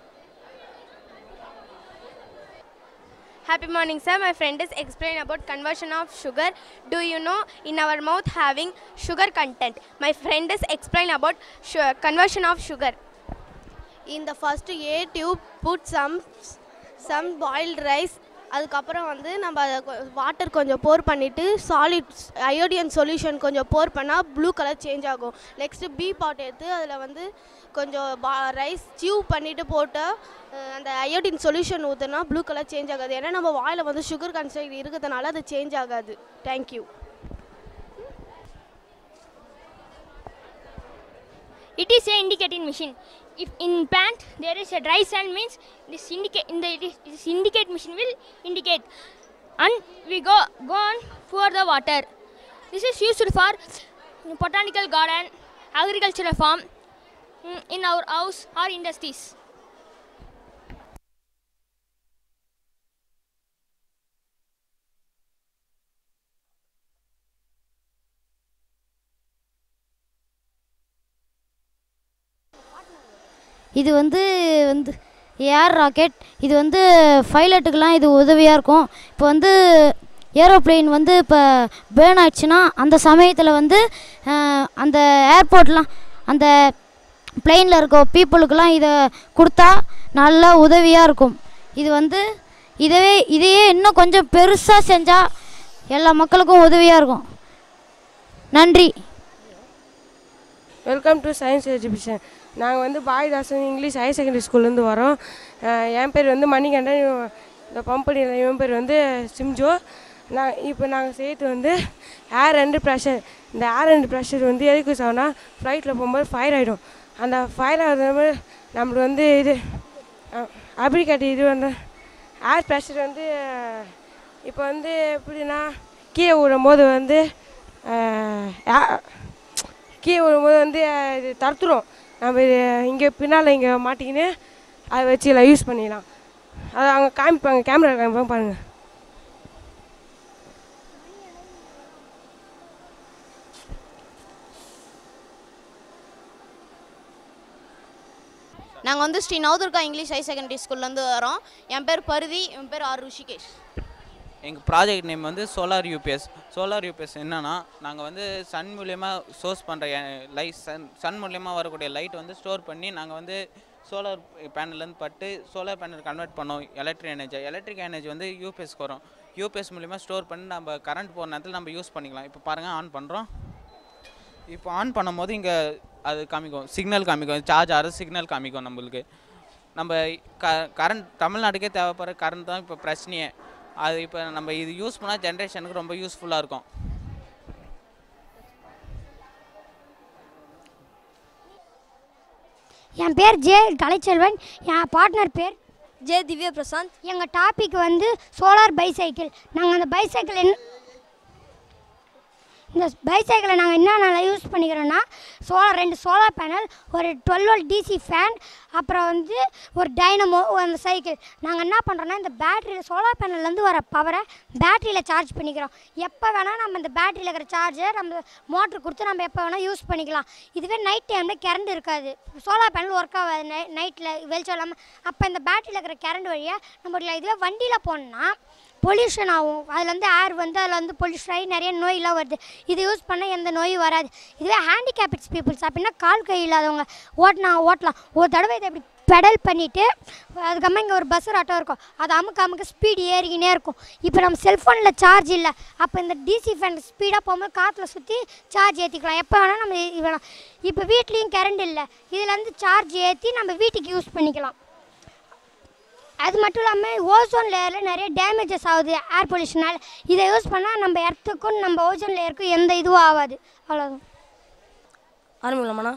Happy morning, sir. My friend is explain about conversion of sugar. Do you know in our mouth having sugar content? My friend is explain about su- conversion of sugar. In the first A tube, put some some boiled rice. அதுக்கப்புறம் வந்து நம்ம அதை water கொஞ்சம் போர் பண்ணிவிட்டு solid அயோடியன் solution கொஞ்சம் pour பண்ணால் blue colour change ஆகும் next பீ பாட் எடுத்து அதில் வந்து கொஞ்சம் பா ரைஸ் ஸ்டியூ பண்ணிவிட்டு போட்டு அஹ், அந்த அயோடின் சொல்யூஷன் ஊற்றுனா ப்ளூ கலர் சேஞ்ச் ஆகாது ஏன்னா நம்ம வாயில் வந்து சுகர் கன்சென்ட் இருக்கிறதுனால அது சேஞ்ச் ஆகாது thank you It is a indicating machine. If in plant there is a dry sand means this indicate in the this indicate machine will indicate, and we go go on pour the water. This is used for botanical garden, agricultural farm, mm, in our house or industries. இது வந்து வந்து ஏர் rocket இது வந்து பைலட்டுக்கெலாம் இது உதவியாக இருக்கும் இப்போ வந்து ஏரோப்ளேன் வந்து இப்போ பேர்ன் ஆயிடுச்சுன்னா அந்த சமயத்தில் வந்து அஹ், அந்த ஏர்போர்ட்லாம் அந்த பிளெயினில் இருக்க பீப்புளுக்கெல்லாம் இதை கொடுத்தா நல்லா உதவியாக இருக்கும் இது வந்து இதவே இதையே இன்னும் கொஞ்சம் பெருசாக செஞ்சால் எல்லா மக்களுக்கும் உதவியாக இருக்கும் நன்றி வெல்கம் டு சயின்ஸ் எஜுகேஷன் நாங்கள் வந்து பாய்தாசன் இங்கிலீஷ் ஹையர் செகண்டரி ஸ்கூல்லேருந்து வரோம் அஹ் என் பேர் வந்து மணிகண்டன் இவன் இந்த பம்படியில் இவன் பேர் வந்து சிம்ஜோ நான் இப்போ நாங்கள் செய்யறது வந்து ஏர் அண்ட் ப்ரெஷர் இந்த ஏர் அண்ட் ப்ரெஷர் வந்து எதுக்கு யூஸ் ஆகும்னா ஃப்ளைட்டில் போகும்போது ஃபயர் ஆகிடும் அந்த ஃபயர் ஆகிறது நம்மளுக்கு வந்து இது அப்ரிகேட் இது வந்து ஏர் ப்ரெஷர் வந்து இப்போ வந்து எப்படின்னா கீழே விடும்போது வந்து அஹ், ஏ- கீழே விழும்போது வந்து அஹ், இது தடுத்துரும் நம்ம இது இங்கே பின்னால் இங்கே மாட்டிக்கின்னு அதை வச்சு எல்லாம் யூஸ் பண்ணிடலாம் அதை அவங்க காமிப்பாங்க கேமரா காமிப்பாங்க பாருங்கள் நாங்கள் வந்து Shri Navadurga English high secondary ஸ்கூல்லேருந்து வரோம் என் பேர் பருதி என் பேர் ஆர் ருஷிகேஷ் எங்கள் ப்ராஜெக்ட் நேம் வந்து சோலார் யூபிஎஸ் சோலார் யூபிஎஸ் என்னன்னா நாங்கள் வந்து சன் மூலயமா சோர்ஸ் பண்ணுற லைட் சன் சன் மூலயமா வரக்கூடிய லைட் வந்து ஸ்டோர் பண்ணி நாங்கள் வந்து சோலார் பேனல்லேருந்து பட்டு சோலார் பேனல் கன்வெர்ட் பண்ணோம் எலக்ட்ரிக் எனர்ஜி எலக்ட்ரிக் எனர்ஜி வந்து யூபிஎஸ்க்கு வரும் யூபிஎஸ் மூலிமா ஸ்டோர் பண்ணி நம்ம கரண்ட் போகிற நேரத்தில் நம்ம யூஸ் பண்ணிக்கலாம் இப்போ பாருங்கள் ஆன் பண்ணுறோம் இப்போ ஆன் பண்ணும்போது இங்கே அது காமிக்கும் சிக்னல் காமிக்கும் சார்ஜ் ஆகிறது சிக்னல் காமிக்கும் நம்மளுக்கு நம்ம க கரண்ட் தமிழ்நாட்டுக்கே தேவைப்படுற கரண்ட் தான் இப்போ பிரச்சனையே அது இப்போ நம்ம இது யூஸ் பண்ணால் ஜென்ரேஷனுக்கு ரொம்ப யூஸ்ஃபுல்லாக இருக்கும் என் பேர் ஜே கலைச்செல்வன் என் பார்ட்னர் பேர் ஜே திவ்யா பிரசாந்த் எங்கள் டாபிக் வந்து சோலார் பைசைக்கிள் நாங்கள் அந்த பைசைக்கிள் என்ன இந்த பைசைக்கிளை நாங்கள் என்னென்ன யூஸ் பண்ணிக்கிறோன்னா சோலார் ரெண்டு சோலார் பேனல் ஒரு டுவெல் வோல்ட் டிசி ஃபேன் அப்புறம் வந்து ஒரு டைனமோ அந்த சைக்கிள் நாங்கள் என்ன பண்ணுறோன்னா இந்த பேட்டரியில் சோலார் பேனல்லேருந்து வர பவரை பேட்டரியில் சார்ஜ் பண்ணிக்கிறோம் எப்போ வேணால் நம்ம இந்த பேட்டரியில் இருக்கிற சார்ஜை நம்ம மோட்ரு கொடுத்து நம்ம எப்போ வேணால் யூஸ் பண்ணிக்கலாம் இதுவே நைட் டைமில் கரண்ட் இருக்காது சோலார் பேனல் ஒர்க் ஆகாது நை நைட்டில் வெளிச்சம் இல்லாமல் அப்போ இந்த பேட்டரியில் இருக்கிற கரண்ட் வழியாக நம்ம இதுவே வண்டியில் போனோம்னா பொல்யூஷன் ஆகும் அதில் வந்து ஏர் வந்து அதில் வந்து பொல்யூஷன் ஆகி நிறைய நோயெல்லாம் வருது இது யூஸ் பண்ணால் எந்த நோயும் வராது இதுவே ஹேண்டிகேப்ட்ஸ் பீப்புள்ஸ் அப்படின்னா கால் கை இல்லாதவங்க ஓட்டினா ஓட்டலாம் ஒரு தடவை இதை இப்படி பெடல் பண்ணிவிட்டு அதுக்கப்புறமா இங்கே ஒரு பஸ் ஆட்டோ இருக்கும் அது அமுக்க அமுக்க ஸ்பீடு ஏறிக்கினே இருக்கும் இப்போ நம்ம செல்ஃபோனில் சார்ஜ் இல்லை அப்போ இந்த டிசி ஃபேன் ஸ்பீடாக போகும்போது காற்றுல சுற்றி சார்ஜ் ஏற்றிக்கலாம் எப்போ வேணால் நம்ம இது வேணாம் இப்போ வீட்லேயும் கரண்ட் இல்லை இதுலேருந்து சார்ஜ் ஏற்றி நம்ம வீட்டுக்கு யூஸ் பண்ணிக்கலாம் அது மட்டும் இல்லாமல் ஓசோன் லேயரில் நிறைய டேமேஜஸ் ஆகுது ஏர் பொல்யூஷனால் இதை யூஸ் பண்ணால் நம்ம எர்த்துக்கும் நம்ம ஓசோன் லேயருக்கும் எந்த இதுவும் ஆகாது அவ்வளோதான் ஆரம்பிக்கலாமாண்ணா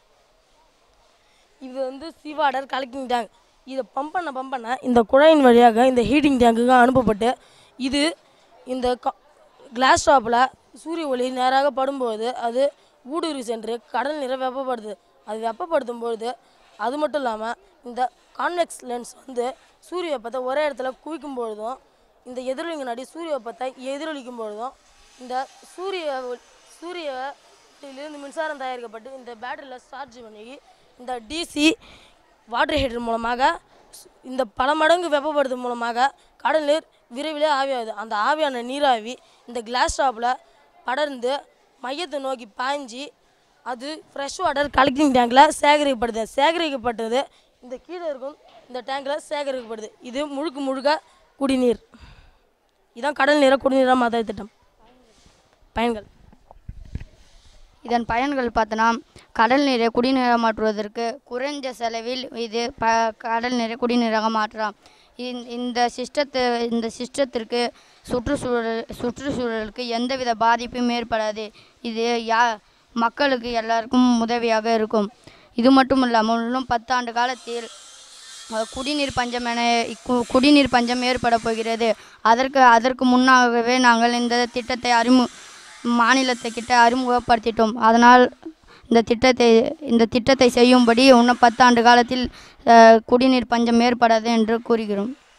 இது வந்து சிவாடர் கலெக்டிங் டேங்க் இதை பம்ப் பண்ண பம்ப் பண்ண இந்த குழாயின் வழியாக இந்த ஹீட்டிங் டேங்குக்கு அனுப்பப்பட்டு இது இந்த கிளாஸ் டாப்பில் சூரிய ஒளி நேராக படும்போது அது ஊடுருவி சென்று கடல் நீரை வெப்பப்படுது அது வெப்பப்படுத்தும் பொழுது அது மட்டும் இல்லாமல் இந்த கான்வெக்ஸ் லென்ஸ் வந்து சூரிய வெப்பத்தை ஒரே இடத்துல குவிக்கும் பொழுதும் இந்த எதிரொலிங்க நாடி சூரிய வெப்பத்தை எதிரொலிக்கும் பொழுதும் இந்த சூரிய ஒளி- சூரிய இருந்து மின்சாரம் தயாரிக்கப்பட்டு இந்த பேட்டரியில் சார்ஜ் பண்ணி இந்த டிசி வாட்டர் ஹீட்டர் மூலமாக ஸ்- இந்த பல மடங்கு வெப்பப்படுத்தும் மூலமாக கடல் நீர் விரைவிலே ஆவியாகுது அந்த ஆவியான நீராவி இந்த கிளாஸ் டாப்பில் படர்ந்து மையத்தை நோக்கி பாய்ஞ்சி அது ஃப்ரெஷ் வாட்டர் கலெக்டிங் டேங்கில் சேகரிக்கப்படுது சேகரிக்கப்பட்டது இந்த கீழே இருக்கும் இந்த டேங்கில் சேகரிக்கப்படுது இது முழுக்க முழுக்க குடிநீர் இதான் கடல் நீரை குடிநீராக மாற்ற திட்டம் பயன்கள் இதன் பயன்கள் பார்த்தோன்னா கடல் நீரை குடிநீராக மாற்றுவதற்கு குறைஞ்ச செலவில் இது ப கடல் நீரை குடிநீராக மாற்றலாம் இந்த- இந்த சிஸ்டத்து இந்த சிஸ்டத்திற்கு சுற்றுச்சூழல் சுற்றுச்சூழலுக்கு எந்தவித பாதிப்பும் ஏற்படாது இது யா மக்களுக்கு எல்லாருக்கும் உதவியாக இருக்கும் இது மட்டும் இல்லாமல் இன்னும் பத்தாண்டு காலத்தில் அஹ், குடிநீர் பஞ்சம் என கு- குடிநீர் பஞ்சம் ஏற்பட போகிறது அதற்கு அதற்கு முன்னாகவே நாங்கள் இந்த திட்டத்தை அறிமு மாநிலத்துக்கிட்ட அறிமுகப்படுத்திட்டோம் அதனால் இந்த திட்டத்தை இந்த திட்டத்தை செய்யும்படி இன்னும் பத்தாண்டு காலத்தில் அஹ், குடிநீர் பஞ்சம் ஏற்படாது என்று கூறுகிறோம்